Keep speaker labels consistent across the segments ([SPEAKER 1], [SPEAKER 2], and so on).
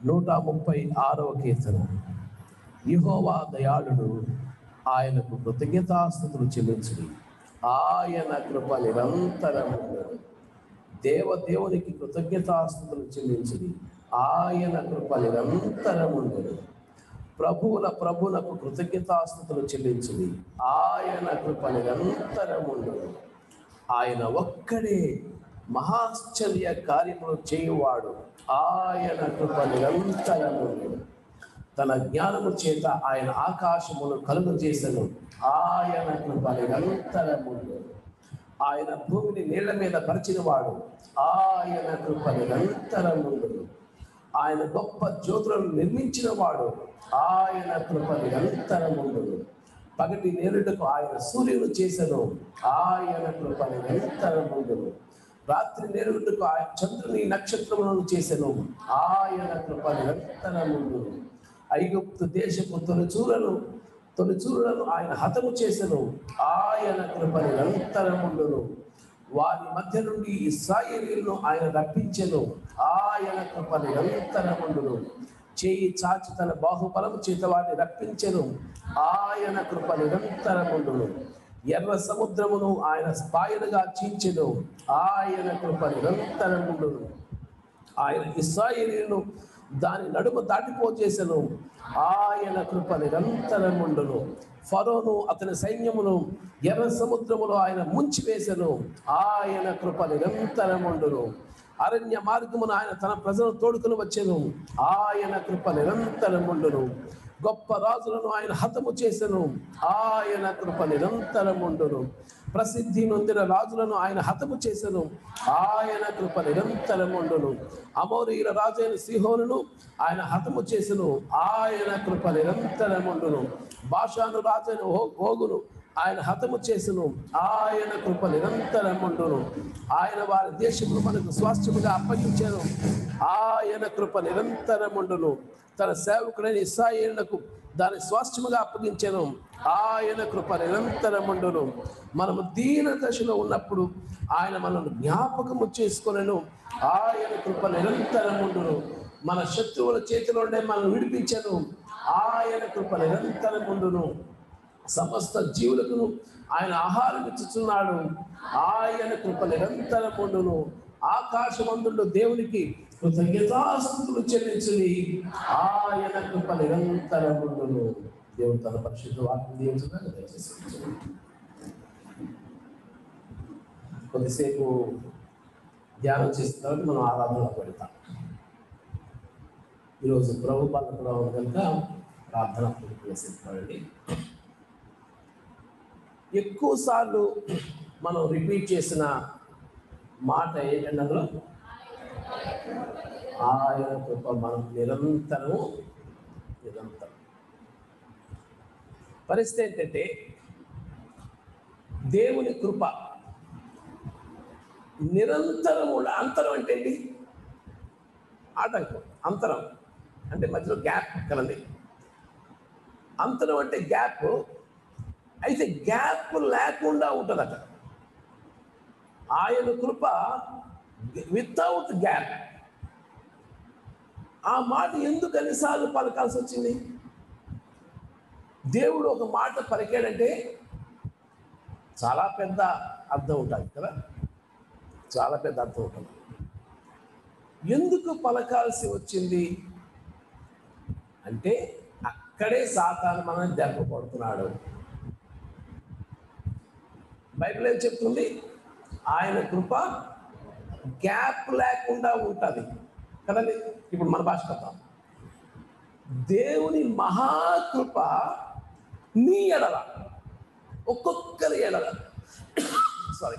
[SPEAKER 1] నూట ముప్పై ఆరవ కీర్తన యెహోవా దయాళుడు ఆయనకు కృతజ్ఞతాస్థుతులు చెల్లించుడి ఆయన కృప నిరంతరము దేవదేవునికి కృతజ్ఞతాస్థుతులు చెల్లించుడి ఆయన కృప నిరంతరముండదు ప్రభువుల ప్రభునకు కృతజ్ఞతాస్థుతులు చెల్లించుడి ఆయన కృప నిరంతరముండదు ఆయన ఒక్కడే మహాశ్చర్య కార్యములు చేయువాడు ఆయన కృప నిరంతరముండదు తన జ్ఞానము చేత ఆయన ఆకాశమును కలుగు చేసను ఆయన కృప నిరంతరముండదు ఆయన భూమిని నీళ్ల మీద పరిచినవాడు ఆయన కృప నిరంతరముండదు ఆయన గొప్ప జ్యోతులను నిర్మించిన వాడు ఆయన కృప నిరంతరముండును పగటి నేరుటకు ఆయన సూర్యుడు చేసను ఆయన కృప నిరంతరముండును రాత్రి నేరుటకు ఆయన చంద్రుని నక్షత్రములను చేసెను ఆయన కృప నిరంతరముండును ఐగుప్తు దేశపు తొలిచూలను తొలిచూలను ఆయన హతము చేసెను ఆయన కృప నిరంతరముండును వారి మధ్య నుండి ఇస్రాయేలీలను ఆయన రప్పించెను ఆయన కృప నిరంతరముండును చేయి చాచి తన బాహుబలము చేత వారిని రప్పించెను ఆయన కృప నిరంతరముండును ఎర్ర సముద్రమును ఆయన స్పాయలుగా చీల్చెను ఆయన కృప నిరంతరముండును ఆయన ఇస్రాయేలీలను దాని నడుమ దాటిపోచేసెను ఆయన కృప నిరంతరముండును ఫరోను అతని సైన్యమును ఎర్ర సముద్రములో ఆయన ముంచివేసెను ఆయన కృప నిరంతరముండును అరణ్య మార్గమున ఆయన తన ప్రజలు తోడుకుని వచ్చెను ఆయన కృప నిరంతరముండును గొప్ప రాజులను ఆయన హతము చేసెను ఆయన కృప నిరంతరముండును ప్రసిద్ధి నొందిన రాజులను ఆయన హతము చేసెను ఆయన కృప నిరంతరముండును అమోరీల రాజైన సిహోనును ఆయన హతము చేసెను ఆయన కృప నిరంతరముండును భాషాను రాజైన హో- హోగును ఆయన హతము చేసెను ఆయన కృప నిరంతరముండును ఆయన వారి దేశమును మనకు స్వాస్థ్యముగా అప్పగించాను ఆయన కృప నిరంతరముండును తన సేవకుడైన ఇస్రాయేళ్లకు దాని స్వాస్థ్యముగా అప్పగించాను ఆయన కృప నిరంతరముండును మనము దీన దశలో ఉన్నప్పుడు ఆయన మనల్ని జ్ఞాపకము చేసుకొనను ఆయన కృప నిరంతరముండును మన శత్రువుల చేతిలోనే మనం విడిపించను ఆయన కృప నిరంతరముండును సమస్త జీవులకు ఆయన ఆహారం ఇచ్చుచున్నాడు ఆయన కృప నిరంతరముండును ఆకాశమందుండు దేవునికి కృతజ్ఞతాస్తుతులు చెల్లించుని ఆయన కృప నిరంతరముండును దేవుడు తన పరిశుద్ధ వాక్యం దీవించుగాక దయచేసి ఉంచండి. కొద్దిసేపు ధ్యానం చేసిన తర్వాత మనం ఆరాధనలోకి వెళ్తాం ఈరోజు ప్రభు పాలన కూడా ఉంది కనుక ప్రార్థన పూర్తి చేసేసుకోండి ఎక్కువ సార్లు మనం రిపీట్ చేసిన మాట ఏంటంటే అందులో ఆయన కృప మనం నిరంతరము నిరంతరం పరిస్థితి ఏంటంటే దేవుని కృప నిరంతరం ఉండ అంతరం అంటే ఏంటి ఆటంకం అంతరం అంటే మధ్యలో గ్యాప్ కదండి అంతరం అంటే గ్యాప్ అయితే గ్యాప్ లేకుండా ఉంటుందట ఆయన కృప వితౌట్ గ్యాప్ ఆ మాట ఎందుకు అన్నిసార్లు పలకాల్సి వచ్చింది దేవుడు ఒక మాట పలికాడంటే చాలా పెద్ద అర్థం ఉంటుంది కదా చాలా పెద్ద అర్థం ఉంటుంది ఎందుకు పలకాల్సి వచ్చింది అంటే అక్కడే సాతాను మనం దెబ్బ కొడుతున్నాడు బైబిల్ ఏం చెప్తుంది ఆయన కృప గ్యాప్ లేకుండా ఉంటుంది కదండి ఇప్పుడు మన భాష కథం దేవుని మహాకృప నీ ఎడల ఒక్కొక్కరి ఎడల సారీ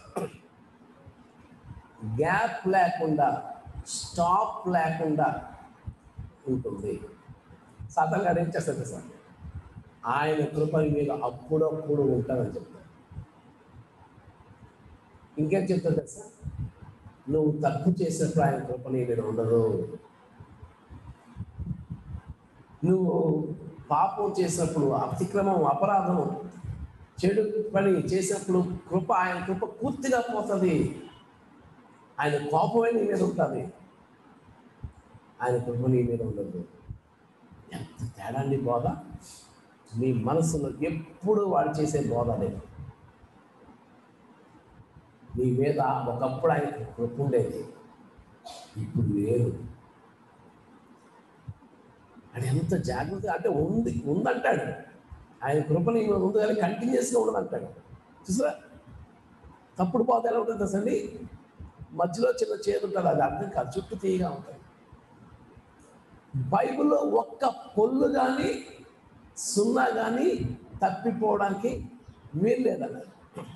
[SPEAKER 1] గ్యాప్ లేకుండా స్టాప్ లేకుండా ఉంటుంది సాతం గారు ఏం చేస్తారు సార్ ఆయన కృప మీద అప్పుడప్పుడు ఉంటుందని చెప్తారు ఇంకేం చెప్తాడు తెలుసా నువ్వు తప్పు చేసినప్పుడు ఆయన కృప నీ మీద ఉండదు నువ్వు పాపం చేసినప్పుడు అతిక్రమం అపరాధం చెడు పని చేసినప్పుడు కృప ఆయన కృప పూర్తిగా పోతుంది ఆయన కోపమే నీ మీద ఉంటుంది ఆయన కృప నీ మీద ఉండదు ఎంత తేడా అండి బోధ మీ మనసులో ఎప్పుడు వాడు చేసే బోధ లేదు నీ మీద ఒకప్పుడు ఆయన కృప ఉండేది ఇప్పుడు లేదు అది ఎంత జాగ్రత్త అంటే ఉంది ఉందంటాడు ఆయన కృప నీ మీద ఉంది కానీ కంటిన్యూస్గా ఉండదంటాడు చూసారా తప్పుడు బోధ ఎలా ఉంటుంది అసలు మధ్యలో చిన్న చేదు ఉంటుంది అది అర్థం కాదు చుట్టూ తీయగా ఉంటుంది బైబిల్లో ఒక్క పొల్లు కానీ సున్నా కానీ తప్పిపోవడానికి వీలు లేదన్నారు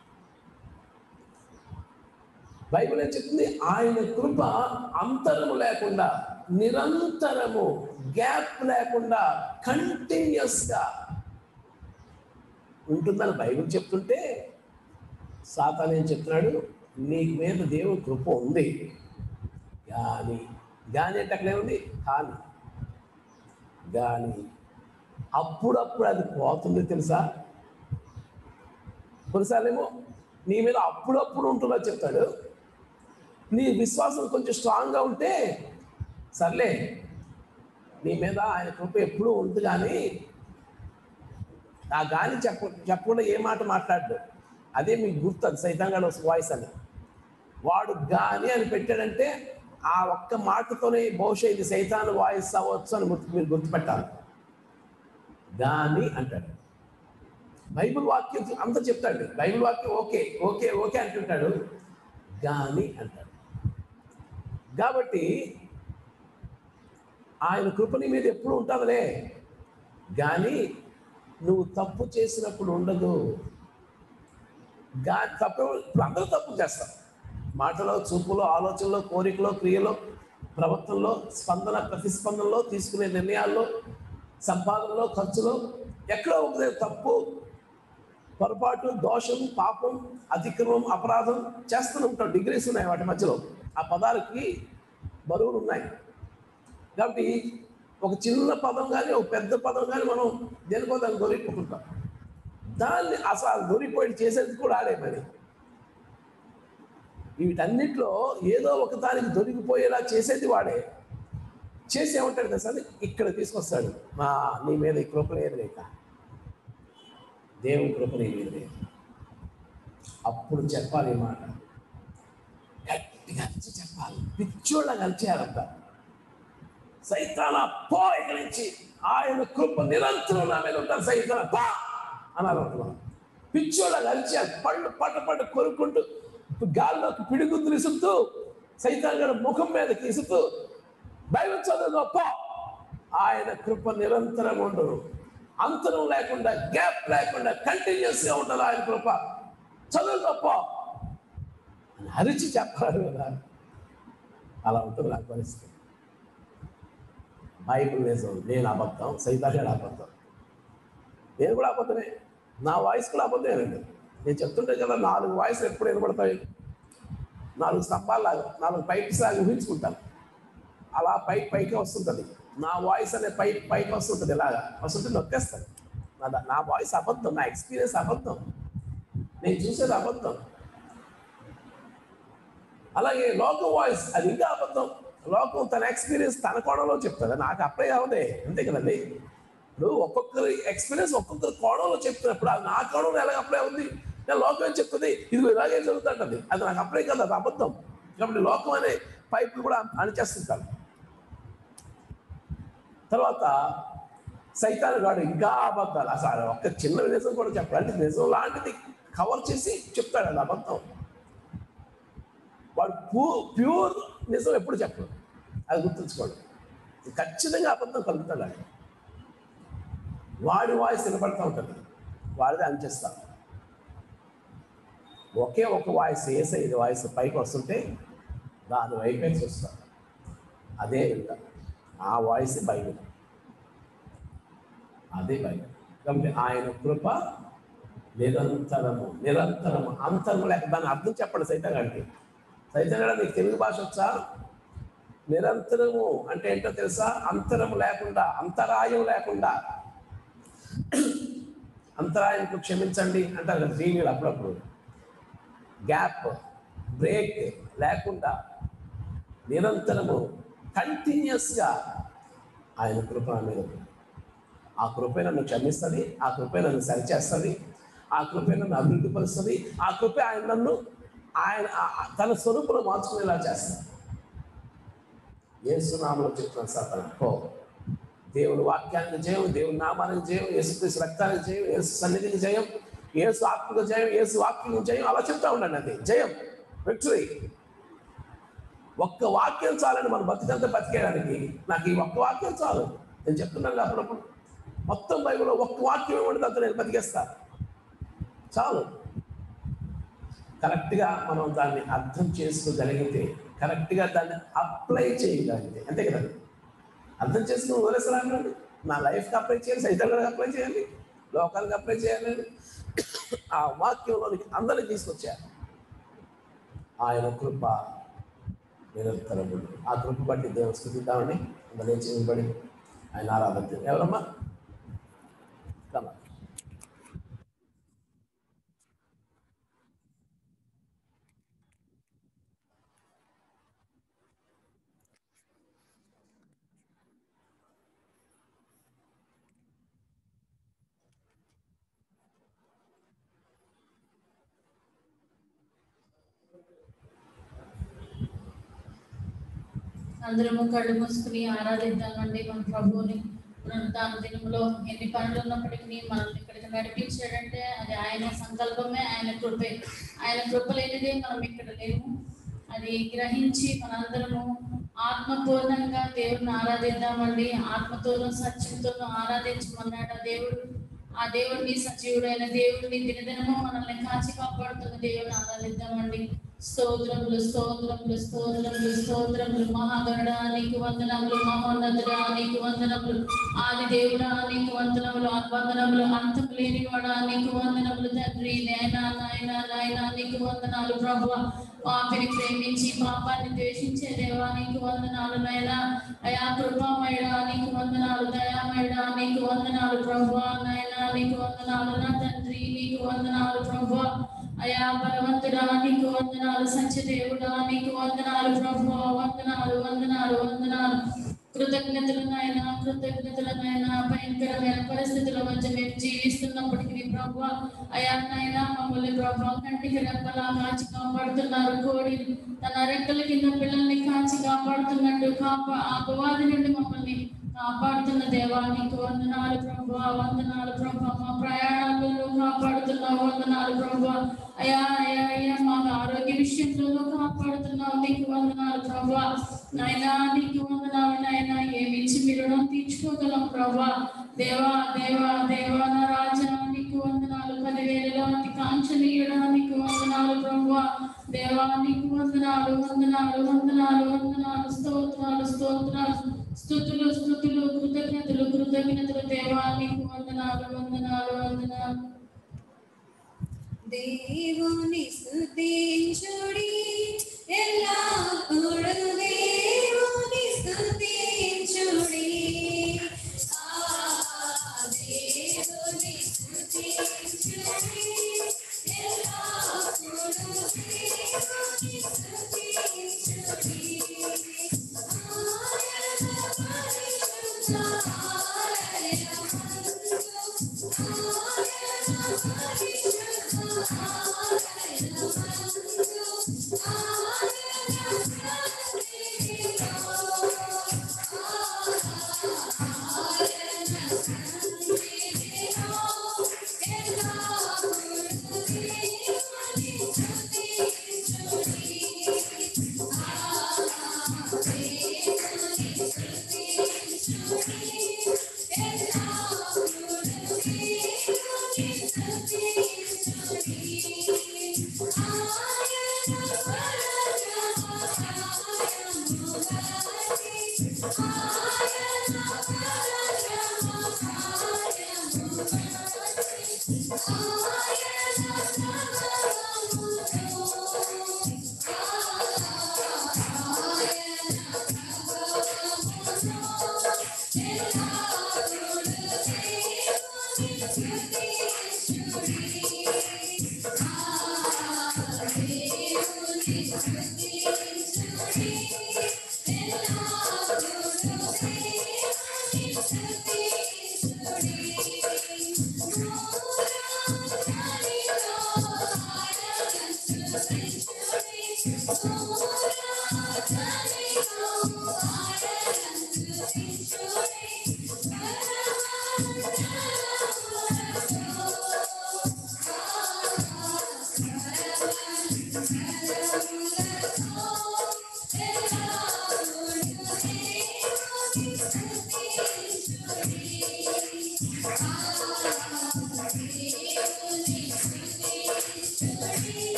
[SPEAKER 1] బైబిల్ ఏం చెప్తుంది ఆయన కృప అంతరము లేకుండా నిరంతరము గ్యాప్ లేకుండా కంటిన్యూస్గా ఉంటుందని బైబిల్ చెప్తుంటే సాతాన్ ఏం చెప్తున్నాడు నీ మీద దేవుని కృప ఉంది కానీ కానీ అంటే అక్కడ ఏముంది కానీ కానీ అప్పుడప్పుడు అది పోతుంది తెలుసా కొన్నిసార్లేమో నీ మీద అప్పుడప్పుడు ఉంటుందో చెప్తాడు నీ విశ్వాసం కొంచెం స్ట్రాంగ్గా ఉంటే సర్లే నీ మీద ఆయన కృప ఎప్పుడూ ఉంది కానీ ఆ గాలి చెప్ప చెప్పకుండా ఏ మాట మాట్లాడు అదే మీకు గుర్తు అది సైతంగా వాయిస్ అని వాడు గాని అని పెట్టాడంటే ఆ ఒక్క మాటతోనే బహుశా ఇది సైతాన్ వాయిస్ అవ్వచ్చు అని గుర్తు మీరు గుర్తుపెట్టాలి గాని అంటాడు బైబిల్ వాక్యం అంతా చెప్తాడు బైబిల్ వాక్యం ఓకే ఓకే ఓకే అంటుంటాడు గాని అంటాడు కాబట్టి ఆయన కృపని మీద ఎప్పుడు ఉంటుందిలే కానీ నువ్వు తప్పు చేసినప్పుడు ఉండదు గా తప్పు ఇప్పుడు అందరూ తప్పు చేస్తాం మాటలో చూపులో ఆలోచనలో కోరికలో క్రియలో ప్రవర్తనలో స్పందన ప్రతిస్పందనలో తీసుకునే నిర్ణయాల్లో సంపాదనలో ఖర్చులో ఎక్కడో ఒక తప్పు పొరపాటు దోషం పాపం అతిక్రమం అపరాధం చేస్తూనే ఉంటాం డిగ్రీస్ ఉన్నాయి వాటి మధ్యలో ఆ పదాలకి బరువులు ఉన్నాయి కాబట్టి ఒక చిన్న పదం కానీ ఒక పెద్ద పదం కానీ మనం దేనికో దాన్ని దొరికిపోతుంటాం దాన్ని అసలు దొరికిపోయి చేసేది కూడా ఆడే మరి వీటన్నిటిలో ఏదో ఒక దానికి దొరికిపోయేలా చేసేది వాడే చేసి ఏమంటాడు కదా సార్ ఇక్కడ తీసుకొస్తాడు మా నీ మీద ఈ కృప లేదు లేక దేవుని కృప నీ మీద లేదు అప్పుడు చెప్పాలి ఈ మాట గట్టిగా అరిచి చెప్పాలి పిచ్చోళ్ళ కలిచేయాలంట సైతాన పో ఇక్కడి నుంచి ఆయన కృప నిరంతరం నా మీద ఉంటారు సైతాన పా అన్నారు అంటున్నాను పిచ్చోళ్ళ కలిచేయాలి పళ్ళు పట్ట పట్ట కొరుక్కుంటూ గాల్లోకి పిడుగుద్దులు ఇసుతూ సైతాన్ గారి ముఖం మీదకి ఇసుతూ బైబిల్ చదువు పో ఆయన కృప నిరంతరం ఉండదు అంతరం లేకుండా గ్యాప్ లేకుండా కంటిన్యూస్గా ఉంటుంది ఆయన కృప చదువు గొప్ప అరిచి చెప్పాలి కదా అలా ఉంటుంది నాకు పరిస్థితి బైబిల్ నిజం నేను అబద్ధం సైతాన్ అబద్ధం నేను కూడా అబద్ధమే నా వాయిస్ కూడా అబద్ధమేనండి నేను చెప్తుంటే కదా నాలుగు వాయిస్ ఎప్పుడు వినబడతాయి నాలుగు స్తంభాలు నాలుగు పైప్స్ లాగా ఊహించుకుంటాను అలా పై పైకి వస్తుంటుంది నా వాయిస్ అనే పై పైకి వస్తుంటుంది ఇలాగా వస్తుంటే నొక్కేస్తాను నా నా వాయిస్ అబద్ధం నా ఎక్స్పీరియన్స్ అబద్ధం నేను చూసేది అబద్ధం అలాగే లోకం వాయిస్ అది ఇంకా అబద్ధం లోకం తన ఎక్స్పీరియన్స్ తన కోణంలో చెప్తుంది నాకు అప్లై అవదే అంతే కదండి ఇప్పుడు ఒక్కొక్కరి ఎక్స్పీరియన్స్ ఒక్కొక్కరి కోణంలో చెప్తున్నప్పుడు అది నా కోణంలో ఎలా అప్లై అవుతుంది నేను లోకం ఏం చెప్తుంది ఇది ఇలాగే జరుగుతుంటుంది అది నాకు అప్లై కాదు అది అబద్ధం కాబట్టి లోకం అనే పైపులు కూడా అణిచేస్తుంటాను తర్వాత సైతాన్ గాడు ఇంకా అబద్ధాలు అసలు ఒక్క చిన్న నిజం కూడా చెప్పాలి అంటే నిజం లాంటిది కవర్ చేసి చెప్తాడు అది అబద్ధం వాడు ప్యూ ప్యూర్ నిజం ఎప్పుడు చెప్పడు అది గుర్తుంచుకోండి ఖచ్చితంగా అబద్ధం కలుగుతాడు ఆయన వాడి వాయిస్ వినపడుతూ ఉంటుంది వాడిదే అంచేస్తాం ఒకే ఒక వాయిస్ ఏసై వాయిస్ పైకి వస్తుంటే దాని వైపే చూస్తాం అదే వింటాం ఆ వాయిస్ బైబిల్ అదే బైబిల్ కాబట్టి ఆయన కృప నిరంతరము నిరంతరము అంతరము లేక దాని అర్థం చెప్పండి సైతం గారికి సైతం గారు నీకు తెలుగు భాష వచ్చా నిరంతరము అంటే ఏంటో తెలుసా అంతరము లేకుండా అంతరాయం లేకుండా అంతరాయంకు క్షమించండి అంటారు కదా టీవీలు అప్పుడప్పుడు గ్యాప్ బ్రేక్ లేకుండా నిరంతరము కంటిన్యూస్గా ఆయన కృప నా మీద ఉంది. ఆ కృపే నన్ను క్షమిస్తుంది ఆ కృపే నన్ను సరిచేస్తుంది ఆ కృపే నన్ను అభివృద్ధి పరుస్తుంది ఆ కృపే ఆయన నన్ను ఆయన ఆ- ఆ- తన స్వరూపులో మార్చుకునేలా చేస్తాడు ఏసునామలో చెప్తున్నాను సార్ పో దేవుని వాక్యానికి జయం దేవుని నామానికి జయం యేసుక్రీస్తు రక్తానికి జయం యేసు సన్నిధికి జయం యేసు ఆత్మకు జయం యేసు వాక్యం జయం అలా చెప్తా ఉండండి అది జయం విక్టరీ ఒక్క వాక్యం చాలండి మన బతికంతా బతికేయడానికి నాకు ఈ ఒక్క వాక్యం చాలు నేను చెప్తున్నాను అప్పుడప్పుడు మొత్తం బైబిల్లో ఒక్క వాక్యం ఇవ్వండి అంత నేను బతికేస్తా చాలు కరెక్ట్గా మనం దాన్ని అర్థం చేసుకోగలిగితే కరెక్ట్గా దాన్ని అప్లై చేయగలిగితే అంతే కదా అర్థం చేసుకుని వదిలేసరానండి నా లైఫ్కి అప్లై చేయాలి సైతానికి అప్లై చేయాలి లోకానికి అప్లై చేయాలి ఆ వాక్యంలోనికి అందరిని తీసుకొచ్చారు ఆయన కృప నిరంతరము ఆ కృప బట్టి దేవుని స్థుతిద్దామని అందరం చేయబడి ఆయన ఆరాధన చేయాలి. ఎవరమ్మా కమా
[SPEAKER 2] అందరము కళ్ళు మూసుకుని ఆరాధిద్దామండి మన ప్రభువుని మనం దాని దినంలో ఎన్ని పనులు ఉన్నప్పటికీ మనం ఇక్కడికి నడిపించాడంటే అది ఆయన సంకల్పమే ఆయన కృపే ఆయన కృప లేనిదే మనం ఇక్కడ లేము అది గ్రహించి మనందరము ఆత్మపూర్ణంగా దేవుడిని ఆరాధిద్దామండి ఆత్మతోనూ సత్యంతోనూ ఆరాధించమన్నాడు ఆ దేవుడు ఆ దేవుడిని సజీవుడైన దేవుడిని దినదినము మనల్ని కాచి కాపాడుతున్న దేవుడిని ఆరాధిద్దామండి స్తోత్రములు స్తోత్రములు స్తోత్రములు స్తోత్రములు మహాగరుడా నీకు వందనములు మహోన్నతుడా నీకు వందనములు ఆది దేవుడా నీకు వందనములు వందనములు అంతం లేనివాడా నీకు వందనములు తండ్రి నాయనా నాయనా నాయనా నీకు వందనాలు ప్రభు పాపిని ప్రేమించి పాపాన్ని ద్వేషించే దేవా నీకు వందనాలు నాయనా అయా కృపామయుడా నీకు వందనాలు దయామయుడా నీకు వందనాలు ప్రభు నాయనా నీకు వందనాలు నా తండ్రి నీకు వందనాలు ప్రభు అయా బలవంతుడా నీకు వందనాలు సత్యదేవుడా నీకు వందనాలు ప్రభు వందనాలు వందనాలు వందనాలు కృతజ్ఞతలు నాయన కృతజ్ఞతలు నాయన భయంకరమైన పరిస్థితుల మధ్య మేము జీవిస్తున్నప్పటికీ ప్రభు అయా నాయన మమ్మల్ని ప్రభు కంటికి రెప్పలా కాచి కాపాడుతున్నారు కోడి తన రెక్కల కింద పిల్లల్ని కాచి కాపాడుతున్నట్టు కాపా అపవాది నుండి మమ్మల్ని కాపాడుతున్న దేవా నీకు వందనాలు ప్రభు వందనాలు ప్రభు మా ప్రయాణాలను కాపాడుతున్నావు వందనాలు ప్రభు అయా అయా అయ్యా మాకు ఆరోగ్య విషయంలో కాపాడుతున్నావు నీకు వందనాలు ప్రభు నాయనా నీకు వందనాలు నాయనా ఏమిచ్చి మీరు రుణం తీర్చుకోగలం ప్రభు దేవా దేవా దేవా నా రాజా నీకు వందనాలు పదివేలలో అతి కాంక్షణీయుడా నీకు వందనాలు ప్రభు దేవా నీకు వందనాలు వందనాలు వందనాలు వందనాలు స్తోత్రాలు స్తోత్రాలు స్థుతులు స్థుతులు కృతజ్ఞతలు కృతజ్ఞతలు దేవా నీకు వందనాలు వందనాలు వందనాలు
[SPEAKER 3] దేవుని స్తుతించుడి ఎల్లప్పుడూ దేవుని స్తుతించుడి ఆ దేవుని స్తుతించుడి ఎల్లప్పుడూ దేవుని స్తుతించుడి ఆయన పరిశుద్ధ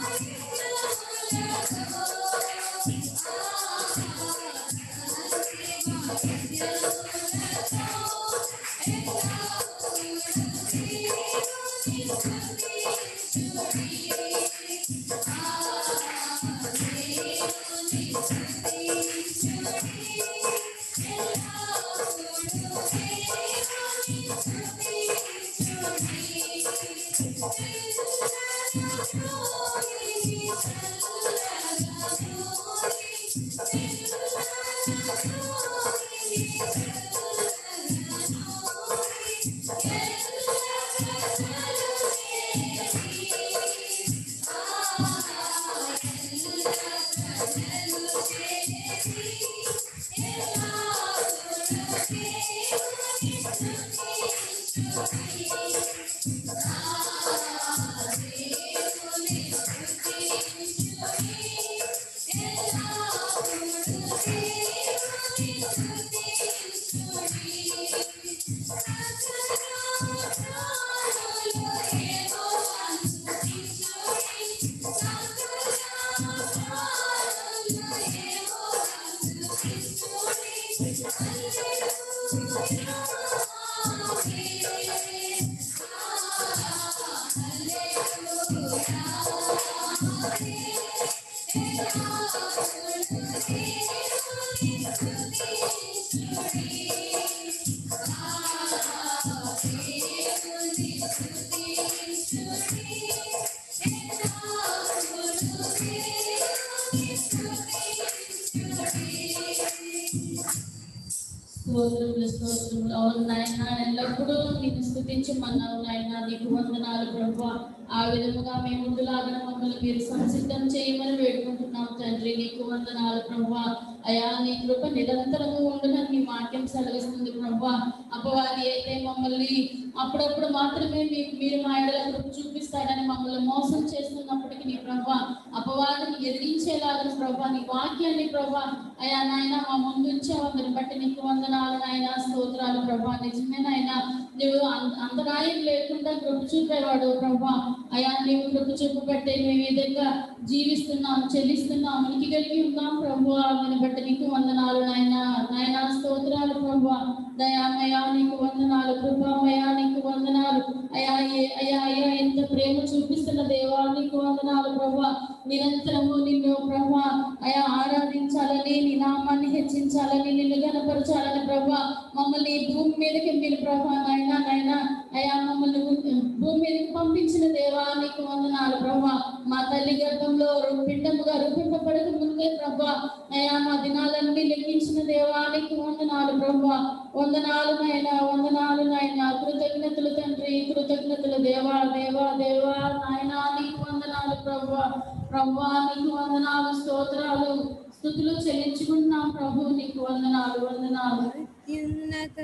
[SPEAKER 2] స్తోత్రములు స్తోత్రములు అవును నాయన ఎల్లప్పుడూ నిన్ను స్థుతించమన్నావు నాయన నీకు వందనాలు ప్రభు ఆ విధముగా మేము ముందులాగిన మమ్మల్ని మీరు సంసిద్ధం చేయమని వేడుకుంటున్నాం తండ్రి నీకు వందనాలు ప్రభు అయా నీ కృప నిరంతరము ఉండునని నీ వాక్యం సెలవిస్తుంది ప్రభు అపవాది అయితే మమ్మల్ని అప్పుడప్పుడు మాత్రమే మీకు మీరు మా ఎడల కృప చూపిస్తాడని మమ్మల్ని మోసం చేస్తున్నప్పటికీ నీ ప్రభా అపవాదిని ఎదిరించేలాగా ప్రభా నీ వాక్యాన్ని ప్రభా అయా నాయన మా ముందు ఉంచావు బట్టి నీకు వందనాలు నాయన స్తోత్రాలు ప్రభా నిజమే నాయన నువ్వు అం- అంతరాయం లేకుండా కృప చూపేవాడు ప్రభా అయా నీవు కృప చూపబట్టే మేము ఈ విధంగా జీవిస్తున్నాం చెల్లిస్తున్నాం ఉనికి కలిగి ఉన్నాం ప్రభు ఆమెను బట్టి నీకు వందనాలు నాయన నాయన స్తోత్రాలు ప్రభు దయామయ నీకు వందనాలు కృపామయ నీకు వందనాలు అయా ఏ- అయా అయ్యా ఎంత ప్రేమ చూపిస్తున్న దేవా నీకు వందనాలు ప్రభా నిరంతరము నిన్ను ప్రభా అయా ఆరాధించాలని నీ నామాన్ని హెచ్చించాలని నిన్ను గనపరచాలని ప్రభా మమ్మల్ని ఈ భూమి మీదకి మీరు ప్రభా నాయనా నాయనా అయా మమ్మల్ని ము- భూమి మీదకి పంపించిన దేవా నీకు వందనాలు ప్రభా మా తల్లి గర్భంలో రు- పిండముగా రూపింపబడక ముందే ప్రభా అయా మా దినాలన్నీ లెక్కించిన దేవా నీకు వందనాలు ప్రభా వందనాలు నాయన వందనాలు నాయన కృతజ్ఞతలు తండ్రి కృతజ్ఞతలు దేవా దేవా దేవా నాయన నీకు వందనాలు ప్రభా ప్రభా నీకు వందనాలు స్తోత్రాలు స్థుతులు చెల్లించుకుంటున్నాం ప్రభు నీకు వందనాలు వందనాలు
[SPEAKER 3] అత్యున్నత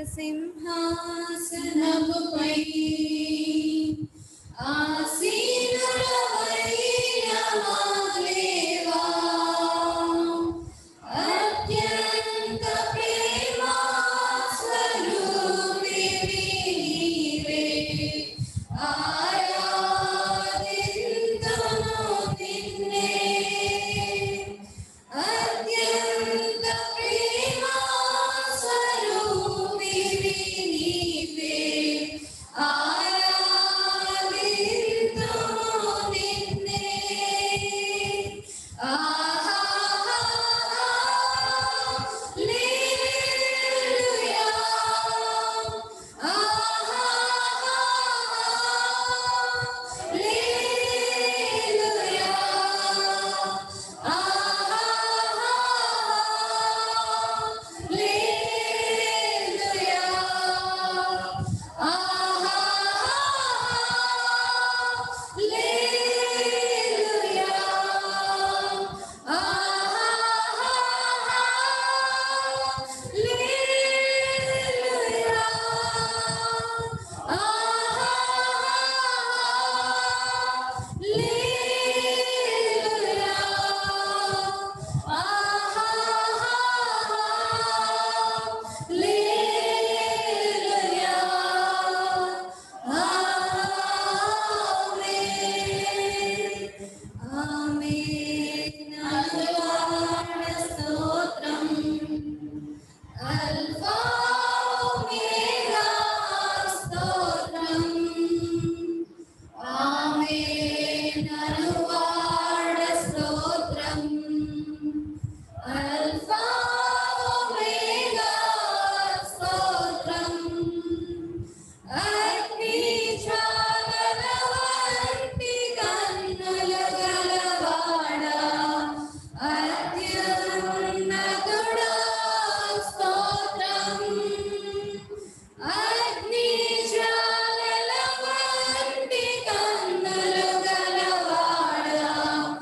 [SPEAKER 3] సింహాసనముపై ఆసీనుడవైన మా దేవా, అత్యంత ప్రేమా స్వరూపివి నీవే. ఆరాధింతును నిన్నే. అత్యంత ప్రేమా స్వరూపివి నీవే. ఆరాధింతును నిన్నే. ఆమేన్ అనువాడ స్తోత్రం అల్ఫా ఒమేగా స్తోత్రం ఆమేన్ అనువాడ స్తోత్రం అల్ఫా ఒమేగా స్తోత్రం అగ్ని జ్వాలల వంటి కన్నుల గలవాడా అత్యున్నతుడా స్తోత్రం అగ్ని జ్వాలల వంటి కన్నులు గలవాడా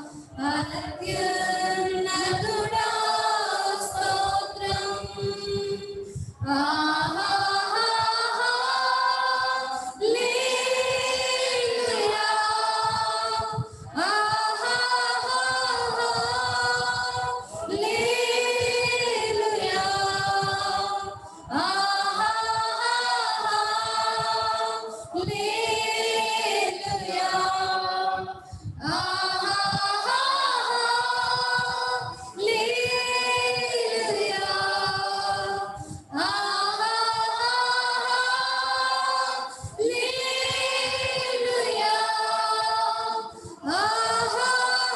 [SPEAKER 3] అత్యున్నతుడా స్తోత్రం ఆహా లేలుయా ఆహా లేలుయా ఆహా లేలుయా ఆహా లేలుయా ఆహా లేలుయా ఆహా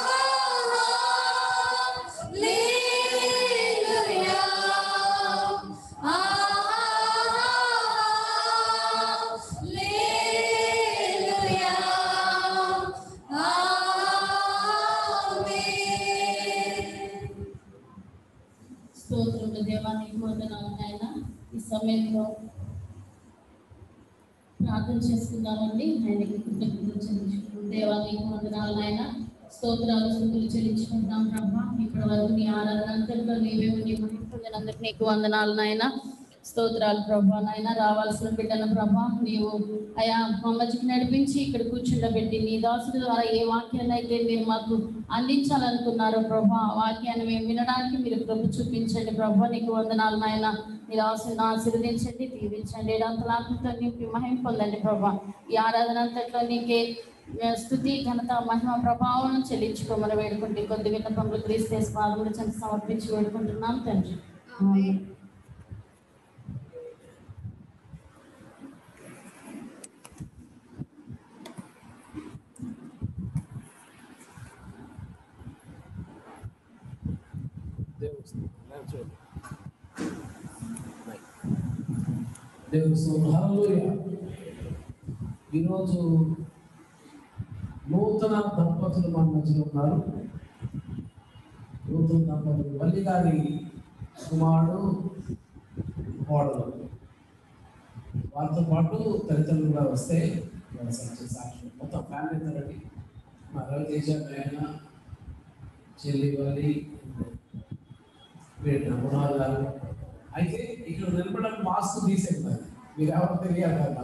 [SPEAKER 3] లేలుయా ఆహా లేలుయా ఆమేన్
[SPEAKER 2] స్తోత్రములు దేవా నీకు వందనాలు నాయన ఈ సమయంలో ప్రార్థన చేసుకుందామండి ఆయనకి కృతజ్ఞతలు చెల్లించుకుంటాం దేవా నీకు వందనాలు నాయన స్తోత్రాలు స్థుతులు చెల్లించుకుంటాం ప్రభా ఇప్పటి వరకు నీ ఆరాధన అంతట్లో నీవే నీ మహిళలందరికీ నీకు వందనాలు నాయన స్తోత్రాలు ప్రభా నాయన రావాల్సిన బిడ్డల ప్రభా నీవు అయా మా మధ్యకి నడిపించి ఇక్కడ కూర్చుండబెట్టి నీ దాసుడి ద్వారా ఏ వాక్యాన్ని అయితే మీరు మాకు అందించాలనుకున్నారో ప్రభా ఆ వాక్యాన్ని మేము వినడానికి మీరు కృప చూపించండి ప్రభా నీకు వందనాలు నాయన మీరు ఆశను ఆశీర్వదించండి దీవించండి అంతలాత్మతో నింపి మహిమ పొందండి ప్రభా ఈ ఆరాధన అంతట్లో నీకే ఆ, స్తుతి ఘనత మహిమ ప్రభావం చెల్లించుకోమని వేడుకుంటే కొద్ది విన్నపములు క్రీస్తే పాదములు చెంత సమర్పించి వేడుకుంటున్నాం తండ్రి ఆమేన్.
[SPEAKER 1] దేవుడు స్తోత్రం. చూడండి. దేవుడు స్తోత్రం. హల్లెలూయా. ఈరోజు నూతన దంపతులు మన మధ్యలో ఉన్నారు నూతన దంపతులు వల్లి గారి కుమారుడు కోడలు వారితో పాటు తల్లిదండ్రులు కూడా వస్తే వాళ్ళ సాక్షి సాక్షి మొత్తం ఫ్యామిలీ తరగతి మా రవితేజ మేన చెల్లి వల్లి వీటి గుణాలు గారు అయితే ఇక్కడ నిలబడడానికి మాస్క్ తీసేస్తారు మీరు ఎవరు తెలియాలి కదా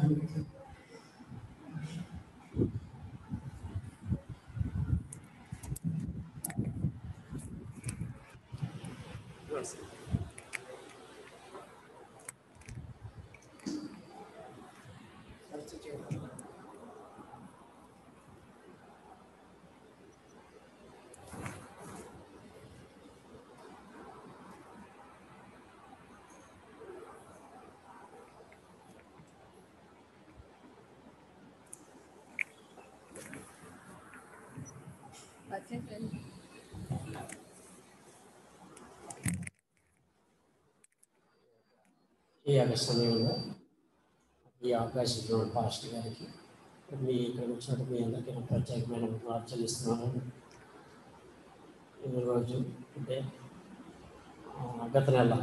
[SPEAKER 4] ఈ యొక్క సమయంలో ఈ అవకాశం ఇచ్చిన పాస్టర్ గారికి మీ ఇక్కడ వచ్చినట్టు మీ అందరికీ నా ప్రత్యేకమైన వందనాలు చెల్లిస్తున్నాను ఈరోజు అంటే ఆ, గత నెల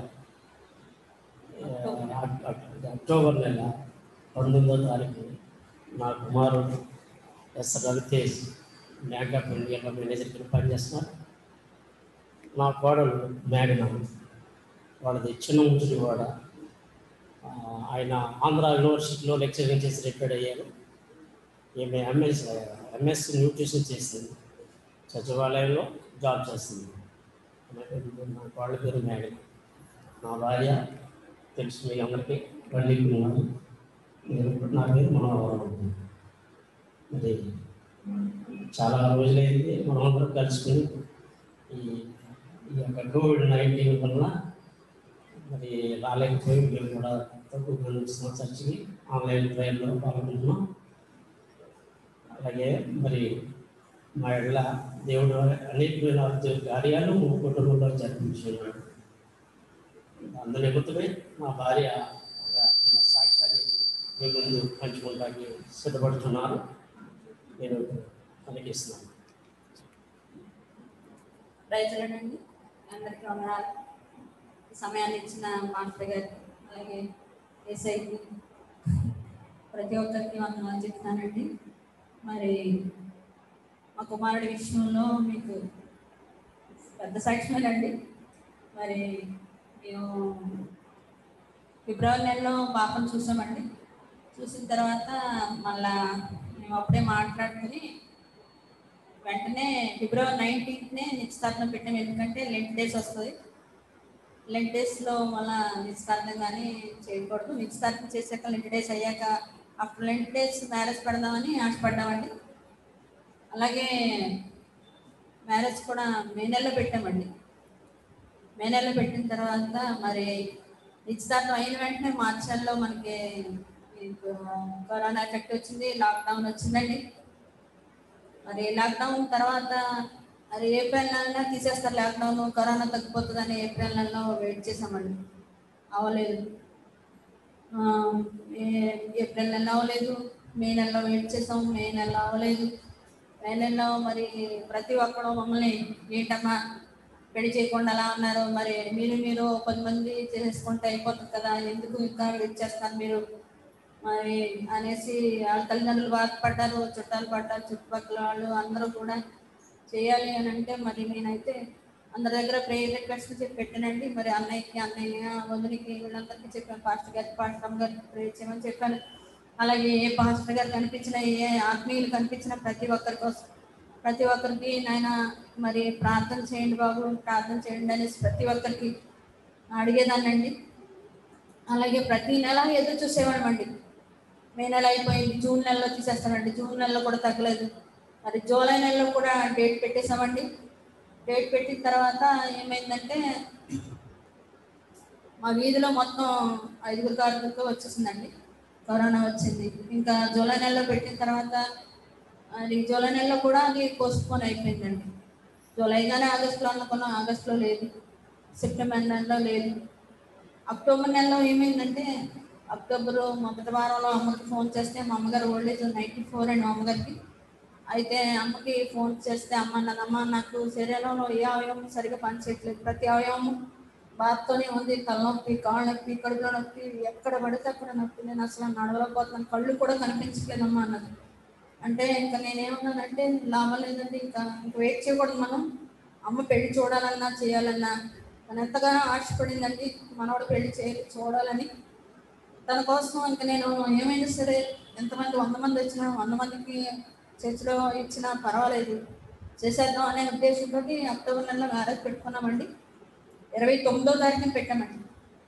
[SPEAKER 4] ఆ, అక్- అక్- అక్టోబర్ నెల పంతొమ్మిదో తారీఖు నా కుమారుడు ఎస్ రవితేజ్ బ్యాంక్ ఆఫ్ ఇండియాలో మేనేజర్ కింద పనిచేస్తున్నారు నా కోడలు మేఘన వాళ్ళది చిన్న ముచ్చుడి వాడ ఆ, ఆయన ఆంధ్ర యూనివర్సిటీలో లెక్చరింగ్ చేసి రిటైర్డ్ అయ్యారు ఈమె ఎంఎస్ ఎంఎస్ న్యూట్రిషన్ చేసింది సచివాలయంలో జాబ్ చేస్తుంది నా వాళ్ళ పేరు మేఘన నా భార్య తెలుసు మీ అందరికీ వల్లి కుమార్ నేను నా పేరు మనోహరం మరి చాలా రోజులైంది మనం అందరం కలుసుకుని ఈ ఈ యొక్క కోవిడ్ నైన్టీన్ వల్ల మరి రాలేకపోయి మేము కూడా తక్కువ మంది వస్తున్నాం చర్చికి ఆన్లైన్ ప్రేయర్లో పాల్గొంటున్నాం అలాగే మరి మా ఇళ్ళ దేవుడు అనేకమైన దేవుడి కార్యాలు మా కుటుంబంలో జరిపించున్నాడు అందు నిమిత్తమే మా భార్య ఒక చిన్న సాక్ష్యాన్ని మీ ముందు పంచుకోవడానికి సిద్ధపడుతున్నారు నేను పలికిస్తున్నాను
[SPEAKER 5] రైతులనండి అందరికీ వందనాలు ఈ సమయాన్ని ఇచ్చిన మాస్టర్ గారికి అలాగే ఏసైకి ప్రతి ఒక్కరికి వందనాలు చెప్తానండి మరి మా కుమారుడి విషయంలో మీకు పెద్ద సాక్ష్యమేనండి మరి మేము ఫిబ్రవరి నెలలో పాపను చూసామండి చూసిన తర్వాత మళ్ళా మేము అప్పుడే మాట్లాడుకుని వెంటనే ఫిబ్రవరి నైన్టీన్త్నే నిశ్చితార్థం పెట్టాం ఎందుకంటే లెంట్ డేస్ వస్తుంది లెంట్ డేస్లో మళ్ళీ నిశ్చితార్థం కానీ చేయకూడదు నిశ్చితార్థం చేశాక లెంట్ డేస్ అయ్యాక ఆఫ్టర్ లెంట్ డేస్ మ్యారేజ్ పెడదామని ఆశపడ్డామండి అలాగే మ్యారేజ్ కూడా మే నెలలో పెట్టామండి మే నెలలో పెట్టిన తర్వాత మరి నిశ్చితార్థం అయిన వెంటనే మార్చి నెలలో మనకి ఈ కరోనా ఎఫెక్ట్ వచ్చింది లాక్డౌన్ వచ్చిందండి మరి లాక్డౌన్ తర్వాత మరి ఏప్రిల్ నెలలో తీసేస్తారు లాక్డౌన్ కరోనా తగ్గిపోతుందని ఏప్రిల్ నెలలో వెయిట్ చేసామండి అవ్వలేదు ఆ, ఏ- ఏప్రిల్ నెలలో అవ్వలేదు మే నెలలో వెయిట్ చేసాం మే నెలలో అవ్వలేదు మే నెలలో మరి ప్రతి ఒక్కరు మమ్మల్ని ఏంటమ్మా పెళ్లి చేయకుండా అలా ఉన్నారు మరి మీరు మీరు పది మంది చేసుకుంటే అయిపోతుంది కదా ఎందుకు ఇంకా వెయిట్ చేస్తారు మీరు మరి అనేసి వాళ్ళ తల్లిదండ్రులు బాధపడ్డారు చుట్టాలు పడ్డారు చుట్టుపక్కల వాళ్ళు అందరూ కూడా చేయాలి అని అంటే మరి నేనైతే అందరి దగ్గర ప్రేయర్ రిక్వెస్ట్ చెప్పి పెట్టానండి మరి అన్నయ్యకి అన్నయ్య వదిలికి వీళ్ళందరికీ చెప్పాను పాస్టర్ గారికి పాస్టర్ అమ్మ గారికి ప్రేయర్ చేయమని చెప్పాను అలాగే ఏ పాస్టర్ గారు కనిపించిన ఏ ఆత్మీయులు కనిపించిన ప్రతి ఒక్కరి కోసం ప్రతి ఒక్కరికి నాయన మరి ప్రార్థన చేయండి బాబు ప్రార్థన చేయండి అనేసి ప్రతి ఒక్కరికి అడిగేదాన్నండి అలాగే ప్రతి నెల ఎదురు చూసేవాళ్ళమండి మే నెల అయిపోయింది జూన్ నెలలో తీసేస్తామండి జూన్ నెలలో కూడా తగ్గలేదు మరి జూలై నెలలో కూడా డేట్ పెట్టేసామండి డేట్ పెట్టిన తర్వాత ఏమైందంటే మా వీధిలో మొత్తం ఐదుగురు కార్మికులకు వచ్చేసిందండి కరోనా వచ్చింది ఇంకా జూలై నెలలో పెట్టిన తర్వాత అది జూలై నెలలో కూడా అది పోస్ట్పోన్ అయిపోయిందండి జూలై కానీ ఆగస్టులో అనుకున్నాం ఆగస్టులో లేదు సెప్టెంబర్ నెలలో లేదు అక్టోబర్ నెలలో ఏమైందంటే అక్టోబర్ మొదటి వారంలో అమ్మకి ఫోన్ చేస్తే మా అమ్మగారు ఓల్డ్ ఏజ్ నైంటీ ఫోర్ అండి మా అమ్మగారికి అయితే అమ్మకి ఫోన్ చేస్తే అమ్మ అన్నదమ్మ నాకు శరీరంలో ఏ అవయవం సరిగా పనిచేయట్లేదు ప్రతి అవయవం బాధతోనే ఉంది తలనొప్పి కాళ్ళ నొప్పి కడుపులో నొప్పి ఎక్కడ పడితే అక్కడ నొప్పి నేను అసలు నడవలేకపోతున్నాను కళ్ళు కూడా కనిపించట్లేదమ్మా అన్నది అంటే ఇంకా నేనేమన్నానంటే లాభం లేదండి ఇంకా ఇంకా వెయిట్ చేయకూడదు మనం అమ్మ పెళ్లి చూడాలన్నా చేయాలన్నా తను ఎంతగానో ఆశపడిందండి మనవాడు పెళ్లి చేయాలి చూడాలని తన కోసం ఇంకా నేను ఏమైనా సరే ఎంతమంది వంద మంది వచ్చినా వంద మందికి చర్చిలో ఇచ్చినా పర్వాలేదు చేసేద్దాం అనే ఉద్దేశంతో అక్టోబర్ నెలలో మ్యారేజ్ పెట్టుకున్నామండి ఇరవై తొమ్మిదో తారీఖున పెట్టామండి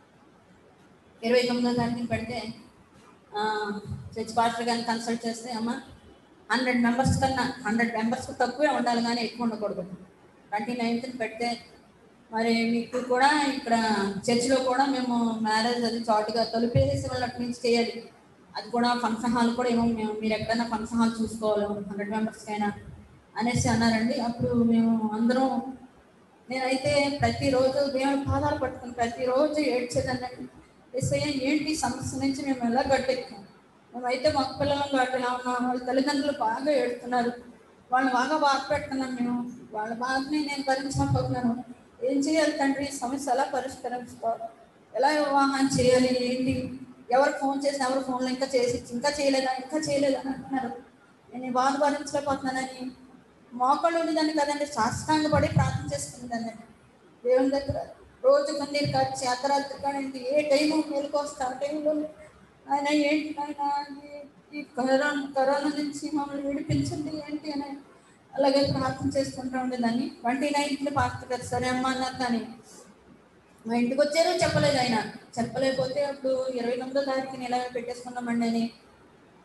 [SPEAKER 5] ఇరవై తొమ్మిదో తారీఖున పెడితే ఆ, చర్చ్ పాస్టర్ గారిని కన్సల్ట్ చేస్తే అమ్మ హండ్రెడ్ మెంబర్స్ కన్నా హండ్రెడ్ మెంబర్స్ తక్కువే ఉండాలి కానీ ఎక్కువ ఉండకూడదు ట్వంటీ నైన్త్ని పెడితే మరి మీకు కూడా ఇక్కడ చర్చిలో కూడా మేము మ్యారేజ్ అది చాటుగా తలుపేసి వాళ్ళకి నుంచి చేయాలి అది కూడా ఫంక్షన్ హాల్ కూడా ఏమో మేము మీరు ఎక్కడైనా ఫంక్షన్ హాల్ చూసుకోవాలి హండ్రెడ్ మెంబర్స్కైనా అనేసి అన్నారండి అప్పుడు మేము అందరం నేనైతే ప్రతిరోజు దేవుని పాదాలు పట్టుకుని ప్రతిరోజు ఏడ్చేదానండి ఎస్ఐ ఏంటి సమస్య నుంచి మేము ఎలా గట్టెక్కాం మేమైతే మగ పిల్లలం కాబట్టి ఎలా ఉన్నాం వాళ్ళ తల్లిదండ్రులు బాగా ఏడుతున్నారు వాళ్ళని బాగా బాధ పెడుతున్నాం మేము వాళ్ళ బాధని నేను భరించకపోతున్నాను ఏం చేయాలి తండ్రి ఈ సమస్య ఎలా పరిష్కరించుకోవాలి ఎలా వివాహం చేయాలి ఏంటి ఎవరు ఫోన్ చేసి ఎవరు ఫోన్లో ఇంకా చేసి ఇంకా చేయలేదా ఇంకా చేయలేదా అని అంటున్నారు నేను ఈ బాధ భరించలేకపోతున్నానని మోకాళ్ళు ఉండేదాన్ని కదండి సాష్టాంగ పడి ప్రార్థన చేసుకుందాన్ని దేవుని దగ్గర రోజు కన్నీరు కాచి అర్ధరాత్రి కానీ ఏ టైము మేలుకు వస్తే ఆ టైంలో ఆయన ఏంటి ఆయన ఈ కరోనా కరోనా నుంచి మమ్మల్ని విడిపించండి ఏంటి అని అలాగే ప్రార్థన చేసుకుంటూ ఉండేదాన్ని ట్వంటీ నైన్త్లో పాస్టర్ గారు సరే అమ్మ అన్నారు కానీ మా ఇంటికి వచ్చారు చెప్పలేదు ఆయన చెప్పలేకపోతే అప్పుడు ఇరవై తొమ్మిదో తారీఖుని ఇలా పెట్టేసుకున్నామండి అని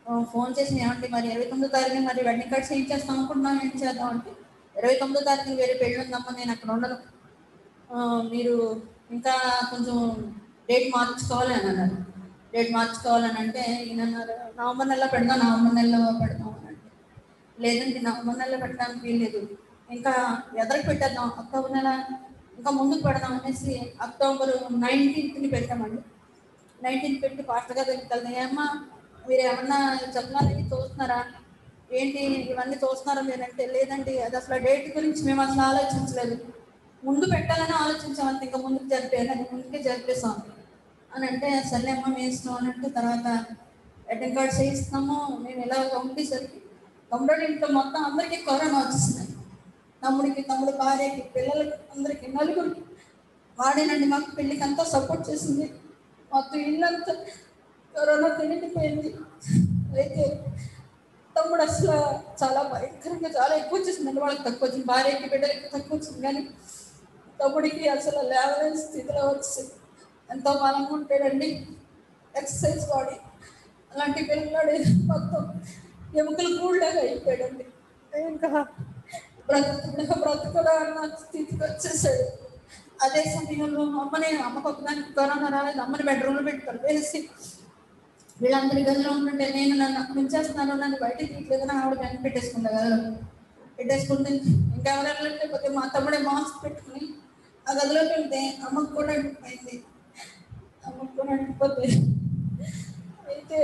[SPEAKER 5] ఆ, ఫోన్ చేసి ఏమంటే మరి ఇరవై తొమ్మిదో తారీఖు మరి వెడ్డింగ్ కార్డ్స్ ఏం చేస్తాం అనుకుంటున్నాం ఏం చేద్దాం అంటే ఇరవై తొమ్మిదో తారీఖు వేరే పెళ్ళి ఉందమ్మా నేను అక్కడ ఉండను ఆ, మీరు ఇంకా కొంచెం డేట్ మార్చుకోవాలి అని అన్నారు డేట్ మార్చుకోవాలని అంటే ఈయన అన్నారు నవంబర్ నెలలో పెడదాం నవంబర్ నెలలో పెడదాం అని అంటే లేదండి నవంబర్ నెలలో పెట్టడానికి వీల్లేదు ఇంకా ఎదరికి పెట్టేద్దాం అక్టోబర్ నెల ఇంకా ముందుకు పెడదాం అనేసి అక్టోబర్ నైన్టీన్త్ని పెట్టామండి నైన్టీన్త్ పెట్టి పాస్టర్ గారి దగ్గరికి వెళ్తాం ఏమ్మా మీరు ఏమన్నా చెప్పాలని చూస్తున్నారా ఏంటి ఇవన్నీ చూస్తున్నారా మీరంటే లేదండి అది అసలు డేట్ గురించి మేము అసలు ఆలోచించలేదు ముందు పెట్టాలని ఆలోచించాం అంతే ఇంకా ముందుకు జరిపేయాలని ముందుకే జరిపేసాం అని అంటే సర్లే అమ్మ మేము ఇస్తాం అని అంటే తర్వాత వెడ్డింగ్ కార్డ్స్ ఇస్తున్నాము మేము ఇలా ఉండేసరికి తమ్ముడు ఇంట్లో మొత్తం అందరికీ కరోనా వచ్చేసింది తమ్ముడికి తమ్ముడు భార్యకి పిల్లలకి అందరికి నలుగురికి వాడేనండి మాకు పెళ్ళికి అంతా సపోర్ట్ చేసింది మొత్తం ఇల్లంతా కరోనా తినిగిపోయింది అయితే తమ్ముడు అసలు చాలా భయంకరంగా చాలా ఎక్కువ వచ్చేసిందండి వాళ్ళకి తక్కువ వచ్చింది భార్యకి బిడ్డలకి తక్కువ వచ్చింది కానీ తమ్ముడికి అసలు లేవలేని స్థితిలో వచ్చింది ఎంతో బలంగా ఉంటాడండి ఎక్సర్సైజ్ బాడీ అలాంటి పిల్లవాడు మొత్తం ఎముకలు కూడలాగా అయిపోయాడండి ఇంకా బ్రతుకుడా బ్రతుకుడా అన్న స్థితికి వచ్చేసాడు అదే సమయంలో అమ్మని అమ్మకు ఒకదానికి కరోనా రాలేదు అమ్మని బెడ్రూమ్లో పెట్టుకొని వేసి వీళ్ళందరి గదిలో ఉంటుంటే నేను నన్ను ఉంచేస్తున్నాను నన్ను బయటికి తీయట్లేదు నా ఆవిడ వెనక పెట్టేసుకుంటా గదిలో పెట్టేసుకుంటే ఇంకెవరు లేకపోతే మా తమ్ముడే మాస్క్ పెట్టుకుని ఆ గదిలోకి వెళ్తే అమ్మకు కూడా అయింది అమ్మకు కూడా అంటిపోతే అయితే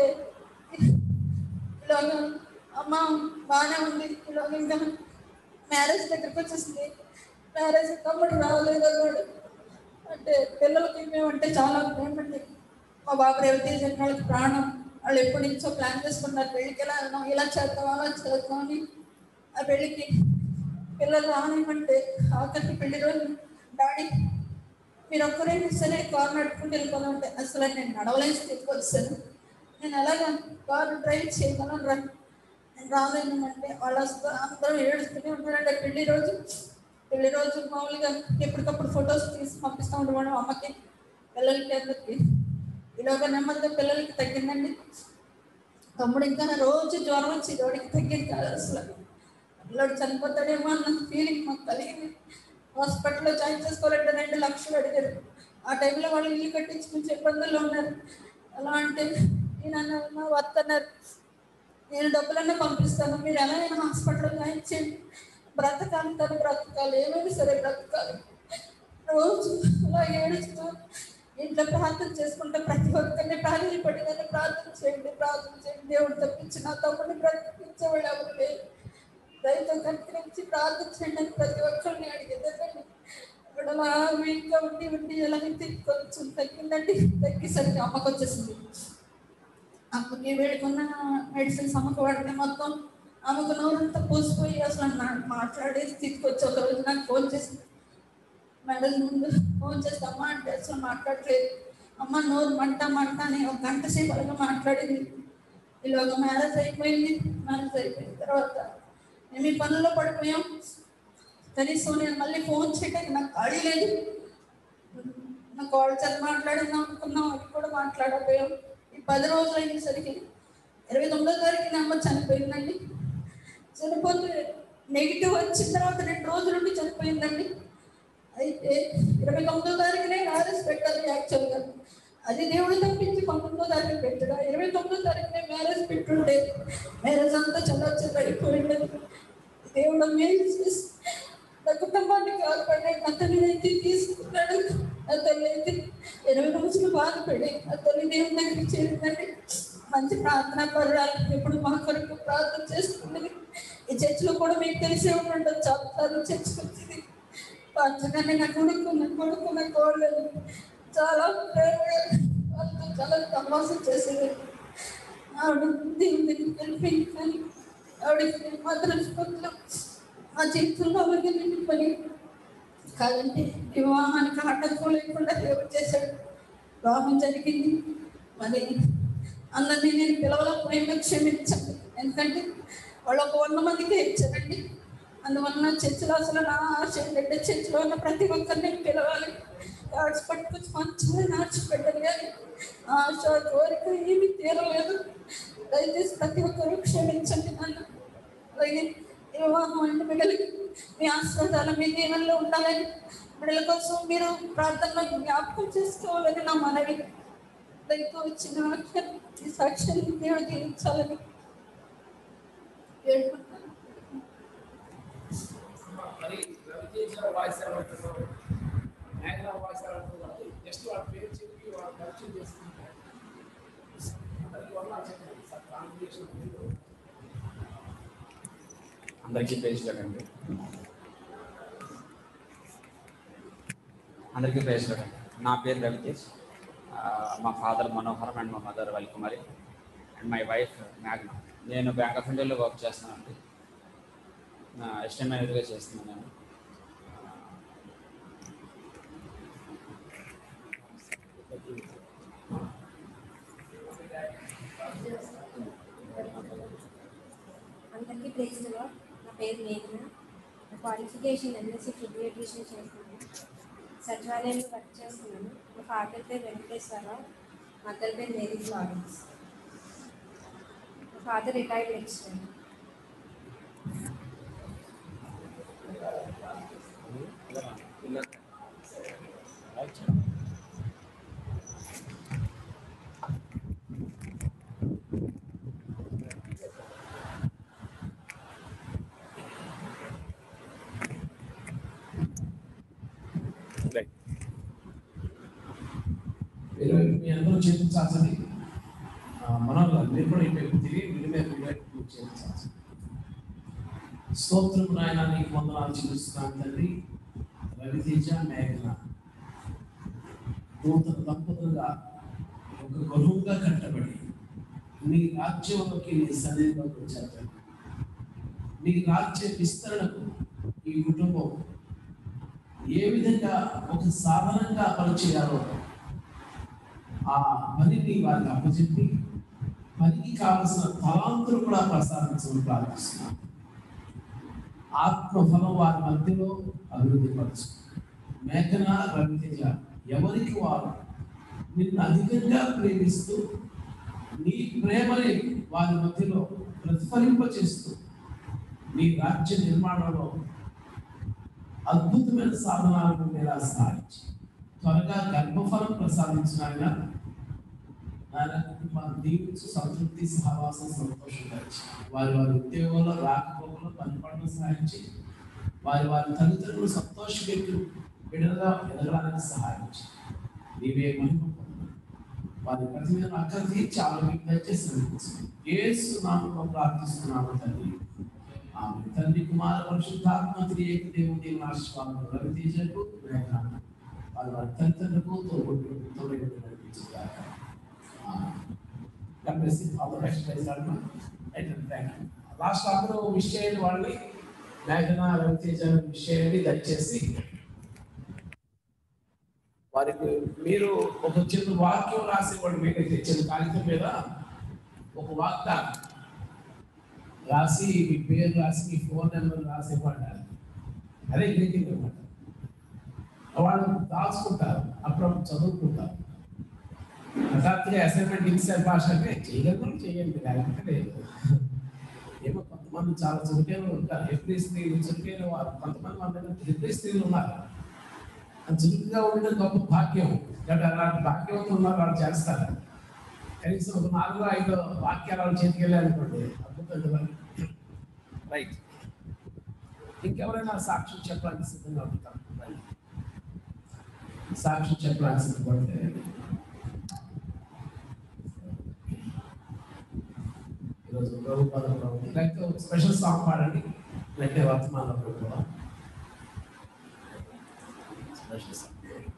[SPEAKER 5] ఇలాగ అమ్మ బాగానే ఉంది ఇలాగ ఇంకా మ్యారేజ్ దగ్గరికి వచ్చేసింది మ్యారేజ్ తమ్ముడు రాలేదు అన్నాడు అంటే పిల్లలకి మేమంటే చాలా ప్రేమండి మా బాబు రేవతేజ్ అంటే వాళ్ళకి ప్రాణం వాళ్ళు ఎప్పటి నుంచో ప్లాన్ చేసుకున్నారు పెళ్ళికి ఎలా వెళ్దాం ఇలా చేద్దాం అలా చేద్దాం అని ఆ పెళ్ళికి పిల్లలు రానివ్వంటే ఆఖరికి పెళ్లి రోజు డాడీ మీరు ఒక్కరైనా సరే కారు నడుపుకుంటూ వెళ్ళిపోదామంటే అసలు నేను నడవలేని స్థితికి వచ్చాను నేను ఎలాగ కారు డ్రైవ్ చేయగలను రా నేను రాలేను అంటే వాళ్ళు వస్తూ అందరూ ఏడుస్తూనే ఉన్నారంటే పెళ్లి రోజు పెళ్లి రోజు మామూలుగా ఎప్పటికప్పుడు ఫొటోస్ తీసి పంపిస్తూ ఉండమని అమ్మకి పిల్లలకి అందరికి ఇలాగ నెమ్మదిగా పిల్లలకి తగ్గిందండి తమ్ముడు ఇంకా రోజు జ్వరం వచ్చి వాడికి తగ్గింది కాదు అసలు పిల్లడు చనిపోతాడేమో అన్న ఫీలింగ్ మాకు కలిగింది హాస్పిటల్లో జాయిన్ చేసుకోవాలంటే రెండు లక్షలు అడిగారు ఆ టైంలో వాళ్ళు ఇల్లు కట్టించుకుని ఇబ్బందుల్లో ఉన్నారు ఎలా అంటే నేను అన్న మా భర్త అన్నారు నేను డబ్బులన్నీ పంపిస్తాను మీరు ఎలా అయినా హాస్పిటల్లో జాయిన్ చేయండి బ్రతకాలి తను బ్రతకాలి ఏమైనా సరే బ్రతకాలి రోజు అలా ఏడుస్తూ ఇంట్లో ప్రార్థన చేసుకుంటే ప్రతి ఒక్కరిని ప్రార్థన పడిగానే ప్రార్థన చేయండి ప్రార్థన చేయండి దేవుడు తప్పించి నా తమ్ముడిని బ్రతికించేవాళ్ళు ఎవరు లేరు దయతో కనికరించి ప్రార్థన చేయండి అని ప్రతి ఒక్కరిని అడిగేదండి ఇక్కడ అలా వీక్గా ఉండి ఉండి ఎలా అయితే కొంచెం తగ్గిందండి తగ్గేసరికి అమ్మకు వచ్చేసింది అమ్మకి వేడుకున్న మెడిసిన్స్ అమ్మకు వాడితే మొత్తం ఆమెకు నోరంతా పూసిపోయి అసలు నా- మాట్లాడే స్థితికి వచ్చి ఒక రోజు నాకు ఫోన్ చేసింది మేడం ముందు ఫోన్ చేస్తే అమ్మ అంటే అసలు మాట్లాడలేదు అమ్మ నోరు మంట మంట అని ఒక గంట సేపు అలాగా మాట్లాడింది ఇలాగ మ్యారేజ్ అయిపోయింది మ్యారేజ్ అయిపోయిన తర్వాత మేము ఈ పనుల్లో పడిపోయాం కనీసం నేను మళ్ళీ ఫోన్ చేయడానికి నాకు ఖాళీ లేదు నా కాల్ చేత మాట్లాడిందాం అనుకున్నాం అది కూడా మాట్లాడకపోయాం ఈ పది రోజులు అయ్యేసరికి ఇరవై తొమ్మిదో తారీఖున అమ్మ చనిపోయిందండి చనిపోతే నెగిటివ్ వచ్చిన తర్వాత రెండు రోజుల నుండి చనిపోయిందండి అయితే ఇరవై తొమ్మిదో తారీఖునే మ్యారేజ్ పెట్టాలి యాక్చువల్గా అది దేవుడు తప్పించి పంతొమ్మిదో తారీఖు పెట్టడా ఇరవై తొమ్మిదో తారీఖునే మ్యారేజ్ పెట్టుండే మ్యారేజ్ అంతా చల్ల అయిపోయింది దేవుడు మేలు చేసి నా కుటుంబాన్ని కాపాడి అతని అయితే తీసుకున్నాడు అతన్ని అయితే ఇరవై రోజులు బాధపడి అతన్ని దేవుని దగ్గరికి చేరిందండి మంచి ప్రార్థన పర్రాలు ఎప్పుడు మా కొరకు ప్రార్థన చేస్తుంది ఈ చర్చిలో కూడా మీకు తెలిసే ఉంటుండదు చాలా చర్చికి వచ్చింది పంచగానే నా కొడుకు నా కొడుకు నా కోడలు చాలా ప్రేమగా వాళ్ళతో చాలా తమాసం చేసేది ఆవిడ దేవుని దగ్గరికి వెళ్ళిపోయింది కానీ ఆవిడకి మాత్రం కొత్తలో మా జీవితంలో అలాగే నిండిపోయి కాదంటే వివాహానికి ఆటంకం లేకుండా దేవుడు చేశాడు వివాహం జరిగింది మరి అందరినీ నేను పిలవలేకపోయినా క్షమించండి ఎందుకంటే వాళ్ళు ఒక వంద మందికి ఇచ్చారండి అందువలన చర్చిలో అసలు నా ఆశ ఏంటంటే చర్చిలో ఉన్న ప్రతి ఒక్కరిని పిలవాలి కార్డ్స్ పట్టుకొచ్చి మంచిగా నాచిపెట్టారు కానీ ఆశ కోరిక ఏమీ తీరలేదు దయచేసి ప్రతి ఒక్కరూ క్షమించండి నాన్న అలాగే ఈ వివాహం అంటే బిడ్డలకి మీ ఆశీర్వాదాలు మీ దీవెనలో ఉండాలని బిడ్డల కోసం మీరు ప్రార్థనలో జ్ఞాపకం చేసుకోవాలని నా మనవి దయతో వచ్చిన వాక్యం ఈ సాక్ష్యాన్ని దేవుడు దీవించాలని వేడుకుంటున్నాను
[SPEAKER 1] మరి రవితేజ వాయిస్ ఎలా ఉంటుందో మేఘనా వాయిస్ ఎలా ఉంటుందో జస్ట్ వాళ్ళ పేరు చెప్పి వాళ్ళు పరిచయం చేసుకుంటారు అందరికీ వందనాలు చెప్పండి సార్ కాంగ్రెషన్
[SPEAKER 6] అందరికీ ప్రేజ్ అండి అందరికీ ప్రేజ్ అండి నా పేరు రవితేజ్ ఆ, మా ఫాదర్ మనోహరం అండ్ మా mother Valkumari and my wife Magna నేను బ్యాంక్ ఆఫ్ ఇండియాలో వర్క్ చేస్తున్నానండి ఎస్టేట్ మేనేజర్గా చేస్తున్నాను నేను
[SPEAKER 7] అందరికీ ప్లేస్ నా పేరు మేఘన నా క్వాలిఫికేషన్ ఎంఎస్సీ ఫుడ్ న్యూట్రిషన్ చేస్తున్నాను సచివాలయంలో వర్క్ చేస్తున్నాను మా ఫాదర్ పేరు వెంకటేశ్వరరావు మదర్ పేరు మేరీ ఫ్లారెన్స్ మా ఫాదర్ రిటైర్డ్ లెక్చరర్
[SPEAKER 1] మీరు మీ అందరూ చేయించాల్సింది మనలో మీరు కూడా ఇటు తిరిగి విడిమే చేయించాల్సింది స్తోత్రం నాయన నీకు వందనాలు చూపిస్తున్నాను తండ్రి రవితేజ మేఘన నూతన దంపతులుగా ఒక గృహంగా కట్టబడి నీ రాజ్యంలోకి నీ సన్నిధిలోకి వచ్చారు తండ్రి. నీ రాజ్య విస్తరణకు ఈ కుటుంబం ఏ విధంగా ఒక సాధనంగా పనిచేయాలో ఆ పనిని వారికి అప్పచెప్పి పనికి కావలసిన తలాంతులు కూడా ప్రసాదించమని ప్రార్థిస్తున్నాను ఆత్మఫలం వారి మధ్యలో అభివృద్ధి పరచు మేఘన రవితేజ ఎవరికి వారు నిన్ను అధికంగా ప్రేమిస్తూ నీ ప్రేమని వారి మధ్యలో ప్రతిఫలింపచేస్తూ నీ రాజ్య నిర్మాణంలో అద్భుతమైన సాధనాలను మీరు సాధించి త్వరగా గర్భఫలం ప్రసాదించిన ఆయన నాయన కుటుంబాన్ని దీవించు సంతృప్తి సహవాసం సంతోషం కలిగి వారి వారి ఉద్యోగంలో రాకపోకలో పనిపడడం సహాయించి వారి వారి తల్లిదండ్రులు సంతోషపెట్టు బిడ్డలుగా ఎదగడానికి సహాయించి నీవే మహిమ పొందు. వారి ప్రతి మీద అక్కర తీర్చి ఆరోగ్యం దయచేసి నడిపించండి. యేసు నామములో ప్రార్థిస్తున్నాము తండ్రి ఆమె తండ్రి కుమార పరిశుద్ధాత్మ త్రియేక దేవుని ఆశీర్వాదం రవితేజకు మేఘనాథ్ వారి వారి తల్లిదండ్రులకు తోడు తోడు నడిపించుగాక లాస్ట్ అందరూ విష్ చేయండి వాళ్ళని మేఘన రవితేజ విష్ చేయండి దయచేసి వారికి మీరు ఒక చిన్న వాక్యం రాసేవాడు మీకు తెచ్చిన కాగితం మీద ఒక వాగ్దానం రాసి మీ పేరు రాసి మీ ఫోన్ నెంబర్ రాసి ఇవ్వండి అదే గ్రీటింగ్ అనమాట వాళ్ళు దాచుకుంటారు అప్పుడప్పుడు చదువుకుంటారు హఠాత్తుగా అసైన్మెంట్ ఇన్సెల్ భాష అంటే చేయగలరు చేయండి లేకపోతే లేదు ఏమో కొంతమంది చాలా చురుకైన ఉంటారు ఎవ్రీ స్త్రీలు చురుకైన వారు కొంతమంది మన దగ్గర ఎవ్రీ స్త్రీలు ఉన్నారు అది చురుకుగా ఉండడం గొప్ప భాగ్యం కాబట్టి అలాంటి భాగ్యవంతులు ఉన్నారు వాళ్ళు చేస్తారు కనీసం ఒక నాలుగో ఐదో వాక్యాలు వాళ్ళు చేతికి వెళ్ళాలనుకోండి అద్భుతం కదా రైట్ ఇంకెవరైనా సాక్ష్యం చెప్పడానికి సిద్ధంగా ఉంటారు రైట్. సాక్ష్యం చెప్పడానికి సిద్ధపడితే ఈరోజు ప్రభు పదంలో ఉంది లేకపోతే ఒక స్పెషల్ సాంగ్ పాడండి లేకపోతే వర్తమానంలో కూడా special song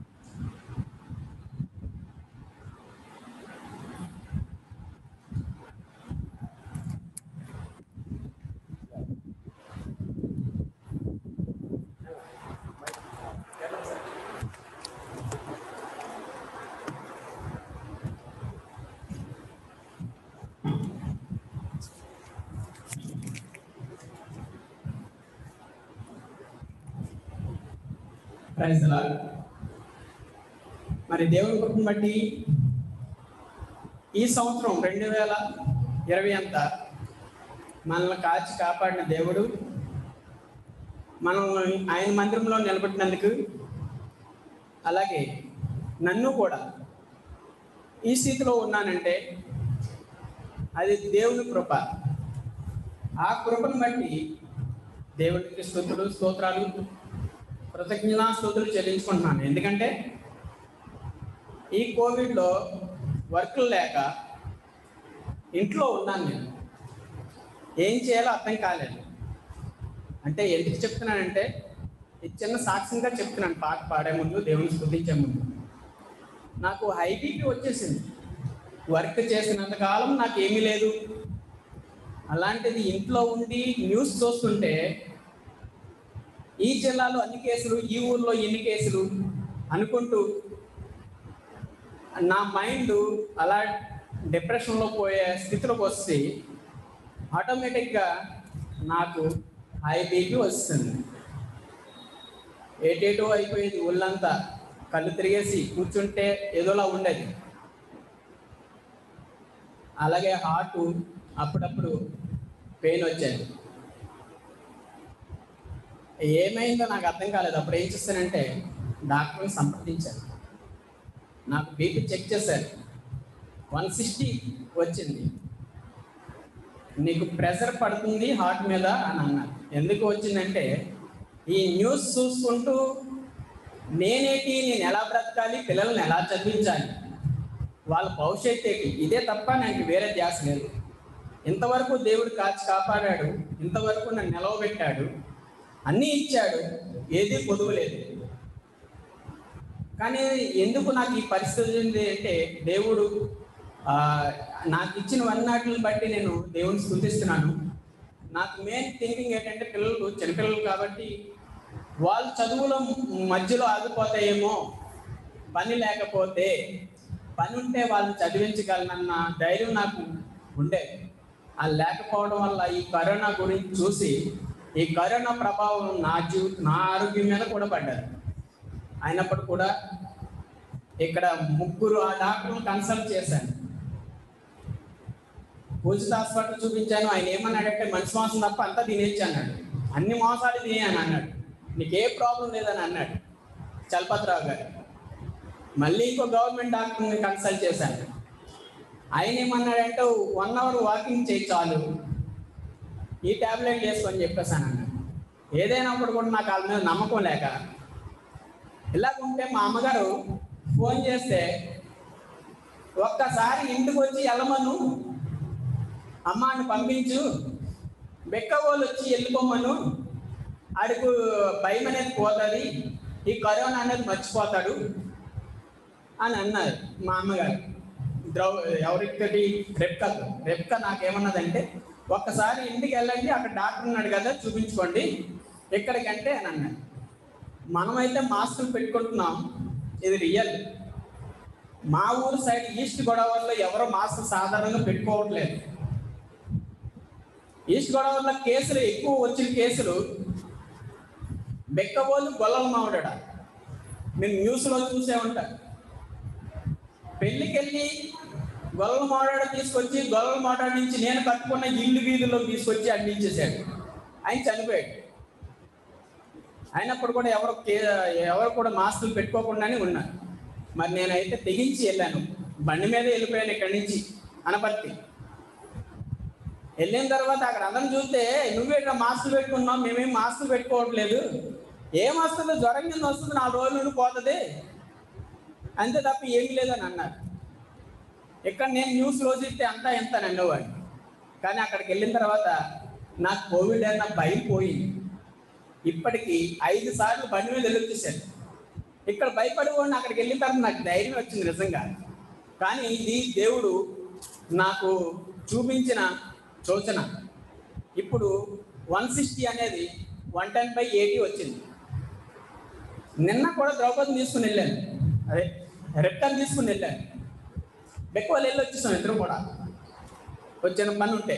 [SPEAKER 8] praise the Lord. మరి దేవుని కృపను బట్టి ఈ సంవత్సరం రెండు వేల ఇరవై అంతా మనల్ని కాచి కాపాడిన దేవుడు మనల్ని ఆయన మందిరంలో నిలబెట్టినందుకు అలాగే నన్ను కూడా ఈ స్థితిలో ఉన్నానంటే అది దేవుని కృప ఆ కృపను బట్టి దేవునికి స్తోత్రులు స్తోత్రాలు కృతజ్ఞతా స్తోత్రులు చెల్లించుకుంటున్నాను ఎందుకంటే ఈ కోవిడ్లో వర్క్లు లేక ఇంట్లో ఉన్నాను నేను ఏం చేయాలో అర్థం కాలేదు అంటే ఎందుకు చెప్తున్నానంటే ఇది చిన్న సాక్ష్యంగా చెప్తున్నాను పాట పాడే ముందు దేవుని స్థుతించే ముందు నాకు హై బీపీ వచ్చేసింది వర్క్ చేసినంత కాలం నాకు ఏమీ లేదు అలాంటిది ఇంట్లో ఉండి న్యూస్ చూస్తుంటే ఈ జిల్లాలో అన్ని కేసులు ఈ ఊర్లో ఎన్ని కేసులు అనుకుంటూ నా మైండ్ అలా డిప్రెషన్లో పోయే స్థితిలోకి వస్తే ఆటోమేటిక్గా నాకు హై బీపీ వస్తుంది ఏటేటో అయిపోయేది ఒళ్ళంతా కళ్ళు తిరిగేసి కూర్చుంటే ఏదోలా ఉండేది అలాగే హార్ట్ అప్పుడప్పుడు పెయిన్ వచ్చేది ఏమైందో నాకు అర్థం కాలేదు అప్పుడు ఏం చేస్తానంటే డాక్టర్ని సంప్రదించాను నాకు బీపీ చెక్ చేశారు వన్ సిక్స్టీ వచ్చింది నీకు ప్రెషర్ పడుతుంది హార్ట్ మీద అని అన్నారు ఎందుకు వచ్చిందంటే ఈ న్యూస్ చూసుకుంటూ నేనేటి నేను ఎలా బ్రతకాలి పిల్లల్ని ఎలా చదివించాలి వాళ్ళ భవిష్యత్తు ఏంటి ఇదే తప్ప నాకు వేరే ధ్యాస లేదు ఇంతవరకు దేవుడు కాచి కాపాడాడు ఇంతవరకు నన్ను నిలవబెట్టాడు అన్నీ ఇచ్చాడు ఏది పొదువులేదు కానీ ఎందుకు నాకు ఈ పరిస్థితి ఉంది అంటే దేవుడు ఆ, నాకు ఇచ్చిన వన్నాటిని బట్టి నేను దేవుని స్థుతిస్తున్నాను నాకు మెయిన్ థింకింగ్ ఏంటంటే పిల్లలు చిన్నపిల్లలు కాబట్టి వాళ్ళు చదువులో మధ్యలో ఆగిపోతాయేమో పని లేకపోతే పని ఉంటే వాళ్ళని చదివించగలనన్న ధైర్యం నాకు ఉండే అది లేకపోవడం వల్ల ఈ కరోనా గురించి చూసి ఈ కరోనా ప్రభావం నా జీవి నా ఆరోగ్యం మీద కూడా పడ్డది అయినప్పుడు కూడా ఇక్కడ ముగ్గురు ఆ డాక్టర్లు కన్సల్ట్ చేశాను పూజిత హాస్పిటల్ చూపించాను ఆయన ఏమన్నాడంటే మనిషి మాంసం తప్ప అంతా తినేచ్చు అన్నాడు అన్ని మోసాలు తినే అని అన్నాడు నీకు ఏ ప్రాబ్లం లేదని అన్నాడు చలపతిరావు గారు మళ్ళీ ఇంకో గవర్నమెంట్ డాక్టర్ని కన్సల్ట్ చేశాను ఆయన ఏమన్నాడంటే వన్ అవర్ వాకింగ్ చేయి చాలు ఈ ట్యాబ్లెట్ వేసుకొని చెప్పేశాను అన్నాడు ఏదైనప్పుడు కూడా నాకు వాళ్ళ మీద నమ్మకం లేక ఇలాగుంటే మా అమ్మగారు ఫోన్ చేస్తే ఒక్కసారి ఇంటికి వచ్చి వెళ్ళమను అమ్మాని పంపించు బెక్కవోళ్ళు వచ్చి వెళ్ళిపోమను ఆడికి భయం అనేది పోతుంది ఈ కరోనా అనేది మర్చిపోతాడు అని అన్నారు మా అమ్మగారు ద్రౌ ఎవరిక్కడి రెప్క రెప్క నాకేమన్నదంటే ఒక్కసారి ఇంటికి వెళ్ళండి అక్కడ డాక్టర్ ఉన్నాడు కదా చూపించుకోండి ఎక్కడికంటే అని అన్నాడు మనమైతే మాస్కులు పెట్టుకుంటున్నాం ఇది రియల్ మా ఊరు సైడ్ ఈస్ట్ గోదావరిలో ఎవరో మాస్క్ సాధారణంగా పెట్టుకోవట్లేదు ఈస్ట్ గోదావరిలో కేసులు ఎక్కువ వచ్చిన కేసులు బెక్కబోలు గొల్లల మావిడ మీరు న్యూస్లో చూసే ఉంటారు పెళ్ళికి వెళ్ళి గొల్లల మావిడ తీసుకొచ్చి గొల్లల మావిడ నుంచి నేను కట్టుకున్న ఇల్లు వీధుల్లో తీసుకొచ్చి అందించేశాడు ఆయన చనిపోయాడు అయినప్పుడు కూడా ఎవరు కే- ఎవరు కూడా మాస్కులు పెట్టుకోకుండానే ఉన్నారు మరి నేనైతే తెగించి వెళ్ళాను బండి మీద వెళ్ళిపోయాను ఇక్కడి నుంచి అనపర్తి వెళ్ళిన తర్వాత అక్కడ అందరం చూస్తే నువ్వేట్లా మాస్కులు పెట్టుకున్నావు మేమేం మాస్కులు పెట్టుకోవట్లేదు ఏం వస్తుంది జ్వరం కింద వస్తుంది నాలుగు రోజుల నుండి పోతుంది అంతే తప్ప ఏమీ లేదని అన్నారు ఇక్కడ నేను న్యూస్ రోజు ఇస్తే అంతా ఎంత అని అనేవాడు కానీ అక్కడికి వెళ్ళిన తర్వాత నాకు కోవిడ్ అన్న భయం పోయింది ఇప్పటికి ఐదు సార్లు బండి మీద వెళ్ళొచ్చేసాను ఇక్కడ భయపడిపోండి అక్కడికి వెళ్ళిన తర్వాత నాకు ధైర్యం వచ్చింది నిజంగా కానీ ఇది దేవుడు నాకు చూపించిన సూచన ఇప్పుడు వన్ సిక్స్టీ అనేది వన్ టెన్ బై ఎయిటీ వచ్చింది నిన్న కూడా ద్రౌపదిని తీసుకుని వెళ్ళాను అదే రెప్టన్ తీసుకుని వెళ్ళాను బెక్కువలు వెళ్ళి వచ్చేసాం ఇద్దరు కూడా వచ్చిన పని ఉంటే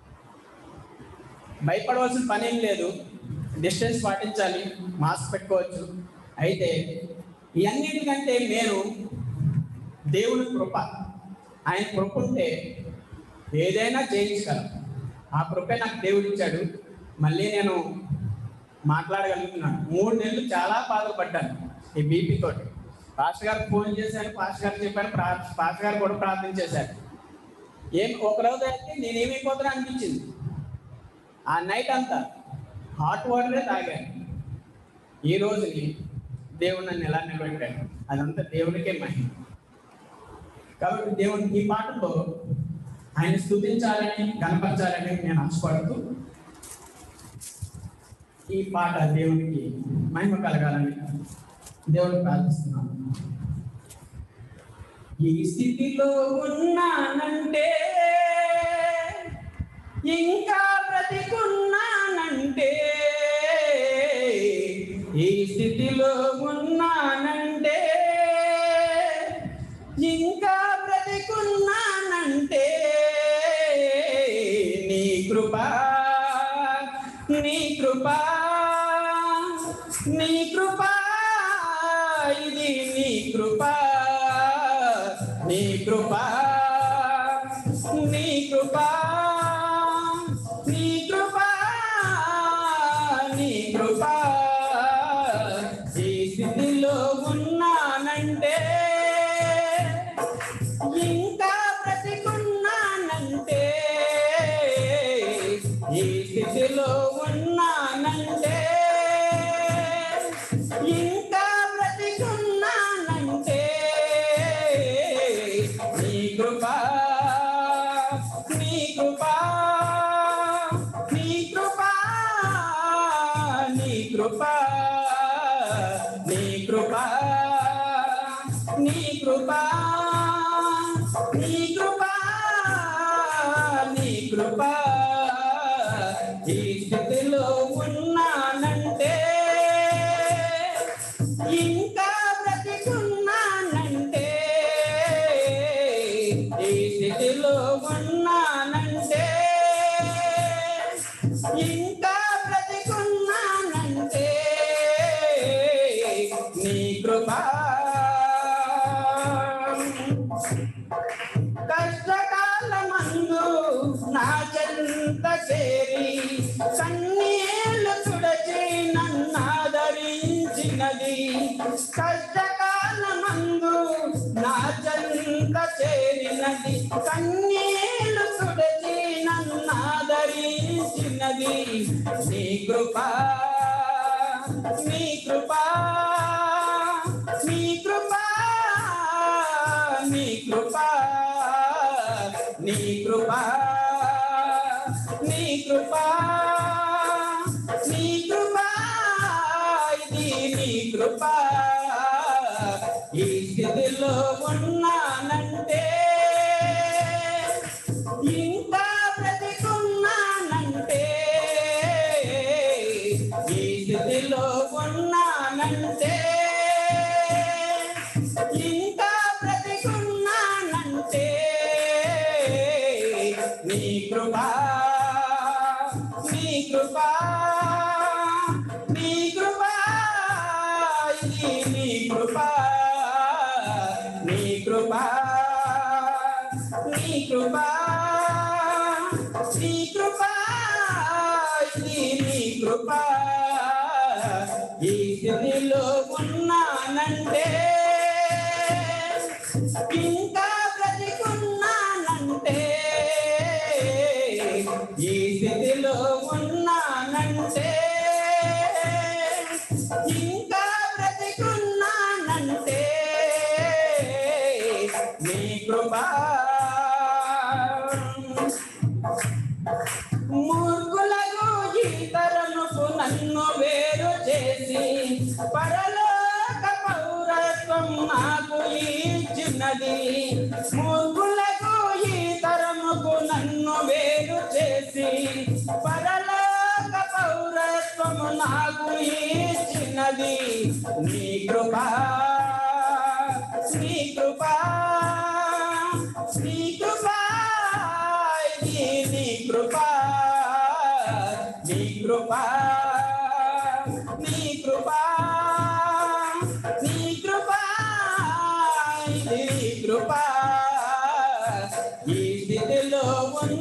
[SPEAKER 8] భయపడవలసిన పని ఏం లేదు డిస్టెన్స్ పాటించాలి మాస్క్ పెట్టుకోవచ్చు అయితే ఇవన్నిటికంటే నేను దేవుని కృప ఆయన కృప ఉంటే ఏదైనా చేయించగలం ఆ కృపే నాకు దేవుడు ఇచ్చాడు మళ్ళీ నేను మాట్లాడగలుగుతున్నాను మూడు నెలలు చాలా బాధపడ్డాను ఈ బీపీ తోటి పాస్టర్ గారికి ఫోన్ చేశాను పాస్టర్ గారు చెప్పాను ప్రా- పాస్టర్ గారు కూడా ప్రార్థన చేశారు ఏం ఒక రోజు అయితే నేను ఏమైపోతున్నా అనిపించింది ఆ నైట్ అంతా హాట్ వాటరే తాగాను ఈ రోజుని దేవుడు నన్ను ఎలా నిలబెట్టాడు అదంతా దేవునికే మహిమ కాబట్టి దేవుని ఈ పాటలో ఆయన స్థుతించాలని కనపరచాలని నేను ఆశపడుతూ ఈ పాట దేవునికి మహిమ కలగాలని దేవుని ప్రార్థిస్తున్నాను ఈ స్థితిలో ఉన్నానంటే ఇంకా బ్రతికున్నానంటే ఈ స్థితిలో ఉన్నానంటే ఇంకా బ్రతికున్నానంటే నీ కృప నీ కృప నీ కృప ఇది నీ కృప నీ కృప నీ కృప నీ కృప నీ కృప ఈ స్థితిలో ఉన్నానంటే ఇంకా బ్రతికున్నానంటే ఈ స్థితిలో ఉన్నానంటే ఇంకా బ్రతికున్నానంటే నీ కృప నీ కృప నీ కృప నీ కృప నీ కృప నీ కృప నీ కృప నీ కృప ఈ స్థితిలో ఉన్నానంటే ఇంకా బ్రతికున్నానంటే ఈ స్థితిలో ఉన్నానంటే ఇంకా బ్రతికున్నానంటే నీ కృప కష్టకాలమందు నా చెంత చేరి కన్నీళ్లు తుడచి నన్నాదరించినది కష్టకాలమందు నా చెంత చేరినది కన్నీళ్లు తుడచి నన్నాదరించినది నీ కృప నీ కృప నీ కృప నీ కృప నీ కృప నీ కృప నీ కృప ఇది నీ కృప ఈ స్థితిలో ఉన్నానంటే ఇంకా బ్రతికున్నానంటే ఈ స్థితిలో ఉన్నానంటే ఇంకా బ్రతికున్నానంటే నీ కృప నీ కృప నీ కృప ఇది నీ కృప నీ కృప నీ కృప నీ కృప ఇది నీ కృప ఈ స్థితిలో ఉన్నానంటే ఇంకా బ్రతికున్నానంటే ఈ స్థితిలో ఉన్నానంటే ఇంకా బ్రతికున్నానంటే నీ కృప మూర్ఖులకు ఈ తరముకు నన్ను వేరు చేసి పరలోక పౌరత్వం నాకు ఇచ్చినది మూర్ఖులకు ఈ తరముకు నన్ను వేరు చేసి పరలోక పౌరత్వము నాకు ఇచ్చినది నీ కృప నీ కృప నీ కృప ఇది నీ కృప నీ కృప నీ కృప నీ కృప ఇది నీ కృప ఈ స్థితిలో ఉన్న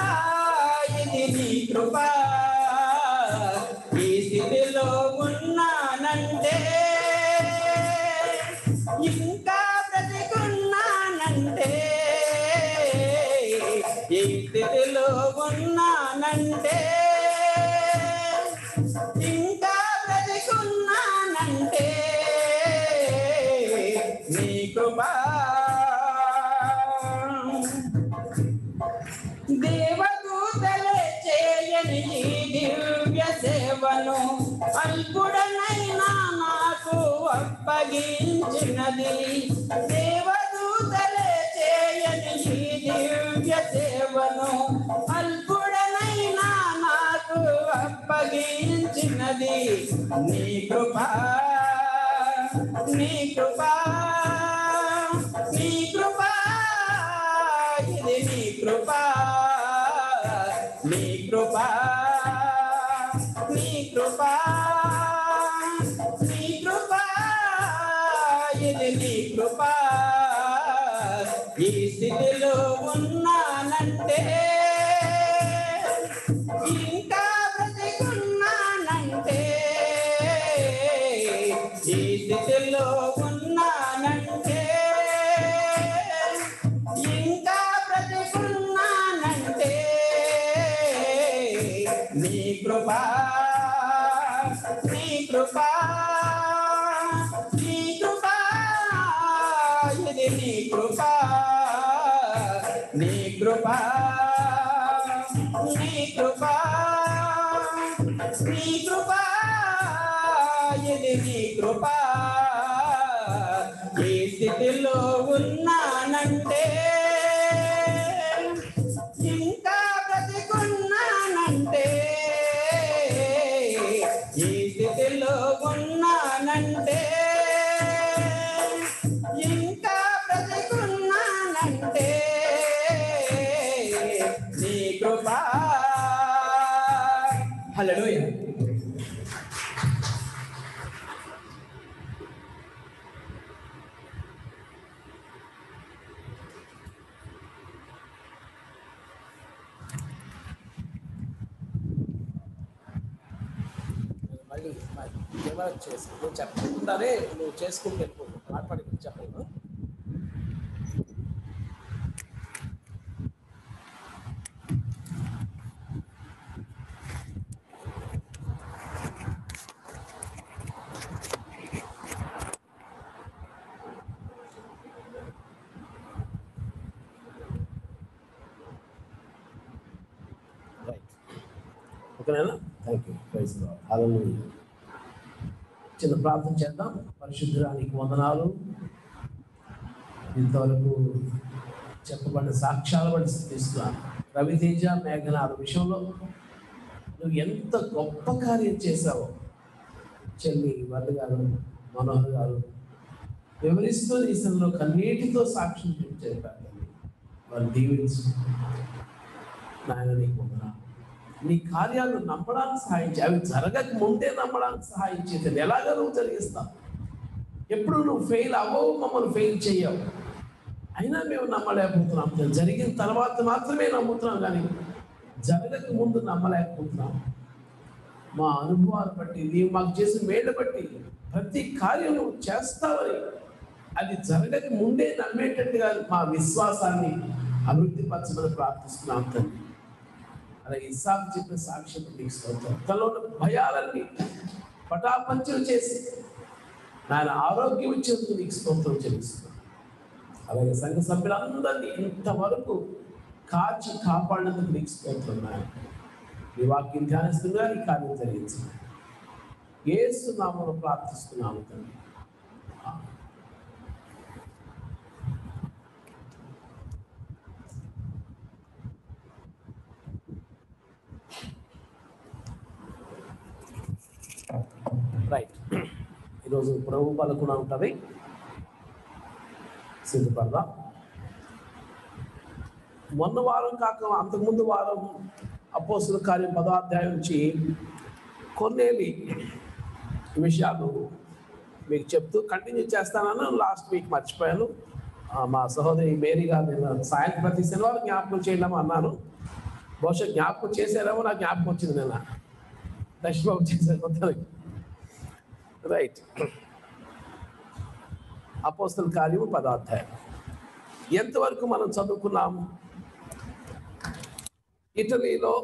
[SPEAKER 8] ఇది నీ కృప ఈ స్థితిలో ఉన్నానంటే ఇంకా బ్రతికున్నానంటే ఈ స్థితిలో ఉన్నానంటే ఇంకా బ్రతికున్నానంటే నీ కృప దేవదూతలే చేయని ఈ దివ్య సేవను అల్పుడనైనా నాకు అప్పగించినది దేవదూతలే చేయని ఈ దివ్య సేవను అల్పుడనైనా నాకు అప్పగించినది నీ కృప నీ కృప నీ కృప ఇది నీ కృప నీ కృప నీ కృప నీ కృప ఇది నీ కృప ఈ స్థితిలో ఉన్నానంటే ఇంకా బ్రతికున్నానంటే ఈ స్థితిలో ఉన్నానంటే ఇంకా బ్రతికున్నానంటే నీ కృప నీ కృప నీ కృప ఇది నీ కృప నీ కృప నీ కృప నీ కృప ఇది నీ కృప ఈ స్థితిలో ఉన్నానంటే ఇంకా బ్రతికున్నానంటే ఈ స్థితిలో ఉన్నానంటే ఇంకా బ్రతికున్నానంటే నీ కృప హల్లెలూయా
[SPEAKER 1] మళ్ళీ ఎవరు చేసి నువ్వు చెప్పకుండానే నువ్వు చేసుకుంటూ వెళ్ళిపో మాట్లాడి చెప్పను రైట్ ఓకేనా థ్యాంక్ యూ ప్రైజ్ హల్లెలూయా చిన్న ప్రార్థన చేద్దాం పరిశుద్ధరానికి వందనాలు ఇంతవరకు చెప్పబడిన సాక్ష్యాల బట్టి స్థితిస్తున్నాను రవితేజ మేఘనాల విషయంలో నువ్వు ఎంత గొప్ప కార్యం చేశావో చెల్లి వల్లి గారు మనోహర్ గారు వివరిస్తూ ఈ సమయంలో కన్నీటితో సాక్ష్యం చెప్పారు వాళ్ళు దీవించు నాయన నీకు వందనాలు నీ కార్యాలు నమ్మడానికి సహాయం చేయి అవి జరగక ముందే నమ్మడానికి సహాయం చేసేది ఎలాగ నువ్వు జరిగిస్తావు ఎప్పుడు నువ్వు ఫెయిల్ అవ్వవు మమ్మల్ని ఫెయిల్ చేయవు అయినా మేము నమ్మలేకపోతున్నాం జరిగిన తర్వాత మాత్రమే నమ్ముతున్నాం కానీ జరగక ముందు నమ్మలేకపోతున్నాం మా అనుభవాలు బట్టి నీవు మాకు చేసిన మేలు బట్టి ప్రతి కార్యం నువ్వు చేస్తావని అది జరగక ముందే నమ్మేటట్టుగా మా విశ్వాసాన్ని అభివృద్ధి పరచమని ప్రార్థిస్తున్నాం తండ్రి అలాగే ఇస్సాకు చెప్పిన సాక్ష్యం నీకు స్తోత్రం తనలో ఉన్న భయాలన్నీ పటాపంచలు చేసి ఆయన ఆరోగ్యం ఇచ్చేందుకు నీకు స్తోత్రం చెల్లిస్తున్నాను అలాగే సంఘ సభ్యులందరినీ ఇంతవరకు కాచి కాపాడినందుకు నీకు స్తోత్రం నాయన నీ వాక్యం ధ్యానిస్తుండగా ఈ కార్యం జరిగించింది ఏసు నామను ప్రార్థిస్తున్నాము తండ్రి రైట్ ఈరోజు ప్రభు పలుకున ఉంటుంది సిద్ధపడదా మొన్న వారం కాక అంతకుముందు వారం అపోసుల కార్యం పదాధ్యాయం నుంచి కొన్నేళ్ళి విషయాలు మీకు చెప్తూ కంటిన్యూ చేస్తానని లాస్ట్ వీక్ మర్చిపోయాను ఆ, మా సహోదరి మేరీ గారు నేను సాయంత్రం ప్రతి శనివారం జ్ఞాపకం చేయడం అన్నాను బహుశా జ్ఞాపకం చేశారేమో నాకు జ్ఞాపకం వచ్చింది నిన్న దక్షబాబు చేశారు మొత్తానికి రైట్ అపోస్తల కార్యము పదార్థాయం ఎంతవరకు మనం చదువుకున్నాం ఇటలీలో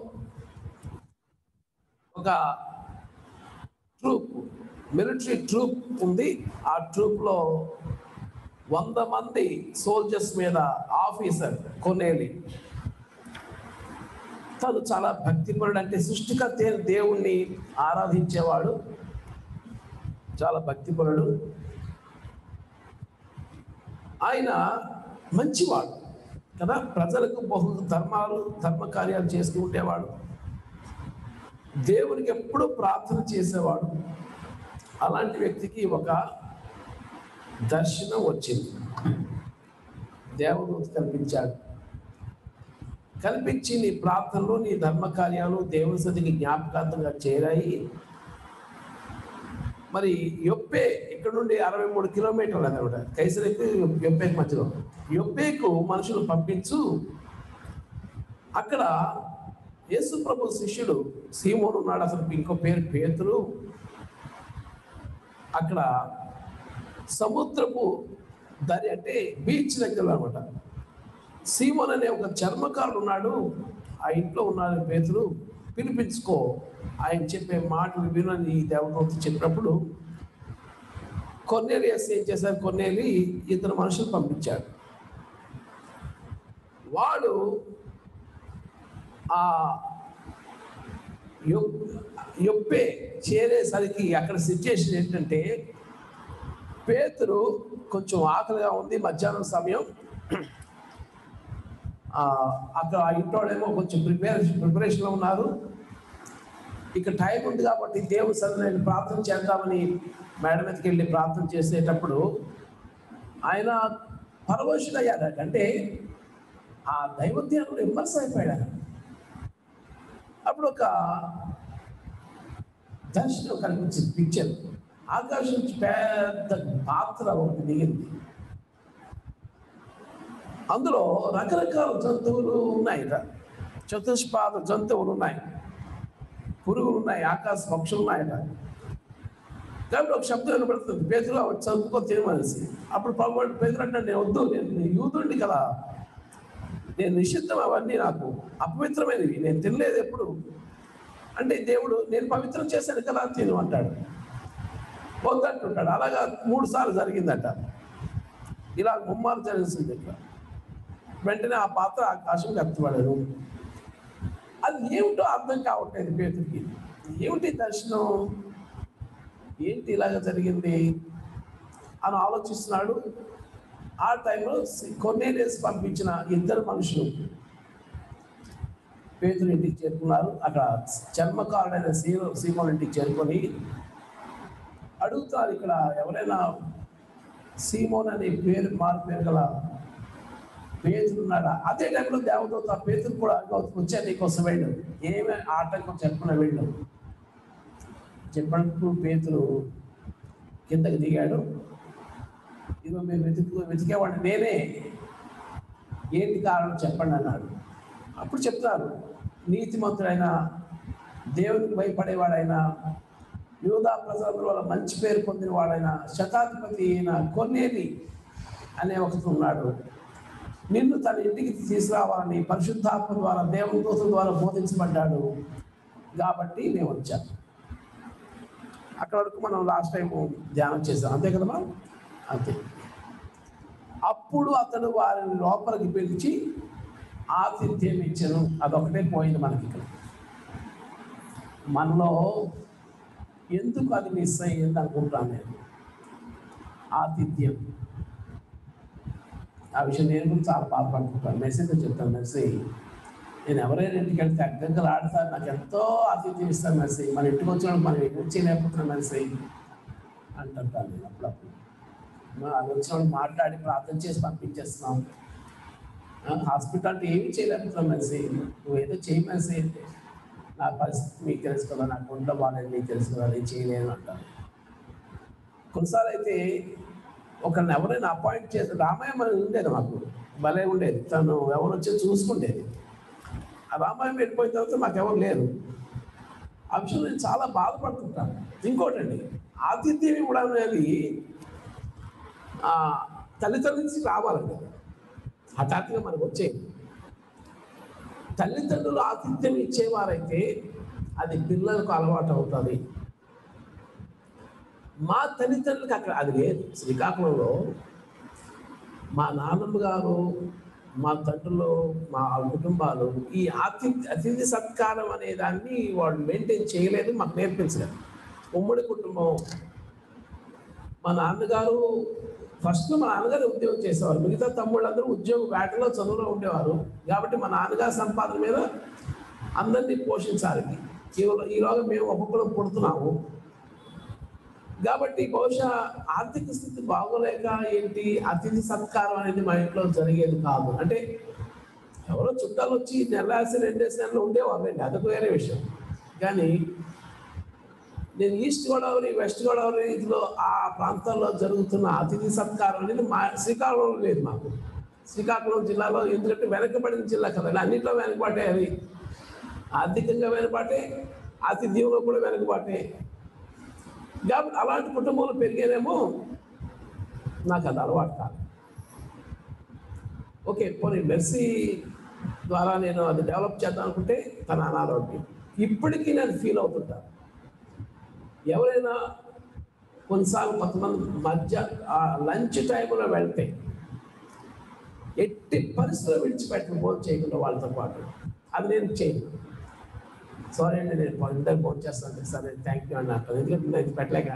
[SPEAKER 1] ఒక ట్రూప్ మిలిటరీ ట్రూప్ ఉంది ఆ ట్రూప్లో వంద మంది సోల్జర్స్ మీద ఆఫీసర్ కొనేలి తను చాలా భక్తిపరుడు అంటే సృష్టికర్త అయిన దేవుణ్ణి ఆరాధించేవాడు చాలా భక్తిపరుడు ఆయన మంచివాడు కదా ప్రజలకు బహు ధర్మాలు ధర్మ కార్యాలు చేస్తూ ఉండేవాడు దేవునికి ఎప్పుడూ ప్రార్థన చేసేవాడు అలాంటి వ్యక్తికి ఒక దర్శనం వచ్చింది దేవదూత కనిపించాడు కనిపించి నీ ప్రార్థనలు నీ ధర్మ కార్యాలు దేవుని సదికి జ్ఞాపకార్థంగా చేరాయి మరి యొప్పే ఇక్కడ నుండి అరవై మూడు కిలోమీటర్లు అనమాట కైసరికి యొప్పేకి మధ్యలో యొప్పేకు మనుషులు పంపించు అక్కడ యేసు ప్రభు శిష్యుడు సీమోను ఉన్నాడు అసలు ఇంకో పేరు పేతురు అక్కడ సముద్రపు దరి అంటే బీచ్ దగ్గర అనమాట సీమోన్ అనే ఒక చర్మకారుడు ఉన్నాడు ఆ ఇంట్లో ఉన్నాడు పేతురు పిలిపించుకో ఆయన చెప్పే మాటలు వినని దేవదూత చెప్పినప్పుడు కొన్నేలియస్ ఏం చేశారు కొన్నేలి ఇద్దరు మనుషులు పంపించాడు వాడు ఆ యొ- యొప్పే చేరేసరికి అక్కడ సిచ్యుయేషన్ ఏంటంటే పేతురు కొంచెం ఆకలిగా ఉంది మధ్యాహ్నం సమయం ఆ, అక్కడ ఆ ఇంటోడేమో కొంచెం ప్రిపేర్ ప్రిపరేషన్లో ఉన్నారు ఇక టైం ఉంది కాబట్టి దేవుని సరే నేను ప్రార్థన చేద్దామని మేడం మీదకి వెళ్ళి ప్రార్థన చేసేటప్పుడు ఆయన పరవశుడయ్యాడు అంటే ఆ దైవధ్యానంలో ఇమ్మర్స్ అయిపోయాడు ఆయన. అప్పుడు ఒక దర్శనం కనిపించింది పిక్చర్ ఆకాశం నుంచి పెద్ద పాత్ర ఒకటి దిగింది అందులో రకరకాల జంతువులు ఉన్నాయి చతుష్పాద జంతువులు ఉన్నాయి పురుగులు ఉన్నాయి ఆకాశ పక్షులు ఉన్నాయట కాబట్టి ఒక శబ్దం వినపడుతుంది పేదలు అవి చదువుకో తినమనేసి అప్పుడు ప్రభు పేదలు అంటే నేను వద్దు నేను యూదుండి కదా నేను నిషిద్ధం అవన్నీ నాకు అపవిత్రమైనవి నేను తినలేదు ఎప్పుడు అంటే దేవుడు నేను పవిత్రం చేశాను కదా తిను అంటాడు వద్దంటుంటాడు అలాగా మూడు సార్లు జరిగిందట ఇలా ముమ్మారు జరిగింది ఇక్కడ వెంటనే ఆ పాత్ర ఆకాశం కత్తిపడాడు అది ఏమిటో అర్థం కావట్లేదు పేతుడికి ఏమిటి దర్శనం ఏంటి ఇలాగ జరిగింది అని ఆలోచిస్తున్నాడు ఆ టైంలో కొన్నేసి పంపించిన ఇద్దరు మనుషులు పేతురు ఇంటికి చేరుకున్నారు అక్కడ చర్మకారుడైన సీమ సీమోన్ ఇంటికి చేరుకొని అడుగుతారు ఇక్కడ ఎవరైనా సీమోన్ అనే పేరు మారు పేరు గల పేతురు ఉన్నాడా అదే టైంలో దేవదూత పేతురు కూడా వచ్చా నీకోసం వెళ్ళు ఏమి ఆటంకం చెప్పిన వెళ్ళు చెప్పినప్పుడు పేతురు కిందకి దిగాడు ఇదిగో మీరు వెతుకు వెతికేవాడిని నేనే ఏంటి కారణం చెప్పండి అన్నాడు అప్పుడు చెప్తారు నీతిమంతుడైన దేవునికి భయపడేవాడైనా యూదా ప్రజల వల్ల మంచి పేరు పొందిన వాడైన శతాధిపతి అయిన కొన్నేలి అనే ఒకటి ఉన్నాడు నిన్ను తన ఇంటికి తీసుకురావాలని పరిశుద్ధాత్మ ద్వారా దేవుని దూత ద్వారా బోధించబడ్డాడు కాబట్టి నేను వచ్చాను అక్కడ వరకు మనం లాస్ట్ టైం ధ్యానం చేసాం అంతే కదా మనం అంతే అప్పుడు అతడు వారిని లోపలికి పిలిచి ఆతిథ్యం ఇచ్చాను అదొకటే పోయింది మనకి ఇక్కడ మనలో ఎందుకు అది మిస్ అయ్యింది అనుకుంటాను నేను ఆతిథ్యం ఆ విషయం నేను కూడా చాలా బాధపడుకుంటాను మెసేజ్ చెప్తాను మెసేజ్ నేను ఎవరైనా ఇంటికి వెళ్తే అగ్గంగా ఆడతారు నాకు ఎంతో ఆతిథ్యం ఇస్తారు మెసేజ్ మన ఇంటికి వచ్చినప్పుడు మనం ఎక్కడ చేయలేకపోతున్నాం మెసేజ్ అంటుంటాను నేను అప్పుడప్పుడు మా అది వచ్చినప్పుడు మాట్లాడి ప్రార్థన చేసి పంపించేస్తున్నాం హాస్పిటాలిటీ ఏమి చేయలేకపోతున్నాం మెసేజ్ నువ్వు ఏదో చేయి మెసేజ్ నా పరిస్థితి మీకు తెలుసు కదా నాకు ఒంట్లో బాగాలేదు మీకు తెలుసు కదా నేను చేయలేను అంటాను కొన్నిసార్లు అయితే ఒకరిని ఎవరైనా అపాయింట్ చేసి రామాయణం అని ఉండేది మాకు భలే ఉండేది తను ఎవరు వచ్చి చూసుకుండేది ఆ రామాయణం వెళ్ళిపోయిన తర్వాత మాకెవరు లేరు ఆ విషయం నేను చాలా బాధపడుతుంటాను ఇంకోటండి ఆతిథ్యం ఇవ్వడం అనేది ఆ, తల్లిదండ్రుల నుంచి రావాలండి హఠాత్తుగా మనకు వచ్చేది తల్లిదండ్రులు ఆతిథ్యం ఇచ్చేవారైతే అది పిల్లలకు అలవాటు అవుతుంది మా తల్లిదండ్రులకు అక్కడ అది లేదు శ్రీకాకుళంలో మా నాన్నమ్మ గారు మా తండ్రులు మా కుటుంబాలు ఈ అతిథి అతిథి సత్కారం అనే దాన్ని వాళ్ళు మెయింటైన్ చేయలేదు మాకు నేర్పించలేదు ఉమ్మడి కుటుంబం మా నాన్నగారు ఫస్ట్ మా నాన్నగారు ఉద్యోగం చేసేవారు మిగతా తమ్ముళ్ళందరూ ఉద్యోగం వేటలో చదువులో ఉండేవారు కాబట్టి మా నాన్నగారి సంపాదన మీద అందరినీ పోషించాలి ఈలో- ఈలోగా మేము ఒక్కొక్కరు పుడుతున్నాము కాబట్టి బహుశా ఆర్థిక స్థితి బాగోలేక ఏంటి అతిథి సత్కారం అనేది మా ఇంట్లో జరిగేది కాదు అంటే ఎవరో చుట్టాలు వచ్చి నెలాసి రెండేసి నెలలు ఉండేవాళ్ళండి అదొక వేరే విషయం కానీ నేను ఈస్ట్ గోదావరి వెస్ట్ గోదావరి ఇదిలో ఆ ప్రాంతాల్లో జరుగుతున్న అతిథి సత్కారం అనేది మా శ్రీకాకుళంలో లేదు మాకు శ్రీకాకుళం జిల్లాలో ఎందుకంటే వెనకబడిన జిల్లా కదా ఇలా అన్నింటిలో వెనకబాటే అది ఆర్థికంగా వెనకబాటే ఆతిథ్యంలో కూడా వెనకబాటే కాబట్టి అలాంటి కుటుంబంలో పెరిగేనేమో నాకు అది అలవాటు కాదు ఓకే పోనీ మెర్సీ ద్వారా నేను అది డెవలప్ చేద్దాం అనుకుంటే తన అనారోగ్యం ఇప్పటికీ నేను ఫీల్ అవుతుంటాను ఎవరైనా కొన్నిసార్లు కొంతమంది మధ్య లంచ్ టైంలో వెళ్తే ఎట్టి పరిస్థితుల్లో విడిచిపెట్టను ఫోన్ చేయకుండా వాళ్ళతో పాటు అది నేను చేయను సారీ అండి నేను ఇద్దరు ఫోన్ చేస్తాను సరే థ్యాంక్ యూ అని అంటాను ఎందుకంటే నేను ఇది పెట్టలేక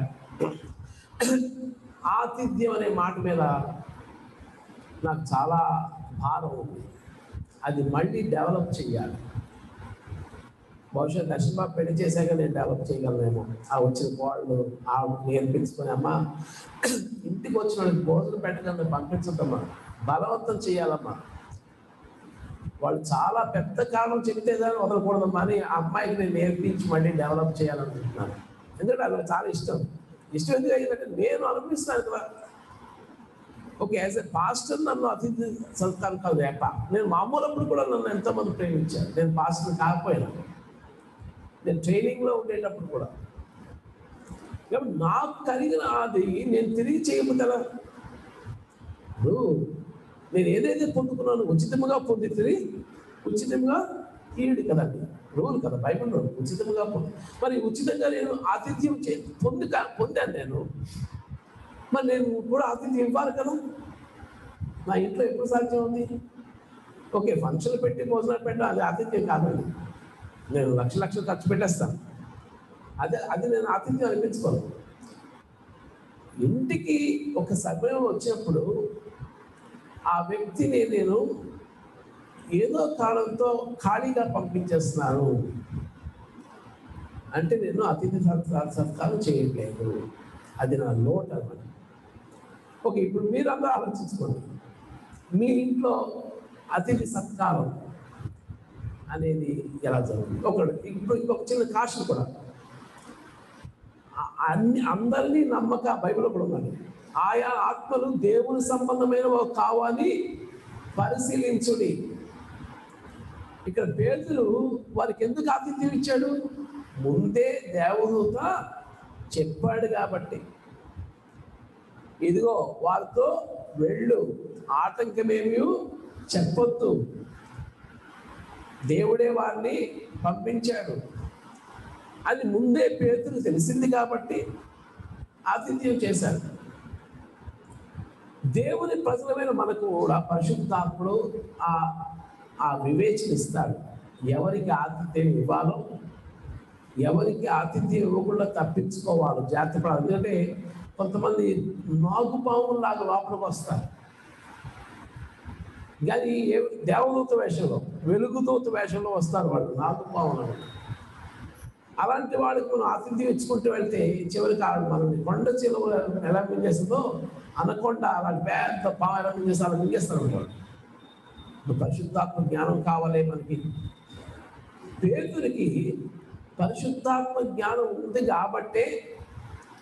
[SPEAKER 1] ఆతిథ్యం అనే మాట మీద నాకు చాలా భారం ఉంది అది మళ్ళీ డెవలప్ చేయాలి బహుశా దర్శన్ బాబు పెళ్లి చేశాక నేను డెవలప్ చేయగలనేమో ఆ వచ్చిన కోళ్ళు ఆ నేను పిలుచుకొని అమ్మా ఇంటికి వచ్చిన వాళ్ళకి భోజనం పెట్టగలను పంపించద్దమ్మా బలవంతం చేయాలమ్మా వాళ్ళు చాలా పెద్ద కాలం చెప్తే దాన్ని వదలకూడదమ్మా అని ఆ అమ్మాయికి నేను నేర్పించి మళ్ళీ డెవలప్ చేయాలనుకుంటున్నాను ఎందుకంటే అది నాకు చాలా ఇష్టం ఇష్టం ఎందుకు అయిందంటే నేను అనుభవిస్తాను కదా ఓకే యాజ్ ఎ పాస్టర్ నన్ను అతిథి సత్కారం కాదు రేప నేను మామూలప్పుడు కూడా నన్ను ఎంతోమంది ప్రేమించారు నేను పాస్టర్ కాకపోయినా నేను ట్రైనింగ్లో ఉండేటప్పుడు కూడా కాబట్టి నాకు కలిగిన అది నేను తిరిగి చేయకపోతే ఎలా? ఇప్పుడు నేను ఏదైతే పొందుకున్నాను ఉచితంగా పొంది తిరిగి ఉచితంగా ఈడు కదండి రూల్ కదా బైబిల్ రూల్ ఉచితంగా పొంది మరి ఉచితంగా నేను ఆతిథ్యం చే పొంది పొందాను నేను మరి నేను కూడా ఆతిథ్యం ఇవ్వాలి కదా నా ఇంట్లో ఎప్పుడు సాధ్యం ఉంది ఓకే ఫంక్షన్లు పెట్టి భోజనాలు పెట్టడం అది ఆతిథ్యం కాదండి నేను లక్ష లక్షలు ఖర్చు పెట్టేస్తాను అదే అది నేను ఆతిథ్యం అనిపించుకోను ఇంటికి ఒక సమయం వచ్చినప్పుడు ఆ వ్యక్తిని నేను ఏదో కారణంతో ఖాళీగా పంపించేస్తున్నాను అంటే నేను అతిథి సత్కారం సత్కారం చేయట్లేదు అది నా లోటు అన్నమాట ఓకే ఇప్పుడు మీరందరూ ఆలోచించుకోండి మీ ఇంట్లో అతిథి సత్కారం అనేది ఎలా జరుగుతుంది ఒకటి ఇప్పుడు ఇంకొక చిన్న కాషన్ కూడా ఆ- అన్ని అందరినీ నమ్మక బైబిల్ కూడా ఉన్నది ఆయా ఆత్మలు దేవుని సంబంధమైన కావాలి పరిశీలించుడి ఇక్కడ పేదలు వారికి ఎందుకు ఆతిథ్యం ఇచ్చాడు ముందే దేవదూత చెప్పాడు కాబట్టి ఇదిగో వారితో వెళ్ళు ఆటంకమేమీ చెప్పొద్దు దేవుడే వారిని పంపించాడు అది ముందే పేతులు తెలిసింది కాబట్టి ఆతిథ్యం చేశాడు దేవుని ప్రజలమైన మనకు కూడా పరిశుద్ధాత్ముడు ఆ ఆ వివేచన ఇస్తాడు ఎవరికి ఆతిథ్యం ఇవ్వాలో ఎవరికి ఆతిథ్యం ఇవ్వకుండా తప్పించుకోవాలి జాగ్రత్త పడాలి ఎందుకంటే కొంతమంది నాగుపాములాగా లోపలికి వస్తారు కానీ ఏ దేవదూత వేషంలో వెలుగుదూత వేషంలో వస్తారు వాళ్ళు నాగుపాములు అలాంటి వాడికి మనం ఆతిథ్యం ఇచ్చుకుంటూ వెళ్తే చివరికి ఆవిడ మనల్ని కొండ చిలువ ఎలా మింగేస్తుందో అనకొండ అలాంటి పెద్ద పాము ఎలా మింగేస్తే అలా మింగేస్తారు వాళ్ళు ఇప్పుడు పరిశుద్ధాత్మ జ్ఞానం కావాలి మనకి పేతురికి పరిశుద్ధాత్మ జ్ఞానం ఉంది కాబట్టే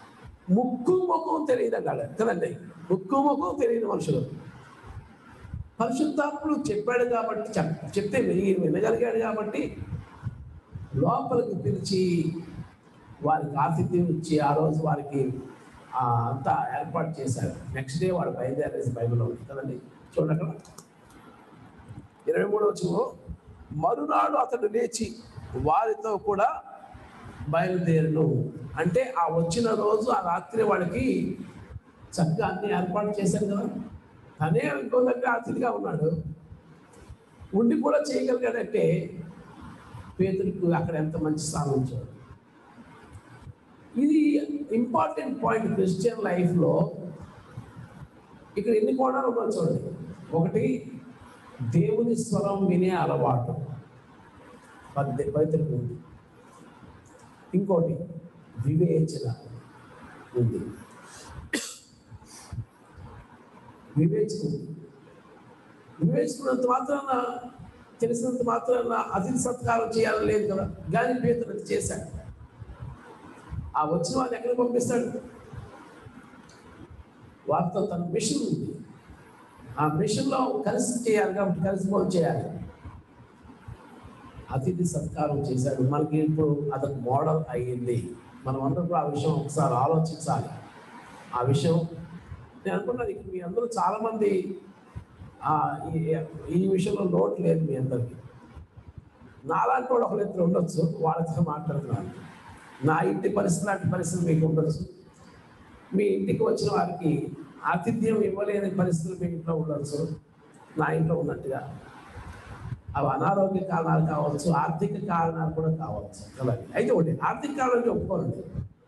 [SPEAKER 1] ముక్కు ముఖం తెలియదు అన్నాడు కదండి ముక్కు ముఖం తెలియని మనుషులు పరిశుద్ధాత్ముడు చెప్పాడు కాబట్టి చెప్ చెప్తే విని వినగలిగాడు కాబట్టి లోపలికి పిలిచి వారికి ఆతిథ్యం ఇచ్చి ఆ రోజు వారికి ఆ, అంతా ఏర్పాటు చేశారు నెక్స్ట్ డే వాడు బయలుదేరేసి బైబిల్లో ఉంది కదండి చూడండి అక్కడ ఇరవై మూడు వచ్చిన మరునాడు అతడు లేచి వారితో కూడా బయలుదేరును అంటే ఆ వచ్చిన రోజు ఆ రాత్రి వాడికి చక్కగా అన్ని ఏర్పాటు చేశారు కదా తనే ఇంకో దగ్గర అతిథిగా ఉన్నాడు ఉండి కూడా చేయగలిగాడంటే పేదలకు అక్కడ ఎంత మంచి స్థానం ఉంచాడు ఇది ఇంపార్టెంట్ పాయింట్ క్రిస్టియన్ లైఫ్లో ఇక్కడ ఎన్ని కోణాలు ఉన్నాయి చూడండి ఒకటి దేవుని స్వరం వినే అలవాటు పద్దె పవిత్రకు ఉంది ఇంకోటి వివేచన ఉంది వివేచన ఉంది. వివేచకున్నంత మాత్రాన తెలిసినంత మాత్రాన అతిథి సత్కారం చేయాలని లేదు కదా కానీ పేతులు అది చేశాడు ఆ వచ్చిన వాడిని ఎక్కడికి పంపిస్తాడు వారితో తన మిషన్ ఉంది ఆ మిషన్లో కలిసి చేయాలి కాబట్టి కలిసి భోజనం చేయాలి అతిథి సత్కారం చేశాడు మనకి ఇప్పుడు అదొక మోడల్ అయ్యింది మనం అందరం కూడా ఆ విషయం ఒకసారి ఆలోచించాలి ఆ విషయం నేను అనుకున్నాను ఇక్కడ మీ అందరూ చాలామంది ఆ, ఈ- ఈ విషయంలో లోటు లేదు మీ అందరికీ నాలాంటి వాడు ఒకరు ఇద్దరు ఉండొచ్చు వాళ్ళతో మాట్లాడుతున్నాను నా ఇంటి పరిస్థితి లాంటి పరిస్థితి మీకు ఉండొచ్చు మీ ఇంటికి వచ్చిన వారికి ఆతిథ్యం ఇవ్వలేని పరిస్థితులు మీ ఇంట్లో ఉండొచ్చు నా ఇంట్లో ఉన్నట్టుగా అవి అనారోగ్య కారణాలు కావచ్చు ఆర్థిక కారణాలు కూడా కావచ్చు కదా అయితే ఒకటి ఆర్థిక కారణాలు ఒప్పుకోనండి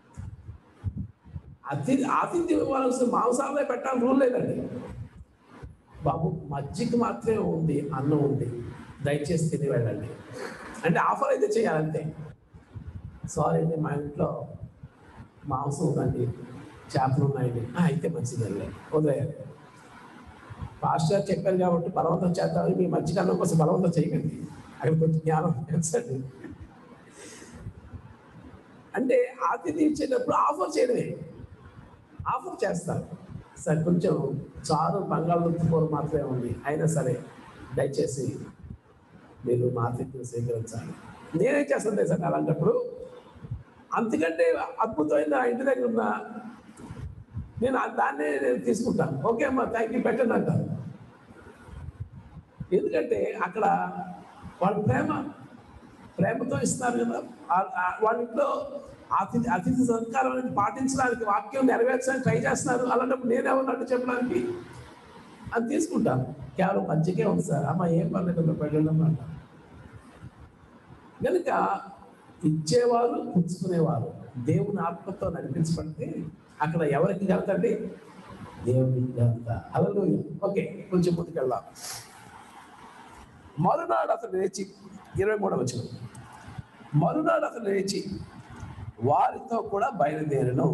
[SPEAKER 1] అతి ఆతిథ్యం ఇవ్వాల్సిన మాంసాలే పెట్టాలని రూల్ లేదండి బాబు మజ్జిగ మాత్రమే ఉంది అన్నం ఉంది దయచేసి తిని వెళ్ళండి అంటే ఆఫర్ అయితే చేయాలంతే సారీ అండి మా ఇంట్లో మాంసం ఉందండి చేపలు ఉన్నాయండి "ఆ, అయితే మంచిదండి వదిలేయాలి పాస్టర్ గారు చెప్పారు కాబట్టి బలవంతం చేద్దామని మీ మధ్య అన్నం కోసం బలవంతం చేయకండి అక్కడ కొంచెం జ్ఞానం పెంచండి అంటే ఆతిథ్యం ఇచ్చేటప్పుడు ఆఫర్ చేయడమే ఆఫర్ చేస్తారు సార్ కొంచెం చారు బంగాళదుంప కూర మాత్రమే ఉంది అయినా సరే దయచేసి మీరు మా ఆతిథ్యం స్వీకరించాలి నేనేం చేస్తాను సార్ అలాంటప్పుడు అంతకంటే అద్భుతమైన ఆ ఇంటి దగ్గర ఉన్న నేను ఆ- దాన్నే నేను తీసుకుంటాను ఓకే అమ్మా థ్యాంక్ యూ పెట్టండి అంటాను ఎందుకంటే అక్కడ వాళ్ళ ప్రేమ ప్రేమతో ఇస్తున్నారు కదా ఆ- ఆ- వాళ్ళ ఇంట్లో అతిథి అతిథి సంస్కారం అనేది పాటించడానికి వాక్యం నెరవేర్చడానికి ట్రై చేస్తున్నారు అలాంటప్పుడు నేనేమన్నట్టు చెప్పడానికి అది తీసుకుంటాను కేవలం మంచిగా ఉంది సార్ అమ్మ ఏం పర్లేదు పెట్టండి అమ్మా అంటాను కనుక ఇచ్చేవారు పుచ్చుకునేవారు దేవుని ఆత్మతో నడిపించబడితే అక్కడ ఎవరికి ఘనతండి దేవునికి ఘనత అలలు ఓకే కొంచెం ముందుకెళ్దాం మరునాడు అతను లేచి ఇరవై మూడవ వచ్చిన మరునాడు అతను లేచి వారితో కూడా బయలుదేరను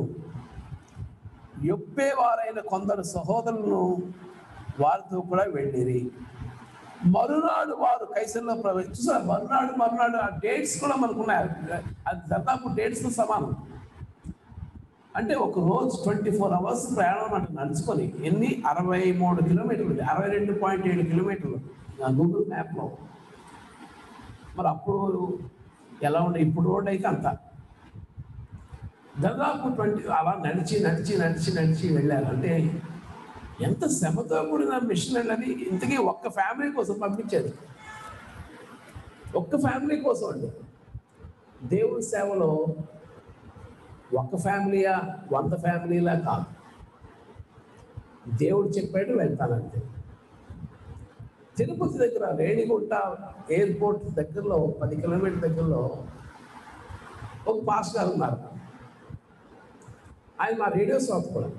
[SPEAKER 1] యొప్పేవారైన కొందరు సహోదరులను వారితో కూడా వెళ్ళిరి మరునాడు వారు కైసల్లో ప్రవేశ చూసారు మరునాడు మరునాడు ఆ డేట్స్ కూడా మనకు ఉన్నాయి అది దాదాపు డేట్స్ సమానం అంటే ఒక రోజు ట్వంటీ ఫోర్ అవర్స్ ప్రయాణం అంటే నడుచుకొని ఎన్ని అరవై మూడు కిలోమీటర్లు అరవై రెండు పాయింట్ ఏడు కిలోమీటర్లు నా గూగుల్ మ్యాప్లో మరి అప్పుడు ఎలా ఉండే ఇప్పుడు రోడ్ అయితే అంత దాదాపు ట్వంటీ అలా నడిచి నడిచి నడిచి నడిచి వెళ్ళారు అంటే ఎంత శ్రమతో కూడిన మిషన్ అని ఇంతకీ ఒక్క ఫ్యామిలీ కోసం పంపించేది ఒక్క ఫ్యామిలీ కోసం అండి దేవుని సేవలో ఒక్క ఫ్యామిలీయా వంద ఫ్యామిలీలా కాదు దేవుడు చెప్పాడు వెళ్తానంతే తిరుపతి దగ్గర రేణిగుంట ఎయిర్పోర్ట్ దగ్గరలో పది కిలోమీటర్ దగ్గరలో ఒక పాస్ గారు ఉన్నారు ఆయన మా రేడియో షాప్ కూడా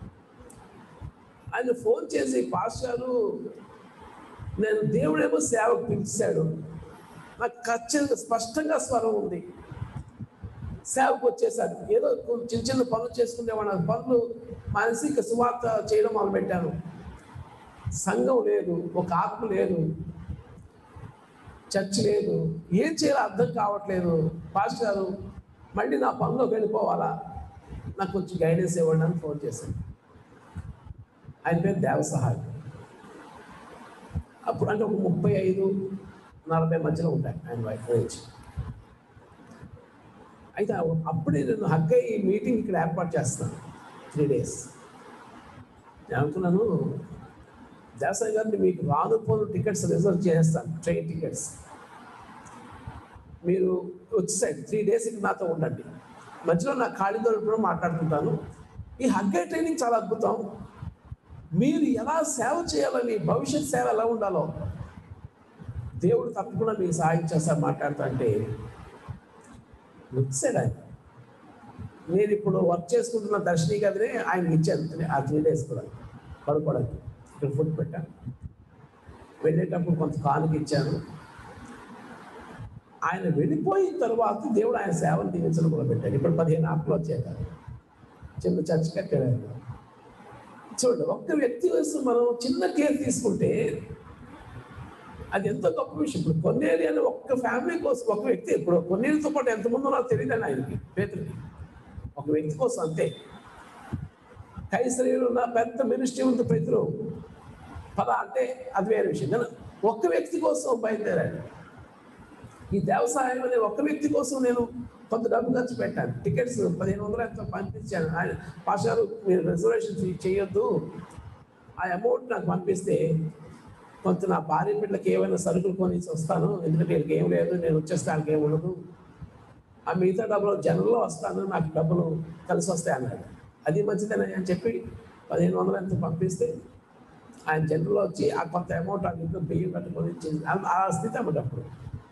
[SPEAKER 1] ఆయన ఫోన్ చేసి పాస్ గారు నేను దేవుడేమో సేవకు పిలిచాడు నాకు ఖచ్చితంగా స్పష్టంగా స్వరం ఉంది సేవకు వచ్చేసాను ఏదో కొన్ని చిన్న చిన్న పనులు చేసుకునేవాడు ఆ పనులు మానసిక సువార్త చేయడం మొదలుపెట్టాను సంఘం లేదు ఒక ఆత్మ లేదు చర్చ్ లేదు ఏం చేయాలో అర్థం కావట్లేదు పాస్టర్ గారు మళ్ళీ నా పనిలోకి వెళ్ళిపోవాలా నాకు కొంచెం గైడెన్స్ ఇవ్వండి అని ఫోన్ చేశాను ఆయన పేరు దేవ సహాయం అప్పుడు అంటే ఒక ముప్పై ఐదు నలభై మధ్యలో ఉంటాయి ఆయన వైఫ్ ఏజ్ అయితే అప్పుడే నేను హగ్గ ఈ మీటింగ్ ఇక్కడ ఏర్పాటు చేస్తాను త్రీ డేస్ నేను అనుకున్నాను దేశాయ్ గారిని మీకు రాను పోను టికెట్స్ రిజర్వ్ చేస్తాను ట్రైన్ టికెట్స్ మీరు వచ్చేసండి త్రీ డేస్ ఇక్కడ నాతో ఉండండి మధ్యలో నా ఖాళీ దొరికినప్పుడు మాట్లాడుకుంటాను ఈ హగ్గ ట్రైనింగ్ చాలా అద్భుతం మీరు ఎలా సేవ చేయాలని భవిష్యత్ సేవ ఎలా ఉండాలో దేవుడు తప్పకుండా మీకు సహాయం చేస్తారు మాట్లాడుతా అంటే వచ్చాడు ఆయన నేను ఇప్పుడు వర్క్ చేసుకుంటున్న దర్శని గదినే ఆయనకి ఇచ్చాను ఆ త్రీ డేస్ కూడా పడుకోవడానికి ఇక్కడ ఫుడ్ పెట్టాను వెళ్ళేటప్పుడు కొంత కానుక ఇచ్చాను ఆయన వెళ్ళిపోయిన తర్వాత దేవుడు ఆయన సేవను దీవించడం కూడా పెట్టాడు ఇప్పుడు పదిహేను ఆకులు వచ్చాయి కదా చిన్న చర్చ్ కట్టాడు ఆయన చూడండి ఒక్క వ్యక్తి కోసం మనం చిన్న కేర్ తీసుకుంటే అది ఎంతో గొప్ప విషయం ఇప్పుడు కొన్నేరి అని ఒక్క ఫ్యామిలీ కోసం ఒక వ్యక్తి ఇప్పుడు కొన్నేరితో పాటు ఎంతమంది నాకు తెలియదు ఆయనకి పేతుడికి ఒక వ్యక్తి కోసం అంతే కైసరీలో ఉన్న పెద్ద మినిస్ట్రీ ఉంది పేతురు పద అంటే అది వేరే విషయం కానీ ఒక్క వ్యక్తి కోసం బయలుదేరాడు ఈ దేవసాయం అనే ఒక్క వ్యక్తి కోసం నేను కొంత డబ్బు ఖర్చు పెట్టాను టికెట్స్ పదిహేను వందలు ఎంతో పంపించాను ఆయన పాషారు మీరు రిజర్వేషన్ చేయొద్దు ఆ అమౌంట్ నాకు పంపిస్తే కొంత నా భార్య బిడ్డలకి ఏమైనా సరుకులు కొనేసి వస్తాను ఎందుకంటే వీళ్ళకి ఏం లేదు నేను వచ్చేస్తే వాళ్ళకి ఏం ఉండదు ఆ మిగతా డబ్బులు జనంలో వస్తాను నాకు డబ్బులు కలిసి వస్తాయి అన్నాడు అది మంచిదేనా అని చెప్పి పదిహేను వందలు ఎంత పంపిస్తే ఆయన జనరల్లో వచ్చి ఆ కొంత అమౌంట్ ఆ ఇంట్లో బియ్యం కట్టుకొని ఇచ్చింది ఆ- ఆ స్థితి అన్నమాట అప్పుడు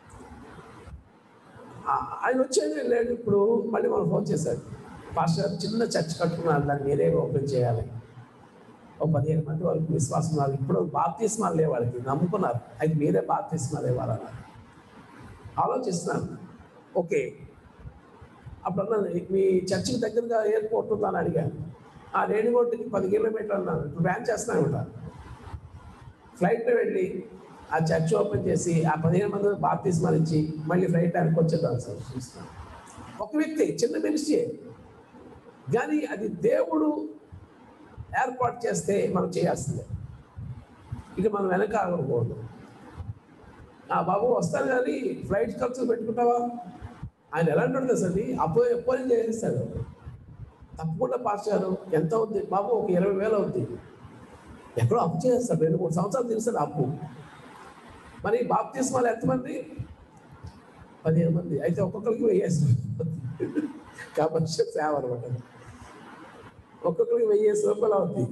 [SPEAKER 1] ఆ- ఆయన వచ్చేది వెళ్ళాడు ఇప్పుడు మళ్ళీ మనం ఫోన్ చేశాడు పాస్టర్ చిన్న చర్చ్ కట్టుకున్నారు దాన్ని మీరే ఓపెన్ చేయాలి ఓ పదిహేను మంది వరకు విశ్వాసం ఉన్నారు ఇప్పుడు బాప్తిస్మాలు లేవు వాళ్ళకి నమ్ముకున్నారు అయితే మీరే బాప్తిస్మాలు ఇవ్వాలన్నారు ఆలోచిస్తున్నాను ఓకే అప్పుడు అన్నాను మీ చర్చికి దగ్గరగా ఎయిర్పోర్ట్ ఉందని అడిగాను ఆ రేణిగోటికి పది కిలోమీటర్లు అన్నాను ఇప్పుడు వ్యాన్ చేస్తున్నాను ఉంటాను ఫ్లైట్లో వెళ్ళి ఆ చర్చ్ ఓపెన్ చేసి ఆ పదిహేను మంది బాప్తిస్మాలు ఇచ్చి మళ్ళీ ఫ్లైట్ టైంకి వచ్చేద్దాం సార్ చూస్తున్నాను ఒక వ్యక్తి చిన్న మినిస్ట్రీ కానీ అది దేవుడు ఏర్పాటు చేస్తే మనం చేయాల్సిందే ఇక మనం వెనకాలకూడదు ఆ బాబు వస్తాను కానీ ఫ్లైట్ ఖర్చులు పెట్టుకుంటావా ఆయన ఎలా ఉంటుంది అసలు అప్పు ఎప్పుడు చేసేస్తాడు తప్పకుండా పాస్ గారు ఎంత అవుద్ది బాబు ఒక ఇరవై వేలు అవుద్ది ఎక్కడో అప్పు చేస్తాడు రెండు మూడు సంవత్సరాలు తెలుస్తాడు అప్పు మరి బాప్తిస్మాలు ఎంతమంది పదిహేను మంది అయితే ఒక్కొక్కరికి వెయ్యేసి కాబట్టి సేవ అనమాట ఒక్కొక్కరికి వెయ్యేసి రూపాయలు అవుతుంది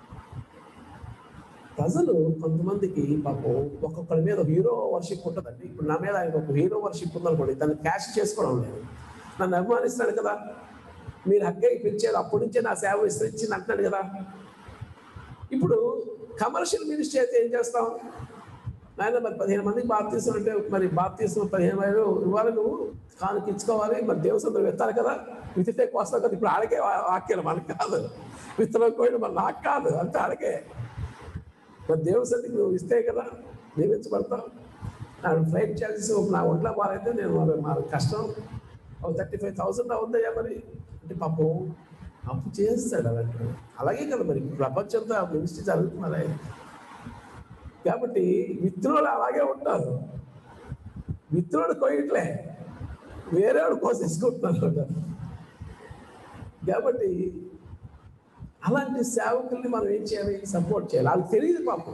[SPEAKER 1] ప్రజలు కొంతమందికి పాపం ఒక్కొక్కరి మీద హీరో వర్షిప్ ఉంటుందండి ఇప్పుడు నా మీద ఆయన ఒక హీరో వర్షిప్ ఉందనుకోండి దాన్ని క్యాష్ చేసుకోవడం లేదు నన్ను అభిమానిస్తాడు కదా మీరు హగ్గై పిలిచారు అప్పటి నుంచే నా సేవ విస్తరించింది అంటున్నాడు కదా ఇప్పుడు కమర్షియల్ మినిస్ట్రీ అయితే ఏం చేస్తాం నాయన మరి పదిహేను మందికి బాప్తీసం అంటే మరి బాప్తీసం పదిహేను వేలు ఇవ్వాలి నువ్వు కానుక ఇచ్చుకోవాలి మరి దేవసంలో విత్తాలి కదా విత్తితే కోస్తావు కదా ఇప్పుడు ఆడకే వా- వాక్యాలు మనకు కాదు విత్తనం కోయడం మరి నాకు కాదు అంతే ఆడకే మరి దేవుడి సన్నిధికి నువ్వు ఇస్తే కదా దీవించబడతావు నా ఫ్లైట్ ఛార్జెస్ నా ఒంట్లో బాగాలైతే నేను మరి మరి కష్టం ఒక థర్టీ ఫైవ్ థౌసండ్ అవుతాయా మరి అంటే పాపం అప్పు చేస్తాడు అలాంటి అలాగే కదా మరి ప్రపంచంతో ఆ మినిస్ట్రీ జరుగుతున్నారే కాబట్టి మిత్రులు అలాగే ఉంటారు మిత్రుడు కొయ్యట్లే వేరేవాడు కోసేసుకుంటున్నారు కాబట్టి అలాంటి సేవకుల్ని మనం ఏం చేయాలి సపోర్ట్ చేయాలి వాళ్ళకి తెలియదు పాపం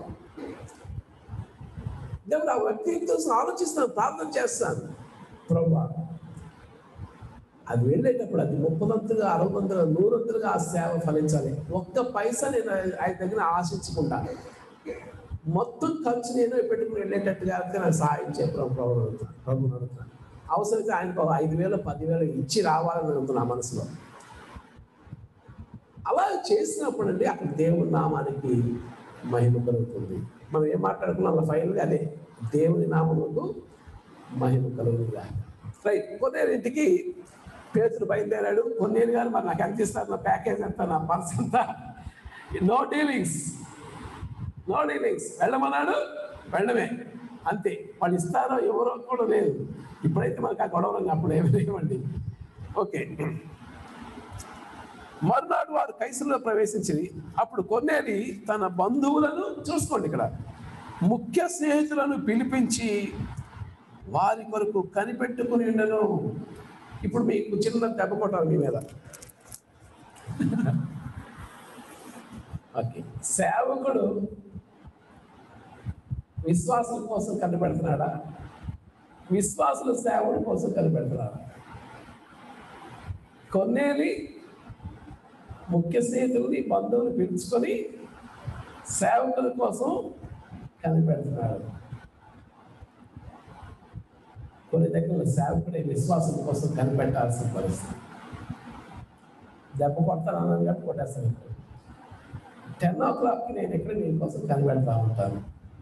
[SPEAKER 1] దేవుడు ఆ వ్యక్తి కోసం ఆలోచిస్తాను ప్రార్థన చేస్తాను ప్రభా అది వెళ్ళేటప్పుడు అది ముప్పదంతుగా అరవదంతుగా నూరంతులుగా ఆ సేవ ఫలించాలి ఒక్క పైసా నేను ఆయన దగ్గర ఆశించకుండా మొత్తం ఖర్చు నేను పెట్టుకుని వెళ్ళేటట్టుగా అయితే నాకు సహాయం చేయ ప్రభు ప్రభు అడుగుతాను ప్రభుని అడుగుతాను అవసరమైతే ఆయనకు ఒక ఐదు వేలు పదివేలు ఇచ్చి రావాలని అడుగుతున్నా నా మనసులో అలా చేసినప్పుడు అండి అక్కడ దేవుని నామానికి మహిమ కలుగుతుంది మనం ఏం మాట్లాడుకున్నాం ఫైనల్గా అదే దేవుని నామముకు మహిమ కలుగుతుందా రైట్ కొన్నేరింటికి పేతులు బయలుదేరాడు కొన్నేరు గారు మరి నాకు ఎంత ఇస్తారు నా ప్యాకేజ్ ఎంత నా పర్స్ ఎంత నో డీలింగ్స్ నో డీలింగ్స్ వెళ్ళమన్నాడు వెళ్ళమే అంతే వాళ్ళు ఇస్తారో ఎవరో కూడా లేదు ఇప్పుడైతే మనకు ఆ గొడవలు అప్పుడు ఏమి లేవండి ఓకే మర్నాడు వారు కైసరులో ప్రవేశించి అప్పుడు కొన్నేరి తన బంధువులను చూసుకోండి ఇక్కడ ముఖ్య స్నేహితులను పిలిపించి వారి కొరకు కనిపెట్టుకుని ఉండను ఇప్పుడు మీకు చిన్న దెబ్బ కొట్టాలి మీ మీద ఓకే సేవకుడు విశ్వాసుల కోసం కనిపెడుతున్నాడా విశ్వాసుల సేవల కోసం కనిపెడుతున్నాడా కొన్నేలి ముఖ్య స్నేహితుల్ని బంధువులు పిలుచుకొని సేవకుల కోసం కనిపెడుతున్నాడు కొన్ని దగ్గర సేవకుడే విశ్వాసం కోసం కనిపెట్టాల్సిన పరిస్థితి దెబ్బ కొడతాను అన్నాను కాబట్టి కొట్టేస్తాను టెన్ ఓ క్లాక్కి నేను ఎక్కడ మీకోసం కనిపెడతా ఉంటాను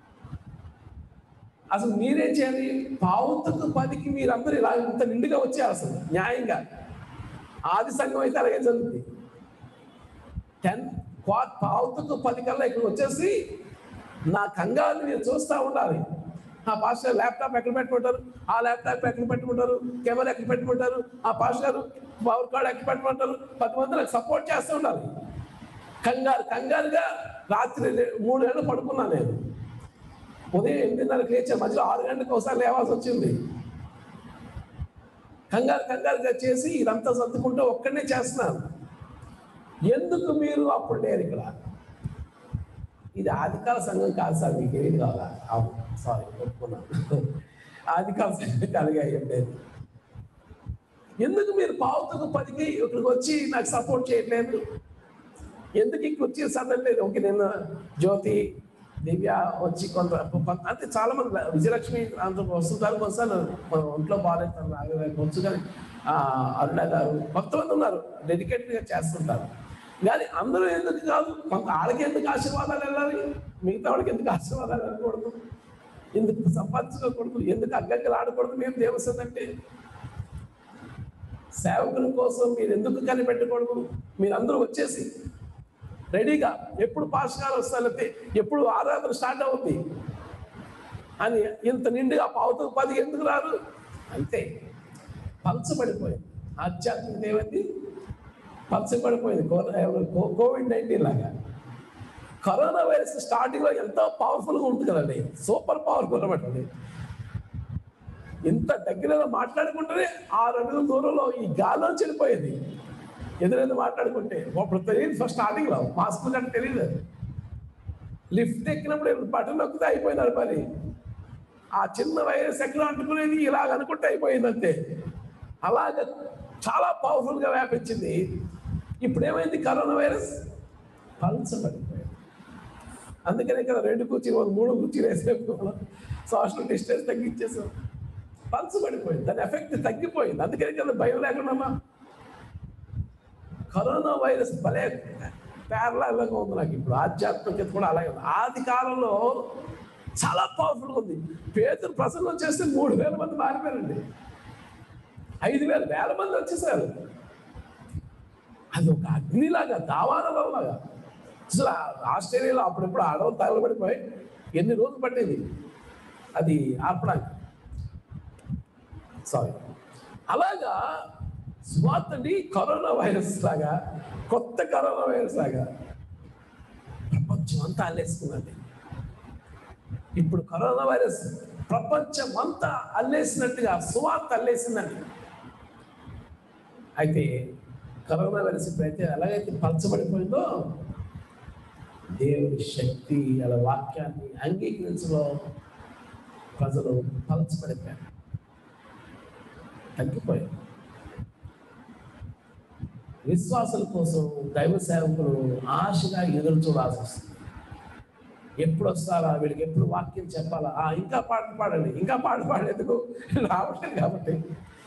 [SPEAKER 1] అసలు మీరేం చేయాలి పావుతకు పదికి మీరందరూ ఇలా ఇంత నిండుగా వచ్చేయాలి అసలు న్యాయంగా ఆది సంఘం అయితే అలాగే జరుగుతుంది టెన్ పావుతకు పది కల్లా ఇక్కడ వచ్చేసి నా కంగారు మీరు చూస్తూ ఉండాలి ఆ పాస్టర్ ల్యాప్టాప్ ఎక్కడ పెట్టుకుంటారు ఆ ల్యాప్టాప్ ఎక్కడ పెట్టుకుంటారు కెమెరా ఎక్కడ పెట్టుకుంటారు ఆ పాస్టర్ పవర్ కార్డ్ ఎక్కడ పెట్టుకుంటారు పది మంది నాకు సపోర్ట్ చేస్తూ ఉండాలి కంగారు కంగారుగా రాత్రి రె- మూడు గంటలు పడుకున్నాను నేను ఉదయం ఎనిమిదిన్నరకు లేచాను మధ్యలో ఆరు గంటలకు ఒకసారి లేవాల్సి వచ్చింది కంగారు కంగారుగా చేసి ఇదంతా సర్దుకుంటూ ఒక్కడనే చేస్తున్నాను ఎందుకు మీరు అప్పుడు లేరు ఇక్కడ ఇది ఆదికాల సంఘం కాదు సార్ మీకు ఏది కావాలా అవును సారీ ఒప్పుకున్నాను ఆదికాల సంఘం కలిగి అయ్యండి ఎందుకు మీరు పావుతకు పదికి ఇక్కడికి వచ్చి నాకు సపోర్ట్ చేయట్లేదు ఎందుకు ఇక్కడ వచ్చి సదలేదు ఓకే నేను జ్యోతి దివ్య వచ్చి కొంత కొంత- అంటే చాలా మంది విజయలక్ష్మి అందరూ వస్తుంటారు కొంతసార్లు మన ఒంట్లో బాగాలేదు రాగలేదు వచ్చు కానీ ఆ, అరుణ గారు కొంతమంది ఉన్నారు డెడికేటెడ్గా చేస్తుంటారు కానీ అందరూ ఎందుకు కాదు కొంత వాళ్ళకి ఎందుకు ఆశీర్వాదాలు వెళ్ళాలి మిగతా వాళ్ళకి ఎందుకు ఆశీర్వాదాలు వెళ్ళకూడదు ఎందుకు సంపాదించుకోకూడదు ఎందుకు అగ్గగ్గలు ఆడకూడదు మేము దేవస్థానం అంటే సేవకుల కోసం మీరు ఎందుకు కనిపెట్టకూడదు మీరందరూ వచ్చేసి రెడీగా ఎప్పుడు పాఠశాల వస్తారంటే ఎప్పుడు ఆరాధన స్టార్ట్ అవుతుంది అని ఇంత నిండుగా పావుతూ పది ఎందుకు రారు అంతే పలచబడిపోయింది ఆధ్యాత్మికత ఏమైంది పలచబడిపోయింది కో- ఎవరు- కో- కోవిడ్ నైన్టీన్ లాగా కరోనా వైరస్ స్టార్టింగ్లో ఎంతో పవర్ఫుల్గా ఉంటుంది కదండి సూపర్ పవర్ఫుల్ అనమాట ఇంత దగ్గరలో మాట్లాడుకుంటేనే ఆరు అడుగుల దూరంలో ఈ గాల్లో చెడిపోయేది ఎదురెదు మాట్లాడుకుంటే అప్పుడు తెలియదు ఫస్ట్ స్టార్టింగ్లో మాస్క్ అంటే తెలియదు లిఫ్ట్ ఎక్కినప్పుడు బటన్ నొక్కితే అయిపోయింది పని ఆ చిన్న వైరస్ ఎక్కడ అంటుకునేది ఇలాగ అనుకుంటే అయిపోయింది అంతే అలాగ చాలా పవర్ఫుల్గా వ్యాపించింది ఇప్పుడు ఏమైంది కరోనా వైరస్ పల్చబడిపోయింది అందుకనే కదా రెండు కుర్చీలు వాళ్ళు మూడు కుర్చీలు వేసేసుకోవడం సోషల్ డిస్టెన్స్ తగ్గించేసాం పల్చబడిపోయింది దాని ఎఫెక్ట్ తగ్గిపోయింది అందుకనే కదా భయం లేకుండా ఉన్నాం. కరోనా వైరస్ భలే పేర్లాగా ఉంది నాకు ఇప్పుడు ఆధ్యాత్మికత కూడా అలాగే ఉంది ఆది కాలంలో చాలా పవర్ఫుల్గా ఉంది పేదలు ప్రసంగం చేస్తే మూడు వేల మంది మారిపోయారండి ఐదు వేల వేల మంది వచ్చేసారు అది ఒక అగ్నిలాగా దావానలాగా అసలు ఆ ఆస్ట్రేలియాలో అప్పుడప్పుడు అడవులు తగలబడిపోయి ఎన్ని రోజులు పట్టేది అది ఆర్పడానికి సారీ అలాగా స్వాతండి కరోనా వైరస్ లాగా కొత్త కరోనా వైరస్ లాగా ప్రపంచం అంతా అల్లేసుకుందండి ఇప్పుడు కరోనా వైరస్ ప్రపంచం అంతా అల్లేసినట్టుగా సువార్త అల్లేసిందండి అయితే కరోనా వైరస్ ఇప్పుడైతే ఎలాగైతే పలచబడిపోయిందో దేవుని శక్తి అలా వాక్యాన్ని అంగీకరించలో ప్రజలు పలచబడిపోయారు తగ్గిపోయారు విశ్వాసుల కోసం దైవ సేవకులు ఆశగా ఎదురు చూడాల్సి వస్తుంది ఎప్పుడు వస్తారా వీడికి ఎప్పుడు వాక్యం చెప్పాలా ఆ, ఇంకా పాట పాడండి ఇంకా పాట పాడేందుకు రావట్లేదు కాబట్టి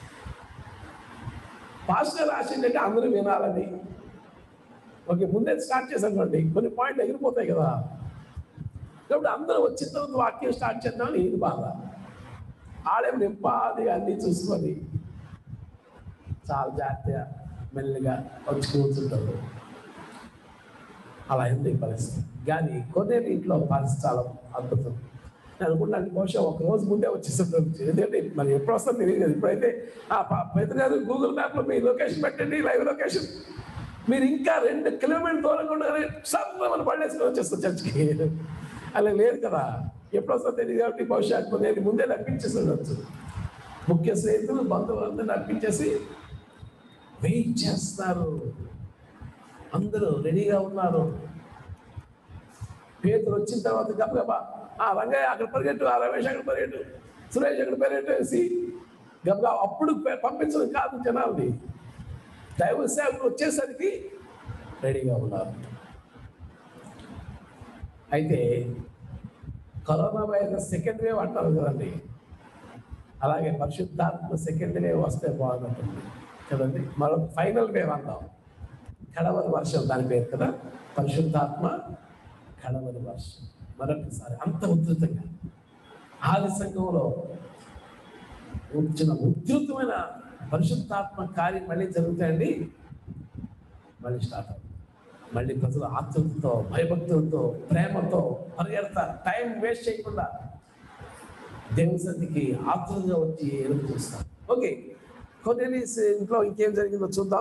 [SPEAKER 1] పాస్టర్ ఆశ ఏంటంటే అందరూ వినాలని ఓకే ముందే స్టార్ట్ చేసానుకోండి కొన్ని పాయింట్లు ఎగిరిపోతాయి కదా కాబట్టి అందరూ వచ్చిన తర్వాత వాక్యం స్టార్ట్ చేద్దామని ఇది బాధ ఆడేం నింపాది అన్నీ చూసుకొని చాలా జాగ్రత్తగా మెల్లిగా వచ్చి కూర్చుంటారు అలా ఉంది ఈ పరిస్థితి కానీ కొన్ని ఇంట్లో పరిస్థితి చాలా అద్భుతం నేను అనుకున్నాను బహుశా ఒక రోజు ముందే వచ్చేస్తుంది ఎందుకంటే మరి ఎప్పుడు వస్తుందో తెలియదు కదా. ఇప్పుడైతే ఆ పెద్ద గారు గూగుల్ మ్యాప్లో మీ లొకేషన్ పెట్టండి లైవ్ లొకేషన్ మీరు ఇంకా రెండు కిలోమీటర్ దూరంగా ఉండగానే సర్వమని పడేసుకొని వచ్చేస్తారు చర్చికి అలా లేదు కదా ఎప్పుడు వస్తుందో తెలియదు కాబట్టి బహుశా నేను ముందే రప్పించేసి ఉండొచ్చు ముఖ్య స్నేహితులు బంధువులందరూ రప్పించేసి వెయిట్ చేస్తారు అందరూ రెడీగా ఉన్నారు పేతులు వచ్చిన తర్వాత గబగబా ఆ రంగయ్య అక్కడ పరిగెట్టు ఆ రమేష్ అక్కడ పరిగెట్టు సురేష్ అక్కడ పరిగెట్టు వేసి గబగబా అప్పుడు పె- పంపించడం కాదు జనాల్ని దైవ సేవకులు వచ్చేసరికి రెడీగా ఉన్నారు అయితే కరోనా వైరస్ సెకండ్ వేవ్ అంటారు కదండి అలాగే పరిశుద్ధాత్మ సెకండ్ వేవ్ వస్తే బాగుంటుంది కదండి మరో ఫైనల్ వేవ్ అందాం కడవరి వర్షం దాని పేరు కదా పరిశుద్ధాత్మ కడవరి వర్షం మరొకసారి అంత ఉధృతంగా ఆది సంఘంలో వచ్చిన ఉధృతమైన పరిశుద్ధాత్మ కార్యం మళ్ళీ జరుగుతాయండి మళ్ళీ స్టార్ట్ అవుతుంది మళ్ళీ ప్రజలు ఆతృతతో భయభక్తులతో ప్రేమతో పరిగెడతారు టైం వేస్ట్ చేయకుండా దేవుని సన్నిధికి ఆతృతగా వచ్చి ఎదురు చూస్తారు ఓకే కొన్ని ఇంట్లో ఇంకేం జరిగిందో చూద్దాం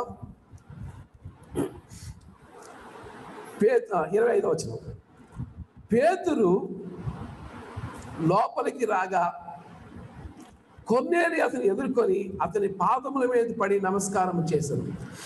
[SPEAKER 1] పే ఇరవై ఐదో వచ్చిన పేతురు లోపలికి రాగా కొన్నేరి అతను ఎదుర్కొని అతని పాదముల మీద పడి నమస్కారం చేశాను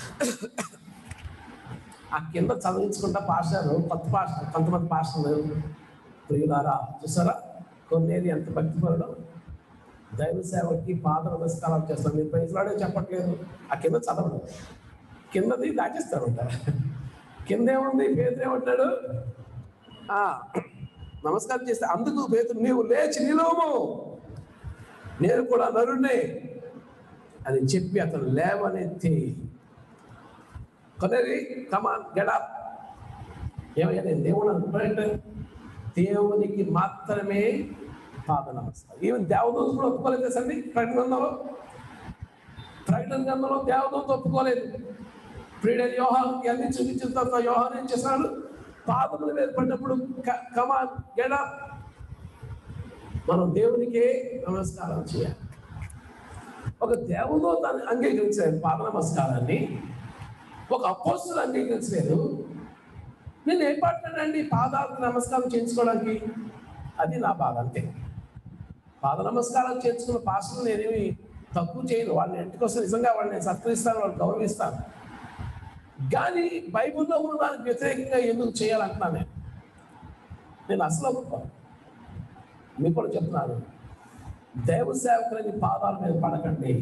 [SPEAKER 1] ఆ కింద చదివించుకుంటా పాస్టారు కొత్త పాస్టర్ కొంతమంది పాస్టర్లు ప్రియులారా చూసారా కొన్నేది ఎంత భక్తిపరుడు దైవ సేవకి పాద నమస్కారం చేస్తాం మీరు ప్రైజ్లాడే చెప్పట్లేదు ఆ కింద చదవడు కిందది దాచేస్తాడు కింద ఏముంది పేదలు ఏమంటాడు ఆ, నమస్కారం చేస్తే అందుకు పేతురు నీవు లేచి నిలవము నేను కూడా నరుణ్ణే అని చెప్పి అతను లేవనెత్తి కొనేది కమాన్ గెడప్ ఏమయ్యా నేను దేవుడు అనుకుంటే దేవునికి మాత్రమే పాద నమస్కారం ఈవెన్ దేవదూత కూడా ఒప్పుకోలేదు సండి ప్రకటన గ్రంథంలో ప్రకటన గ్రంథంలో దేవదూత ఒప్పుకోలేదు ప్రియుడైన యోహాన్ అన్ని చూపించిన తర్వాత యోహాన్ ఏం చేశాడు పాదముల మీద పడినప్పుడు కమాన్ గెడప్ మనం దేవునికే నమస్కారం చేయాలి ఒక దేవదూత అంగీకరించాడు పాద నమస్కారాన్ని ఒక అపోస్తులు అంగీకరించలేదు నేను ఏం పట్టానండి పాదాలకు నమస్కారం చేయించుకోవడానికి అది నా బాధ అంతే పాద నమస్కారం చేయించుకున్న పాస్టర్లు నేనేమి తక్కువ చేయను వాళ్ళని ఇంటికి వస్తే నిజంగా వాళ్ళని నేను సత్కరిస్తాను వాళ్ళు గౌరవిస్తాను కానీ బైబిల్లో ఉన్న దానికి వ్యతిరేకంగా ఎందుకు చేయాలంటున్నాను నేను నేను అసలు ఒప్పుకోను మీకు కూడా చెప్తున్నాను దైవ సేవకులని పాదాల మీద పడకండి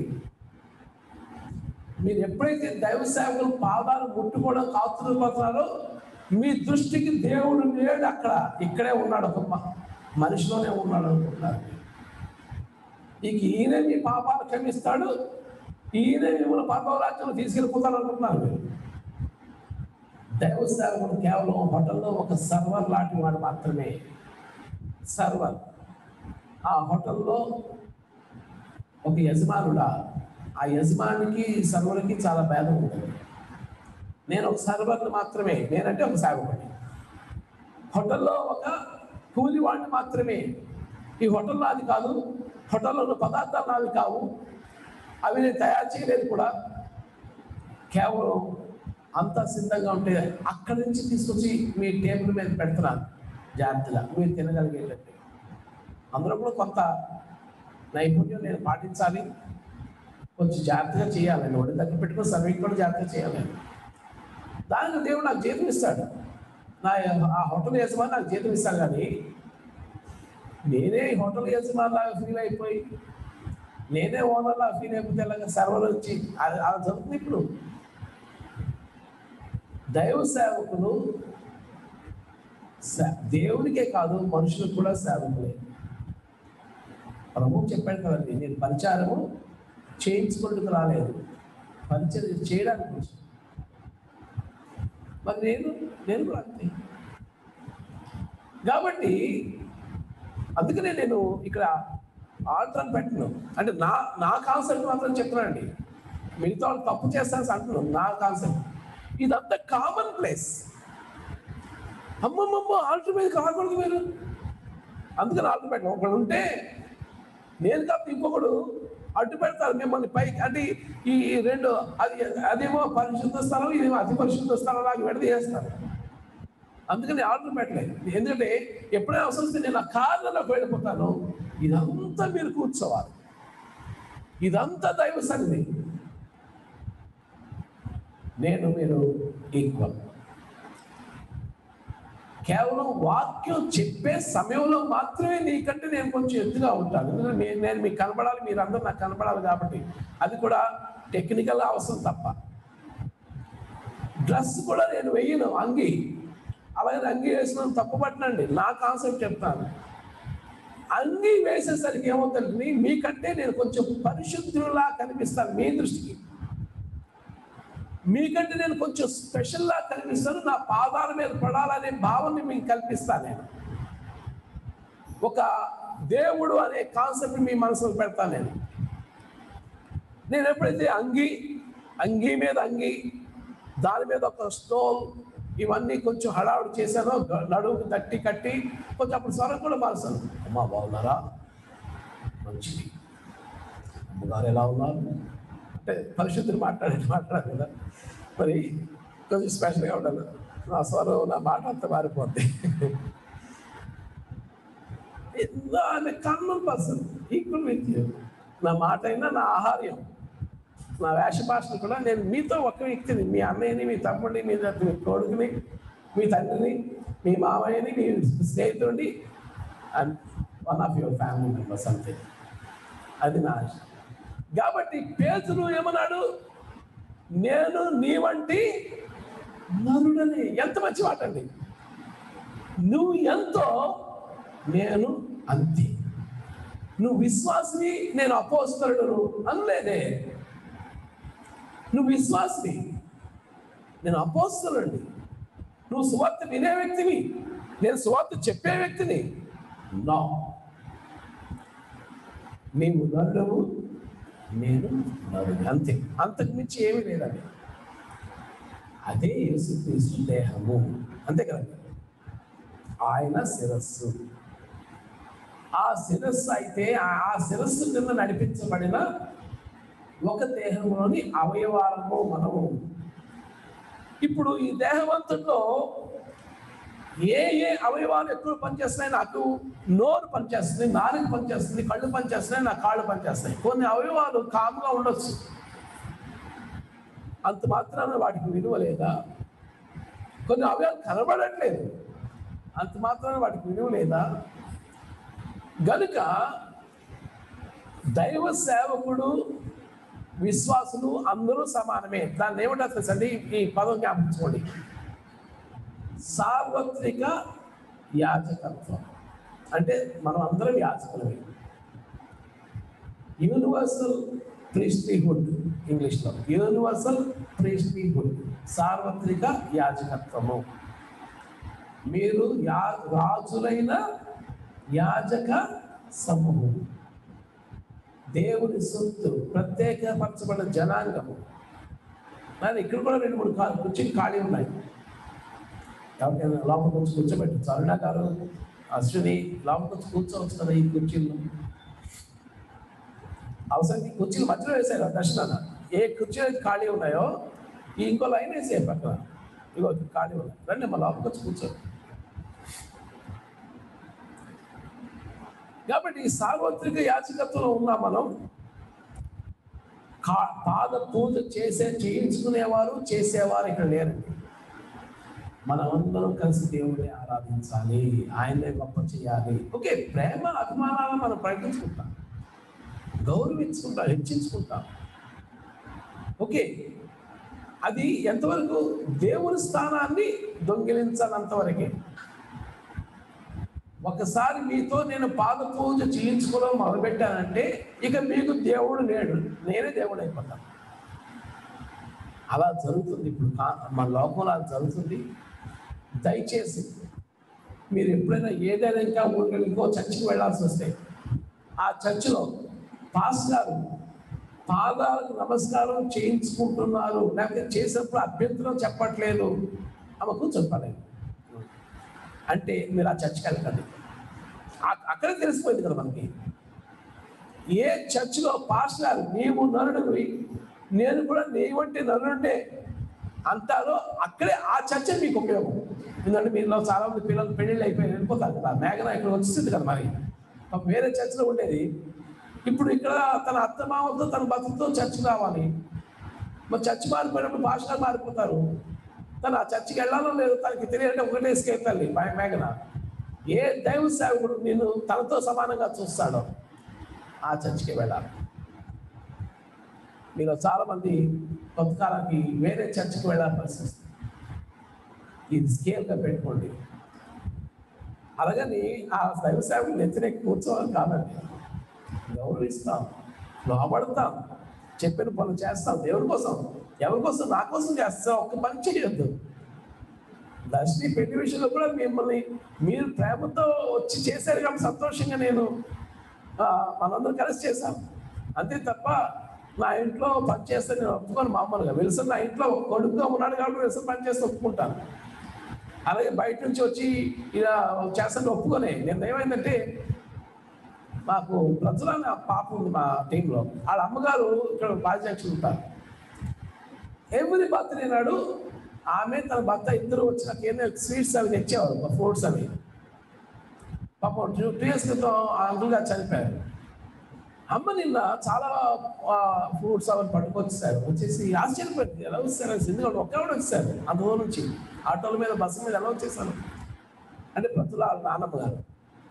[SPEAKER 1] మీరు ఎప్పుడైతే దైవ సేవకులు పాదాలు ముట్టుకోవడం కాతుపోతున్నారో మీ దృష్టికి దేవుడు లేడు అక్కడ ఇక్కడే ఉన్నాడు ఒక మ- మనిషిలోనే ఉన్నాడు అనుకుంటున్నారు ఇక ఈయన మీ పాపాలు క్షమిస్తాడు ఈయన మిమ్మల్ని పాపరాజ్యంలో తీసుకెళ్ళిపోతాడు అనుకుంటున్నారు మీరు దైవ సేవకుడు కేవలం హోటల్లో ఒక సర్వర్ లాంటి వాడు మాత్రమే సర్వర్ ఆ హోటల్లో ఒక యజమానుడా ఆ యజమానికి సర్వర్కి చాలా భేదం ఉంటుంది నేను ఒక సర్వర్ని మాత్రమే నేనంటే ఒక సేవకుడి హోటల్లో ఒక కూలివాడిని మాత్రమే ఈ హోటల్లో అది కాదు హోటల్లో ఉన్న పదార్థాలు నావి కావు అవి నేను తయారు చేయలేదు కూడా కేవలం అంతా సిద్ధంగా ఉంటే అక్కడి నుంచి తీసుకొచ్చి మీ టేబుల్ మీద పెడుతున్నాను జాగ్రత్తగా మీరు తినగలిగేటట్టు అందులో కూడా కొంత నైపుణ్యం నేను పాటించాలి కొంచెం జాగ్రత్తగా చేయాలి నేను ఒడి దగ్గర పెట్టుకుని సర్వీకి కూడా జాగ్రత్తగా చేయాలి దానికి దేవుడు నాకు జీతం ఇస్తాడు నా ఆ హోటల్ యజమాని నాకు జీతం ఇస్తాడు కానీ నేనే ఈ హోటల్ యజమాని లాగా ఫీల్ అయిపోయి నేనే ఓనర్ లాగా ఫీల్ అయిపోతే ఎలాగ సర్వర్ వచ్చి అది అలా జరుగుతుంది ఇప్పుడు దైవ సేవకులు సే- దేవునికే కాదు మనుషులకు కూడా సేవకులే ప్రభు చెప్పాడు కదండి నేను పరిచారము చేయించుకుంటూ రాలేదు పరిచయం చేయడానికి వచ్చాను మరి నేను నేను కూడా అంతే కాబట్టి అందుకనే నేను ఇక్కడ ఆర్డర్ అని పెట్టను అంటే నా నా కాన్సెప్ట్ మాత్రం చెప్తున్నానండి మిగతా వాళ్ళు తప్పు చేస్తాను అంటున్నాను నా కాన్సెప్ట్ ఇదంతా కామన్ ప్లేస్ అమ్మమ్మమ్మ ఆల్టర్ మీద కాకూడదు మీరు అందుకని ఆల్టర్ పెట్టను ఒకడు ఉంటే నేను కాదు ఇంకొకడు అడ్డు పెడతారు మిమ్మల్ని పైకి అంటే ఈ ఈ రెండు అది అదేమో పరిశుద్ధ స్థలం ఇదేమో అతి పరిశుద్ధ స్థలం లాగా విడదీయేస్తారు అందుకని ఆర్డర్ పెట్టలేదు ఎందుకంటే ఎప్పుడైనా అవసరం వస్తే నేను ఆ కార్లలోకి వెళ్ళిపోతాను ఇదంతా మీరు కూర్చోవాలి ఇదంతా దైవ సన్నిధి నేను మీరు ఈక్వల్ కేవలం వాక్యం చెప్పే సమయంలో మాత్రమే నీకంటే నేను కొంచెం ఎత్తుగా ఉంటాను ఎందుకంటే నేను నేను మీకు కనబడాలి మీరు అందరూ నాకు కనబడాలి కాబట్టి అది కూడా టెక్నికల్ అవసరం తప్ప డ్రెస్ కూడా నేను వెయ్యను అంగి అలాగే అంగి వేసిన తప్పు పట్టనండి నా కాన్సెప్ట్ చెప్తాను అంగి వేసేసరికి ఏమవుతుంది మీకంటే నేను కొంచెం పరిశుద్ధులా కనిపిస్తాను మీ దృష్టికి మీకంటే నేను కొంచెం స్పెషల్లా కనిపిస్తాను నా పాదాల మీద పడాలనే భావన మీకు కల్పిస్తాను నేను ఒక దేవుడు అనే కాన్సెప్ట్ మీ మనసులో పెడతాను నేను నేను ఎప్పుడైతే అంగి అంగి మీద అంగి దాని మీద ఒక స్టోల్ ఇవన్నీ కొంచెం హడావుడి చేశానో గ- నడుముకు తట్టి కట్టి కొంచెం అప్పుడు స్వరం కూడా మారుస్తాను అమ్మా బాగున్నారా మంచిది అమ్మగారు ఎలా ఉన్నారు అంటే పరిశుద్ధులు మాట్లాడే మాట్లాడారు కదా మరి కొంచెం స్పెషల్గా ఉండాలి నా స్వరం నా మాట అంతా మారిపోద్ది ఆమె common person equal with you నా మాట అయినా నా ఆహార్యం నా వేష భాషను కూడా నేను మీతో ఒక వ్యక్తిని మీ అన్నయ్యని మీ తమ్ముడిని మీ మీ కొడుకుని మీ తండ్రిని మీ మామయ్యని మీ స్నేహితుడిని and one of your family members అంతే అది నా ఆశ కాబట్టి పేతురు ఏమన్నాడు నేను నీ వంటి నరుడని ఎంత మంచి మాట అండి నువ్వు ఎంతో నేను అంతే నువ్వు విశ్వాసిని నేను అపోస్తలుడును అనలేదే నువ్వు విశ్వాసిని నేను అపోస్తలుండి నువ్వు సువార్త వినే వ్యక్తివి నేను సువార్త చెప్పే వ్యక్తిని నా నీవు నరుడవు నేను నరుడు అంతే అంతకు మించి ఏమీ లేదండి అదే యేసుక్రీస్తు దేహము అంతే కదండి ఆయన శిరస్సు ఆ శిరస్సు అయితే ఆ- ఆ శిరస్సు కింద నడిపించబడిన ఒక దేహంలోని అవయవాలను మనము ఇప్పుడు ఈ దేహవంతుల్లో ఏ ఏ అవయవాలు ఎక్కువ పనిచేస్తున్నాయి నాకు నోరు పనిచేస్తుంది నాలుగు పనిచేస్తుంది కళ్ళు పనిచేస్తున్నాయి నా కాళ్ళు పనిచేస్తాయి కొన్ని అవయవాలు కాముగా ఉండొచ్చు అంత మాత్రాన వాటికి విలువ లేదా కొన్ని అవయవాలు కనబడట్లేదు అంత మాత్రాన వాటికి విలువ లేదా గనుక దైవ సేవకుడు విశ్వాసులు అందరూ సమానమే దాన్ని ఏమంటారు తెలుసా అండి ఈ పదం జ్ఞాపించుకోండి సార్వత్రిక యాజకత్వం అంటే మనం అందరం యాజకులమే యూనివర్సల్ ప్రీస్టీహుడ్ ఇంగ్లీష్లో యూనివర్సల్ ప్రీస్టీహుడ్ సార్వత్రిక యాజకత్వము మీరు యా రాజులైన యాజక సమూహం దేవుని సొత్తు ప్రత్యేకపరచబడిన జనాంగము మరి ఇక్కడ కూడా రెండు మూడు కా- కుర్చీలు ఖాళీ ఉన్నాయి ఎవరికైనా లోపలికి వచ్చి కూర్చోబెట్టచ్చు అరుణ గారు అశ్విని లోపలికి వచ్చి కూర్చోవచ్చు కదా ఈ కుర్చీల్లో అవసరం ఈ కుర్చీలు మధ్యలో వేసారు ఆ దర్శనాన ఏ కుర్చీలు అయితే ఖాళీ ఉన్నాయో ఈ ఇంకో లైన్ వేసే పక్కన ఇగో ఇక్కడ ఖాళీ ఉన్నాయి రండి మా లోపలికి వచ్చి కూర్చోండి కాబట్టి ఈ సార్వత్రిక యాచకత్వంలో ఉన్న మనం కా- పాద పూజ చేసే చేయించుకునేవారు చేసేవారు ఇక్కడ లేరండి మనమందరం కలిసి దేవుడిని ఆరాధించాలి ఆయన్నే గొప్ప చేయాలి ఓకే ప్రేమ అభిమానాలను మనం ప్రకటించుకుంటాం గౌరవించుకుంటాం హెచ్చించుకుంటాం ఓకే అది ఎంతవరకు దేవుని స్థానాన్ని దొంగిలించాలంతవరకే ఒకసారి మీతో నేను పాద పూజ చేయించుకోవడం మొదలుపెట్టానంటే ఇక మీకు దేవుడు లేడు నేనే దేవుడు అయిపోతాను అలా జరుగుతుంది ఇప్పుడు కా- మన లోకంలో అలా జరుగుతుంది దయచేసి మీరు ఎప్పుడైనా ఏదైనా ఇంకా ఊరికి ఇంకో చర్చికి వెళ్ళాల్సి వస్తే ఆ చర్చిలో పాస్ గారు పాదాలకు నమస్కారం చేయించుకుంటున్నారు లేకపోతే చేసినప్పుడు అభ్యంతరం చెప్పట్లేదు ఆమె కూర్చొని పర్లేదు అంటే మీరు ఆ చర్చికి వెళ్ళకండి ఆ- అక్కడే తెలిసిపోయింది కదా మనకి ఏ చర్చిలో పాస్టర్ గారు నీవు నరుడివి నేను కూడా నీ వంటి నరుడే అంటారో అక్కడే ఆ చర్చ మీకు ఉపయోగం ఎందుకంటే మీలో చాలా మంది పిల్లలు పెళ్ళిళ్ళు అయిపోయి వెళ్ళిపోతారు కదా మేఘన ఇక్కడ వచ్చింది కదా మరి పాపం వేరే చర్చలో ఉండేది ఇప్పుడు ఇక్కడ తన అత్తమామతో తన భర్తతో చర్చ రావాలి మరి చర్చ్ మారిపోయినప్పుడు భాషలు మారిపోతారు తను ఆ చర్చికి వెళ్ళాలో లేదు తనకి తెలియాలంటే ఒకటే escape తల్లి మే- మేఘన ఏ దైవ సేవకుడు నేను తనతో సమానంగా చూస్తాడో ఆ చర్చికి వెళ్ళాలి మీలో చాలా మంది కొంతకాలానికి వేరే చర్చికి వెళ్ళాలి పరిస్థితి వస్తుంది. ఇది స్కేల్గా పెట్టుకోండి అలాగని ఆ దైవ సేవకులు వ్యతిరేక కూర్చోవాలి కాదండి గౌరవిస్తాం లోపడతాం చెప్పిన పనులు చేస్తాం దేవుడి కోసం ఎవరి కోసం నా కోసం చేస్తాం ఒక్క పని చేయొద్దు దర్శని పెళ్లి విషయంలో కూడా మిమ్మల్ని మీరు ప్రేమతో వచ్చి చేశారు కాబట్టి సంతోషంగా నేను ఆ, మనందరం కలిసి చేశాం అంతే తప్ప నా ఇంట్లో పని చేస్తే నేను ఒప్పుకోను మామూలుగా విల్సన్ నా ఇంట్లో కొడుకుగా ఉన్నాడు కాబట్టి విల్సన్ పని చేస్తే ఒప్పుకుంటాను అలాగే బయట నుంచి వచ్చి ఇలా చేస్తాను ఒప్పుకోనే నేను ఏమైందంటే మాకు ప్రజలు అనే పాప ఉంది మా టీంలో వాళ్ళ అమ్మగారు ఇక్కడ బాధ్యక్షులు ఉంటారు ఎవ్రీ బర్త్డే నాడు ఆమె తన భర్త ఇద్దరు వచ్చిన ఏదో స్వీట్స్ అవి తెచ్చేవారు ఫ్రూట్స్ అవి పాపం టూ టూ ఇయర్స్ క్రితం ఆ అంకుల్ గారు చనిపోయారు అమ్మ నిన్న చాలా ఫ్రూట్స్ అవన్నీ పట్టుకొచ్చేసారు వచ్చేసి ఆశ్చర్యపోయింది ఎలా వచ్చారు ఎందుకంటే ఒక్కడే వచ్చారు అంత దూరం నుంచి ఆటోల మీద బస్సు మీద ఎలా వచ్చేసారు అంటే ప్రతుల వాళ్ళ నాన్నమ్మ గారు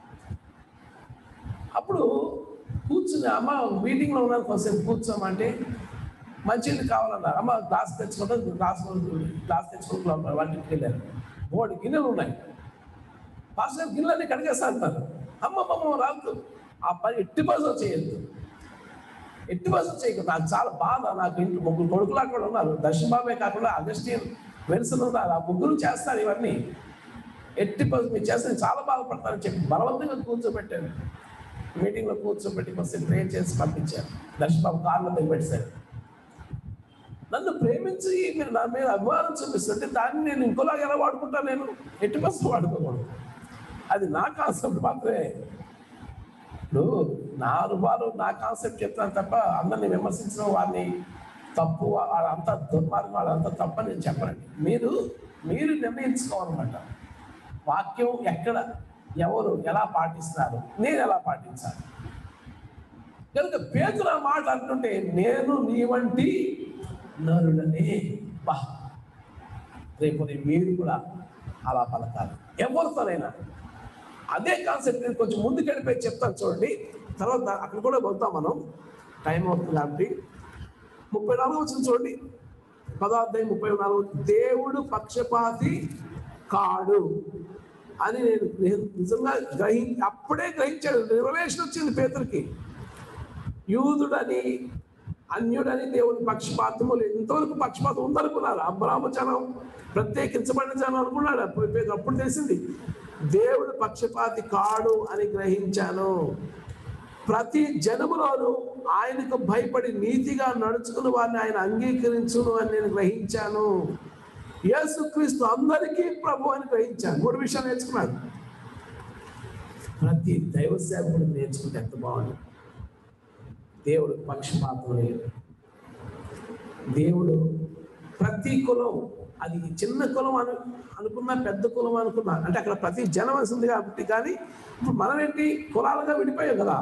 [SPEAKER 1] అప్పుడు కూర్చుని అమ్మ మీటింగ్లో ఉన్నాను కొంచెంసేపు కూర్చోమంటే మంచినీళ్ళు కావాలన్నారు అమ్మ గ్లాస్ తెచ్చుకుంటే గ్లాస్ గ్లాస్ తెచ్చుకుంటున్నాం వంటికి వెళ్ళారు బోడి గిన్నెలు ఉన్నాయి పాస్టర్ గిన్నెలన్నీ కడిగేస్తా అంటారు అమ్మ అమ్మ రాదు ఆ పని ఎట్టి బస్సు చేయొద్దు ఎట్టి బస్సు చేయకు నాకు చాలా బాధ నాకు ఇంట్లో ముగ్గురు కొడుకులు అక్కడ ఉన్నారు దర్శన్ బాబే కాకుండా అగస్టిన్ వెల్సన్ ఉన్నారు ఆ ముగ్గురు చేస్తారు ఇవన్నీ ఎట్టి బస్సు మీరు చేస్తే నేను చాలా బాధపడతానని చెప్పి బలవంతంగా కూర్చోబెట్టాను మీటింగ్లో కూర్చోబెట్టి కొంచెం ప్రేర్ చేసి పంపించారు దర్శన్ బాబు కార్లో దిగబెట్టారు నన్ను ప్రేమించి మీరు నా మీద అభిమానం చూపిస్తుంటే దాన్ని నేను ఇంకోలాగా ఎలా వాడుకుంటాను నేను ఎట్టి బస్సు వాడుకోకూడదు అది నా కాన్సెప్ట్ మాత్రమే ఇప్పుడు నా అనుభవాలు నా కాన్సెప్ట్ చెప్తాను తప్ప అందరిని విమర్శించడం వారిని తప్పు వాళ్ళంతా దుర్మార్గం వాళ్ళంతా తప్పు అని నేను చెప్పనండి మీరు మీరు నిర్ణయించుకోవాలన్నమాట వాక్యం ఎక్కడ ఎవరు ఎలా పాటిస్తున్నారు నేను ఎలా పాటించాలి కనుక పేతులు ఆ మాట అంటుంటే నేను నీ వంటి నరుడనే బా రేపు నేను మీరు కూడా అలా పలకాలి ఎవరితోనైనా అదే కాన్సెప్ట్ నేను కొంచెం ముందుకు వెళ్ళిపోయి చెప్తాను చూడండి తర్వాత అక్కడ కూడా వెళ్తాం మనం టైం అవుతుంది కాబట్టి ముప్పై నాలుగు వచ్చింది చూడండి పదార్థం ముప్పై నాలుగు దేవుడు పక్షపాతి కాడు అని నేను నేను నిజంగా గ్రహి అప్పుడే గ్రహించాడు రివలేషన్ వచ్చింది పేదరికి యూదుడని అన్యుడని దేవుని పక్షపాతము లేదు ఇంతవరకు పక్షపాతం ఉందనుకున్నారు అబ్రాహ్మ జనం ప్రత్యేకించబడిన జనం అనుకున్నాడు అప్పుడు పేదరు అప్పుడు తెలిసింది దేవుడు పక్షపాతి కాడు అని గ్రహించాను ప్రతి జనములోను ఆయనకు భయపడి నీతిగా నడుచుకుని వారిని ఆయన అంగీకరించును అని నేను గ్రహించాను యేసుక్రీస్తు అందరికీ ప్రభు అని గ్రహించాను మూడు విషయాలు నేర్చుకున్నాను ప్రతి దైవ సేవకుడు నేర్చుకుంటే ఎంత బాగుంది దేవుడు పక్షపాతం లేదు దేవుడు ప్రతి కులం అది చిన్న కులం అను అనుకున్నా పెద్ద కులం అనుకున్నా అంటే అక్కడ ప్రతి జనం వస్తుంది కాబట్టి కానీ ఇప్పుడు మనం ఏంటి కులాలుగా విడిపోయాం కదా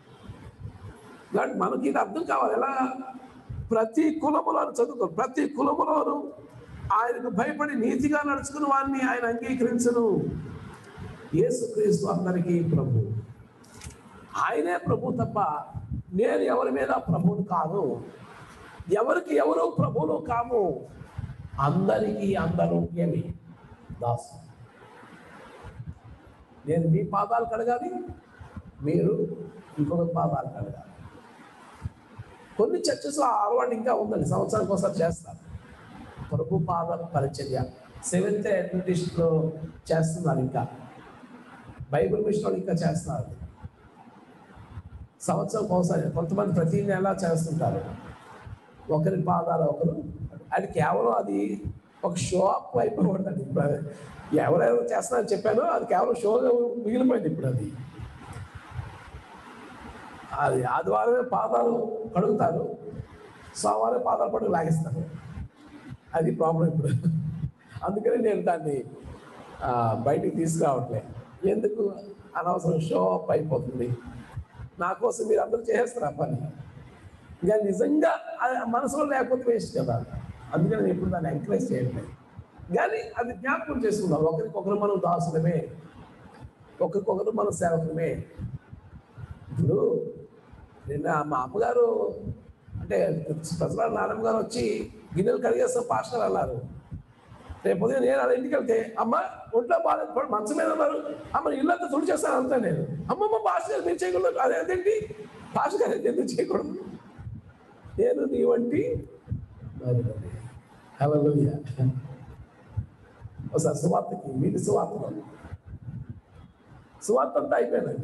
[SPEAKER 1] కాబట్టి మనకి ఇది అర్థం కావాలి ఎలా ప్రతి కులములోను చదువుకో ప్రతి కులములోను ఆయనకు భయపడి నీతిగా నడుచుకుని వారిని ఆయన అంగీకరించను యేసుక్రీస్తు అందరికీ ప్రభు ఆయనే ప్రభు తప్ప నేను ఎవరి మీద ప్రభువుని కాను ఎవరికి ఎవరు ప్రభువులు కాము అందరికీ అందరూ ఏమి దాసు నేను మీ పాదాలు కడగాలి మీరు ఇంకొక పాదాలు కడగాలి కొన్ని చర్చస్ ఆ అలవాటు ఇంకా ఉందండి సంవత్సరానికి ఒకసారి చేస్తారు ప్రభు పాదాల పరిచర్య సెవెంత్ అడ్వెంటిస్ట్లో చేస్తున్నారు ఇంకా బైబిల్ మిషన్ వాళ్ళు ఇంకా చేస్తున్నారు సంవత్సరం ఒకసారి కొంతమంది ప్రతి నెల చేస్తుంటారు ఒకరి పాదాలు ఒకరు అది కేవలం అది ఒక షో అప్ అయిపోకూడదండి ఇప్పుడు అది ఎవరెవరు చేస్తున్నారని చెప్పానో అది కేవలం షోగా మిగిలిపోయింది ఇప్పుడు అది అది ఆదివారమే పాదాలు కడుగుతారు సోమవారం పాదాలు పట్టుకు లాగిస్తారు అది ప్రాబ్లం ఇప్పుడు అందుకని నేను దాన్ని ఆ, బయటికి తీసుకురావట్లే ఎందుకు అనవసరం షో అప్ అయిపోతుంది నా కోసం మీరు అందరూ చేసేస్తారు ఆ పని ఇంకా నిజంగా అది మనసులో లేకపోతే వేస్ట్ కదా అందుకని నేను ఎప్పుడు దాన్ని ఎంకరేజ్ చేయట్లేదు కానీ అది జ్ఞాపకం చేసుకుందాం ఒకరికొకరు మనం దాసులమే ఒకరికొకరు మన సేవకులమే ఇప్పుడు నిన్న మా అమ్మగారు అంటే ప్రజల నాన్నమ్మ గారు వచ్చి గిన్నెలు కడిగేస్తాం పాస్టర్ అన్నారు రేపు ఉదయం నేను అలా ఇంటికి వెళ్తే అమ్మ ఒంట్లో బాగాలేదు పడు మంచం మీద ఉన్నారు అమ్మ ఇల్లంతా తుడి చేస్తాను అంతా నేను అమ్మమ్మ పాస్టర్ గారు మీరు చేయకూడదు అదే అదేంటి పాస్టర్ గారు ఎందుకు చేయకూడదు నేను నీ వంటి హలో ఒకసారి సువార్తకి వీటి సువార్తలో సువార్త అంతా అయిపోయిందండి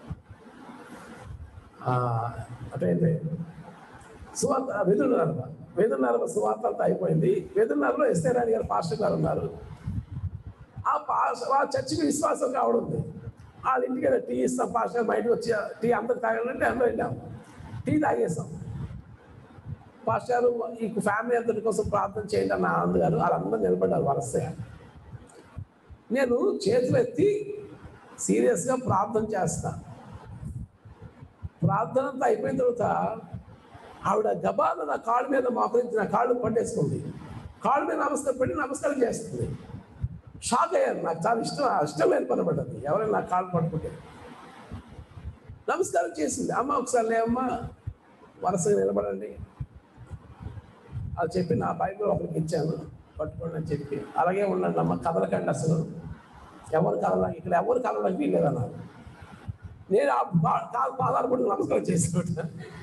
[SPEAKER 1] ఆ, అటైతే సువార్త వెదురునారవ వెదురునారవ సువార్త అంతా అయిపోయింది వెదురునారలో ఎస్ఐ రాణి గారు పాస్టర్ గారు ఉన్నారు ఆ పాస్ ఆ చర్చికి విశ్వాసం కావడం ఉంది వాళ్ళ ఇంటికి వెళ్ళి టీ ఇస్తాం పాస్టర్ గారు మా ఇంటికి వచ్చి టీ అందరు తాగాలంటే అందరూ వెళ్ళాం టీ తాగేస్తాం పాస్టర్ గారు ఈ ఫ్యామిలీ అందరి కోసం ప్రార్థన చేయండి అన్న ఆనంద్ గారు వాళ్ళందరూ నిలబడ్డారు వరసగా నేను చేతులు ఎత్తి సీరియస్గా ప్రార్థన చేస్తా ప్రార్థన అంతా అయిపోయిన తర్వాత ఆవిడ గబాల నా కాళ్ళ మీద మోకరించి నా కాళ్ళు పట్టేసుకుంది కాళ్ళ మీద నమస్కారం పెట్టి నమస్కారం చేస్తుంది షాక్ అయ్యాను నాకు చాలా ఇష్టం ఇష్టం లేని పని పడ్డది ఎవరైనా నా కాళ్ళు పట్టుకుంటే నమస్కారం చేసింది అమ్మ ఒకసారి లేమ్మా వరుసగా నిలబడండి అది చెప్పి నా బైబిల్ ఒకరికి ఇచ్చాను పట్టుకోండి అని చెప్పి అలాగే ఉండండి అమ్మ కదలకండి అసలు ఎవరు కదల ఇక్కడ ఎవరు కదలడానికి వీల్లేదన్నారు నేను ఆ బా- కాలు పాదాలు పడి నమస్కారం చేసి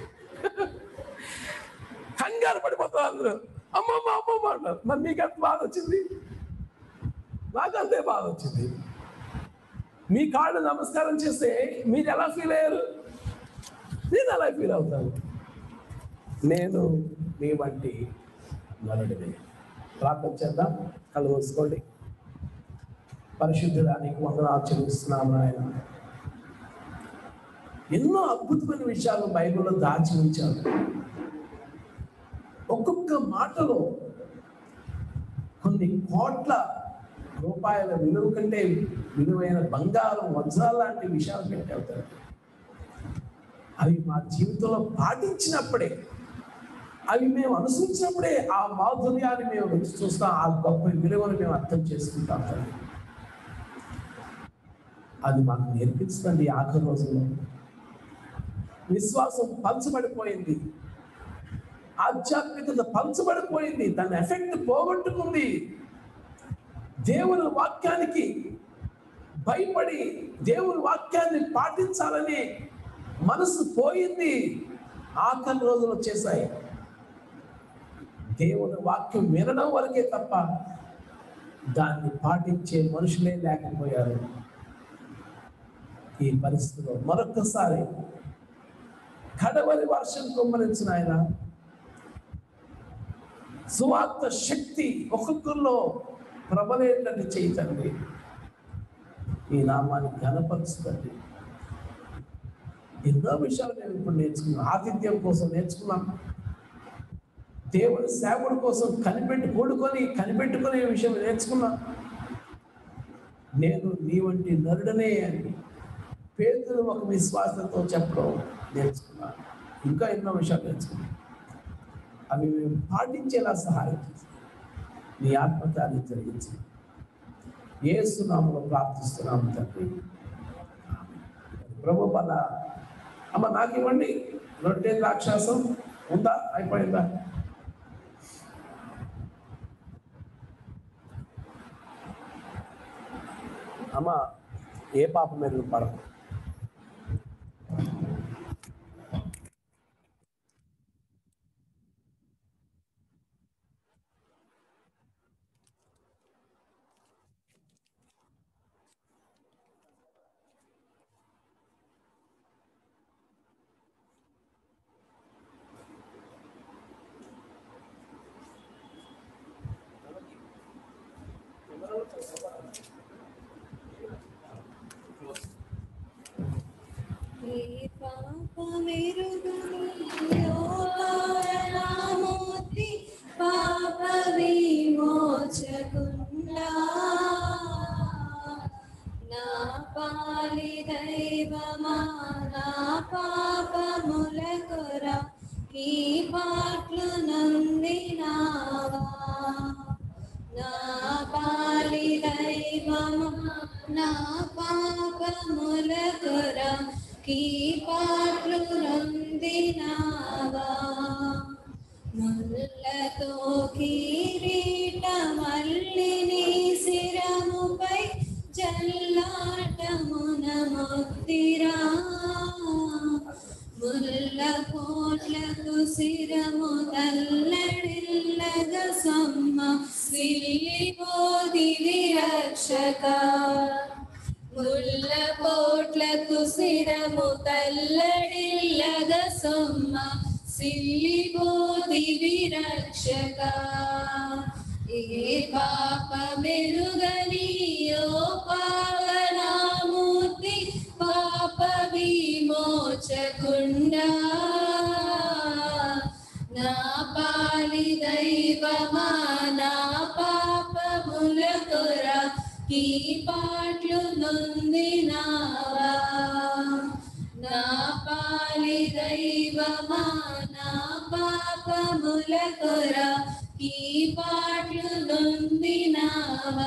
[SPEAKER 1] కంగారు పడిపోతారు అందరూ అమ్మమ్మ అమ్మమ్మ అంటారు మరి మీకు ఎంత బాధ వచ్చింది నాకు అంతే బాధ వచ్చింది మీ కాళ్ళు నమస్కారం చేస్తే మీరు ఎలా ఫీల్ అయ్యారు నేను ఎలా ఫీల్ అవుతాను నేను మీ వంటి నలుడిని ప్రార్థన చేద్దాం కళ్ళు మూసుకోండి పరిశుద్ధుడానికి వందనాలు చెల్లిస్తున్నాము ఆయన ఎన్నో అద్భుతమైన విషయాలు బైబిల్లో దాచి ఉంచారు ఒక్కొక్క మాటలో కొన్ని కోట్ల రూపాయల విలువ కంటే విలువైన బంగారం వజ్రాలు లాంటి విషయాలు పెట్టేళ్తారు అవి మా జీవితంలో పాటించినప్పుడే అవి మేము అనుసరించినప్పుడే ఆ మాధుర్యాన్ని మేము రుచి చూస్తాం ఆ గొప్ప విలువను మేము అర్థం చేసుకుంటాం తండ్రి. అది మాకు నేర్పించండి ఆఖరి రోజుల్లో విశ్వాసం పంచబడిపోయింది ఆధ్యాత్మికత పంచబడిపోయింది దాని ఎఫెక్ట్ పోగొట్టుకుంది దేవుని వాక్యానికి భయపడి దేవుని వాక్యాన్ని పాటించాలని మనసు పోయింది ఆఖరి రోజులు వచ్చేసాయి దేవుని వాక్యం వినడం వరకే తప్ప దాన్ని పాటించే మనుషులే లేకపోయారు ఈ పరిస్థితిలో మరొక్కసారి కడవరి వర్షం కుమ్మరించిన ఆయన సువార్త శక్తి ఒక్కొక్కరిలో ప్రబలేటట్టు చేయతండి ఈ నామాన్ని ఘనపరుచుతండి ఎన్నో విషయాలు నేను ఇప్పుడు నేర్చుకున్నాను ఆతిథ్యం కోసం నేర్చుకున్నాం దేవుని సేవకుడి కోసం కనిపెట్టి కూడుకొని కనిపెట్టుకునే విషయం నేర్చుకున్నా నేను నీ వంటి నరుడనే అని పేదలు ఒక విశ్వాసంతో చెప్పడం నేర్చుకున్నాను ఇంకా ఎన్నో విషయాలు నేర్చుకున్నాను అవి మేము పాటించేలా సహాయం చేసి నీ ఆత్మకార్యం జరిగించి ఏసునామలో ప్రార్థిస్తున్నాము తండ్రి ప్రభు వల్ల అమ్మ నాకు ఇవ్వండి రొట్టె రాక్షసం ఉందా అయిపోయిందా అమ్మ ఏ పాప మీద పడదు
[SPEAKER 7] విమోచకుండా నా పాలి దైవమా నా పాపముల కొర ఈ పాటలు నందినావా నా పాలి దైవమా నా పాపముల కొర ఈ పాటలు నందినావా ముల్లతో కిరీట మల్లిని శిరముపై జల్లాటమున ముక్తిరా ముల్ల కోట్లకు శిరము తల్లడిల్లగ సొమ్మ సిల్లిపోదివి రక్షక ముల్ల పోట్లకు శిరము తల్లడిల్లగ సొమ్మ సిల్లిపోదివి రక్షక ఏ పాప మెరుగనియో పావనామూర్తి పాప విమోచకుండా నా పాలి దైవమా నా పాపముల కొర ఈ పాటలు నొందినావా నా పాలి దైవమా నా పాపముల కొర ఈ పాటలు నొందినావా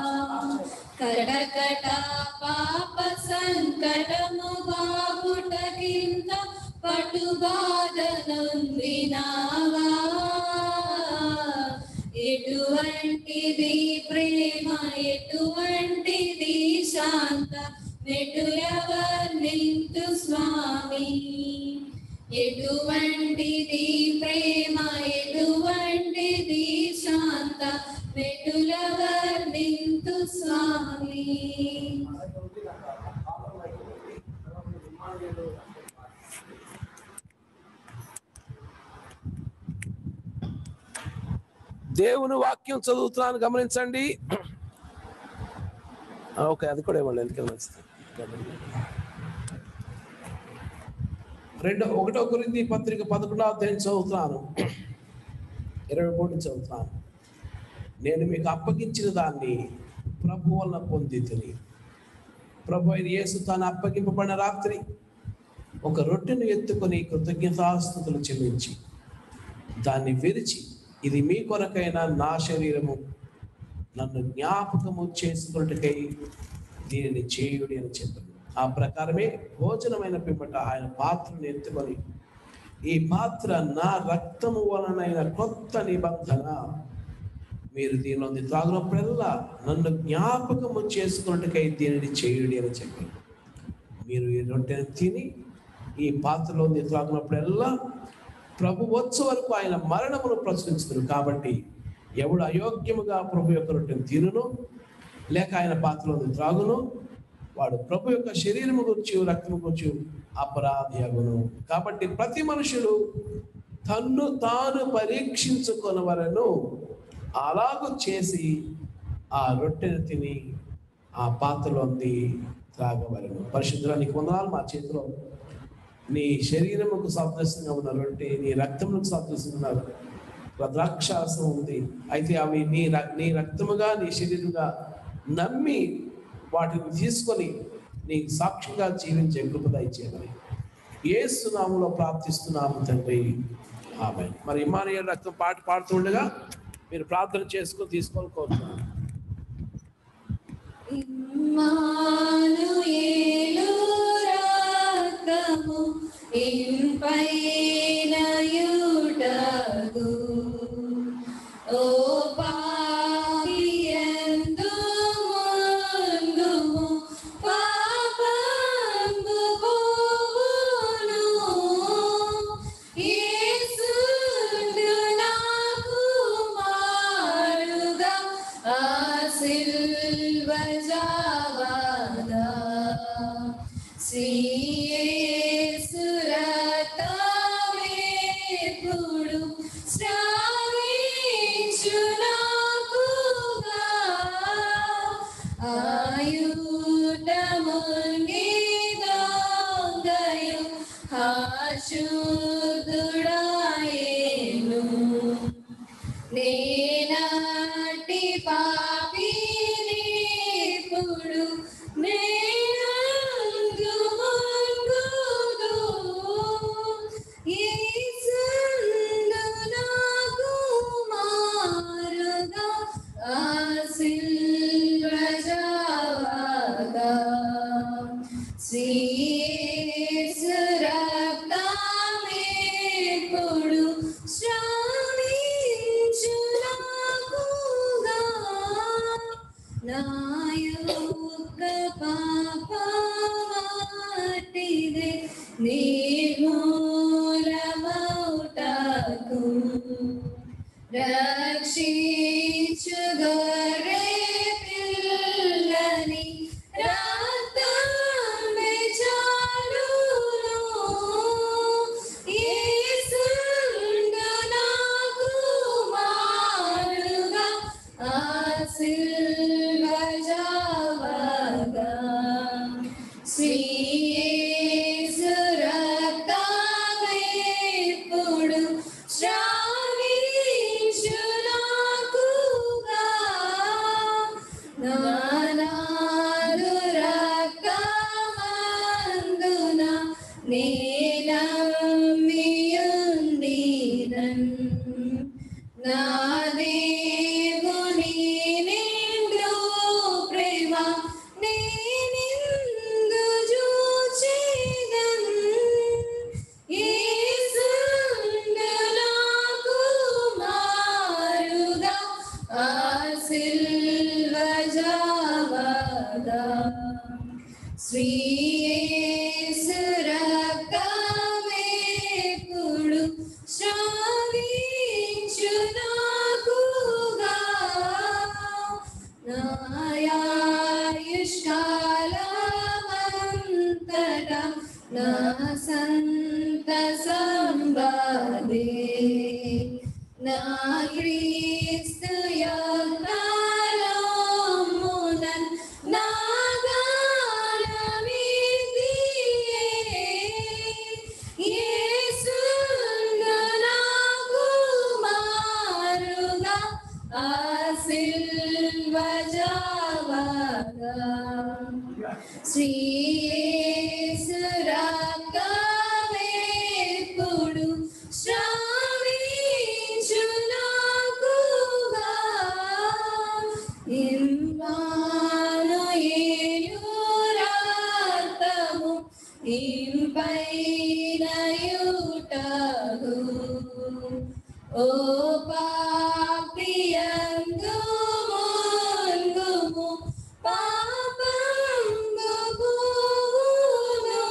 [SPEAKER 7] కటకట పాప సంకటము బాబుట కింద పటుబాధ నొందినావా ఎటువంటిది ప్రేమ ఎటువంటిది శాంత నెటులవర్ణింతు స్వామి ఎటువంటిది ప్రేమ ఎటువంటిది శాంత నెటులవర్ణింతు స్వామి
[SPEAKER 1] దేవుని వాక్యం చదువుతున్నాను గమనించండి ఆ, ఓకే అది కూడా ఇవ్వండి ఎందుకని మంచిది రెండో ఒకటో గురించి పత్రిక పదకొండవ అధ్యాయం చదువుతున్నాను ఇరవై మూడు చదువుతున్నాను నేను మీకు అప్పగించిన దాన్ని ప్రభు వలన పొంది తిని ప్రభు అయిన యేసు తాను అప్పగింపబడిన రాత్రి ఒక రొట్టెను ఎత్తుకొని కృతజ్ఞతాస్థుతులు చెల్లించి దాన్ని విరిచి ఇది మీ కొరకైన నా శరీరము నన్ను జ్ఞాపకము చేసుకున్నట్టుకై దీనిని చేయుడి అని చెప్పాను ఆ ప్రకారమే భోజనమైన పిమ్మట ఆయన పాత్రను ఎత్తుకొని ఈ పాత్ర నా రక్తము వలనైన కొత్త నిబంధన మీరు దీనిలోని త్రాగునప్పుడల్లా నన్ను జ్ఞాపకము చేసుకున్నట్టుకై దీనిని చేయుడి అని చెప్పాను మీరు ఈ రొట్టెను తిని ఈ పాత్రలోని త్రాగునప్పుడల్లా ప్రభు వచ్చు వరకు ఆయన మరణమును ప్రచురించుతారు కాబట్టి ఎవడు అయోగ్యముగా ప్రభు యొక్క రొట్టెను తినును లేక ఆయన పాత్రలోని త్రాగును వాడు ప్రభు యొక్క శరీరము గురించి రక్తము గురించి అపరాధి అగును కాబట్టి ప్రతి మనుషుడు తన్ను తాను పరీక్షించుకొనవలను అలాగూ చేసి ఆ రొట్టెను తిని ఆ పాత్రలోంది త్రాగవలను పరిశుద్ధానికి వందనాలు మా చేతిలో నీ శరీరముకు సాదృశ్యంగా ఉన్న రొట్టె నీ రక్తములకు సాదృశ్యంగా ఉన్న ద్రాక్షారసం ఉంది అయితే అవి నీ ర- నీ రక్తముగా నీ శరీరముగా నమ్మి వాటిని తీసుకొని నీ సాక్షిగా జీవించే కృప దయచేయమని ఏసు నామంలో ప్రార్థిస్తున్నాము తండ్రి ఆమె మరి ఇమానియల్ రక్తం పాట పాడుతుండగా మీరు ప్రార్థన చేసుకొని తీసుకొని కోరుతున్నాను
[SPEAKER 7] ఇమ్మానుయేలు రక్తము ఇంపైన యుటకు ఓ పాపియందు ముందుము పాపంబు పోవును యేసుండు నాకు మారుగా ఆ సిల్వ జావదా శ్రీ యేసు రక్తము
[SPEAKER 3] రక్షించుగరే పిల్లని రక్తమే చాలును యేసుండు నాకు మారుగా ఆ సిల్వ జావగా శ్రీయేసు రక్తమేప్పుడు శ్రావించు నాకుగా నానాలు రక్తమందున నేనమ్మియుండినన్ నా దేవుని నిండు ప్రేమ నేనిందు చూచేదన్ యేసుండు నాకు మారుగా ఆ సిల్వ జావగా శ్రీయేసు రక్తమేప్పుడు శ్రావించు నాకుగా నాయాయుష్కాలమంతటా నా సంత సంబాదే నా క్రీస్తు యొక్కలోమునన్ నా గానమిదియే. యేసుండు నాకు మారుగా ఆ సిల్వ జావగా శ్రీయేసు రక్తమేప్పుడు శ్రావించు నాకుగా ఇమ్మానుయేలు రక్తము ఇంపైన యుటగు ఓ పాపియందు ముందుము పాపంగు పోవును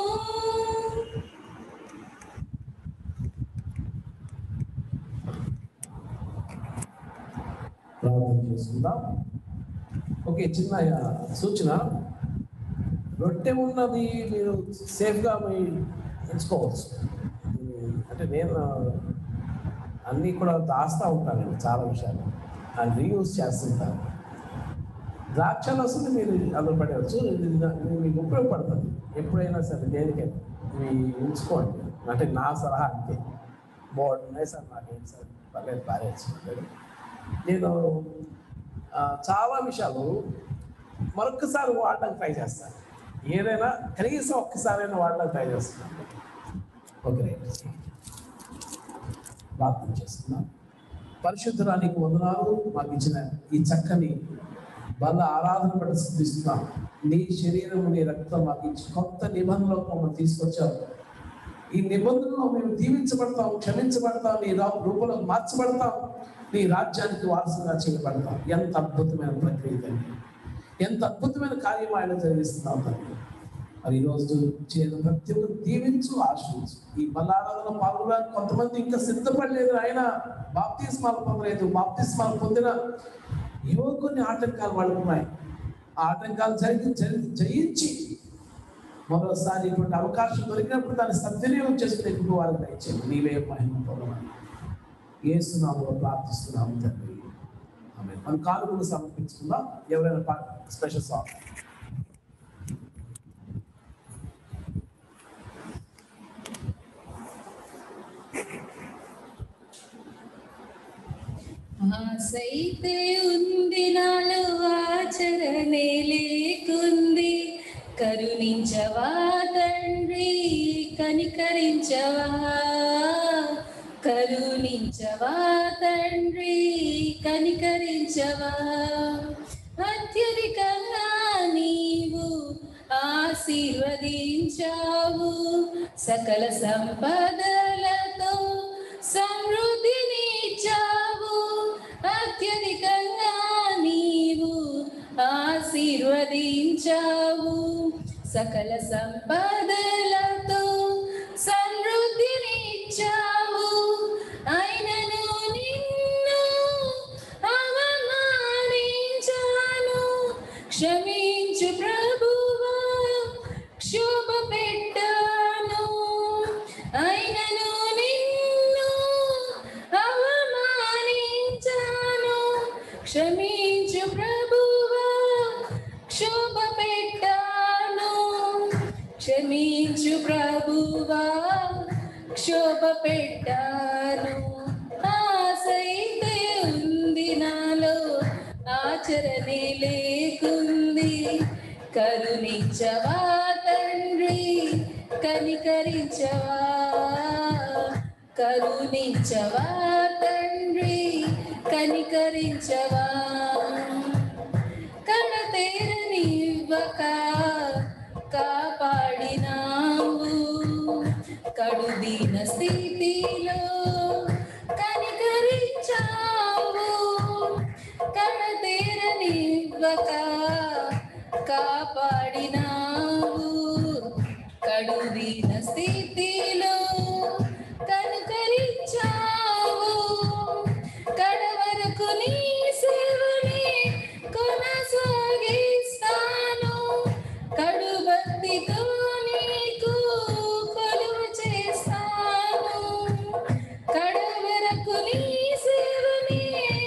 [SPEAKER 1] ప్రార్థన చేసుకుందాం ఓకే చిన్న సూచన రొట్టె ఉన్నది మీరు సేఫ్గా మీ ఎంచుకోవచ్చు ఉమ్, అంటే నేను అన్నీ కూడా దాస్తూ ఉంటాను నేను చాలా విషయాలు అది రీయూజ్ చేస్తుంటాను ద్రాక్షలు వస్తుంది మీరు అందులో పడవచ్చు ఇది నా- ఇది మీకు ఉపయోగపడుతుంది ఎప్పుడైనా సరే దేనికైనా ఇవి ఉంచుకోండి అంటే నా సలహా అంతే బాగుంటున్నాయి సార్ నాకేం సార్ పర్లేదు బాగా నేను ఆ, చాలా విషయాలు మరొకసారి వాడడానికి ట్రై చేస్తాను ఏదైనా కనీసం ఒక్కసారైనా వాడడానికి ట్రై చేస్తున్నాను ఓకే రైట్ ప్రార్థన చేస్తున్నాం పరిశుద్ధరానికి వందనాలు మాకు ఇచ్చిన ఈ చక్కని బల ఆరాధన బట్టి సిద్ధిస్తున్నాం నీ శరీరం నీ రక్తం మాకు ఇచ్చి కొత్త నిబంధనలకు మమ్మల్ని తీసుకొచ్చావు ఈ నిబంధనలో మేము దీవించబడతాం క్షమించబడతాం నీ రా- రూపంలో మార్చబడతాం నీ రాజ్యానికి వారసుగా చేయబడతాం ఎంత అద్భుతమైన ప్రక్రియ తండ్రి ఎంత అద్భుతమైన కార్యం ఆయన జరిగిస్తున్నాం తండ్రి మరి ఈరోజు చేయడం ప్రతి ఒక్కరు దీవించు ఆశ్రయించు ఈ బలారాధన పాల్గొనడానికి కొంతమంది ఇంకా సిద్ధపడలేదు ఆయన బాప్తిస్మాలు పొందలేదు బాప్తిస్మాలు పొందిన ఏవో కొన్ని ఆటంకాలు వాళ్ళకు ఉన్నాయి ఆ ఆటంకాలు జరిగి జరి- జయించి మరోసారి ఇటువంటి అవకాశం దొరికినప్పుడు దాన్ని సద్వినియోగం చేసుకునే వారికి దయచేయండి నీవే మహిమ పొందమని ఏసునామలో ప్రార్థిస్తున్నాము తండ్రి ఆమె మన కానుకలు సమర్పించుకుందాం ఎవరైనా స్పెషల్ సాంగ్
[SPEAKER 3] ఆసైతే ఉంది నాలో ఆచరణే లేకుంది కరుణించవా తండ్రి కనికరించవా కరుణించవా తండ్రి కనికరించవా అత్యధికంగా నీవు ఆశీర్వదించావు సకల సంపదలతో సమృద్ధినిచ్చావు అత్యధికంగా నీవు ఆశీర్వదించావు సకల సంపదలతో సమృద్ధినిచ్చావు అయినను నిన్ను క్షమించు ప్రభువా క్షోభ పెట్టాను అయినను నిన్ను అవమానించాను క్షమించు ప్రభువా క్షోభ పెట్టాను క్షమించు ప్రభువా క్షోభ పెట్టాను ఆశైతే ఉంది నాలో ఆచరణే లేకుంది కరుణించవా తండ్రి కనికరించవా కరుణించవా తండ్రి కనికరించవా కడతేరనివ్వక కాపాడినావు కడుదీన స్థితిలో కనికరించావు కడతేరనివ్వక కాపాడినావు కడుదీన స్థితిలో కనుకరించావు కడవరకు నీ సేవని కొనసాగిస్తాను కడుబత్తితో నీకు కొలువు చేస్తాను కడవరకు నీ సేవని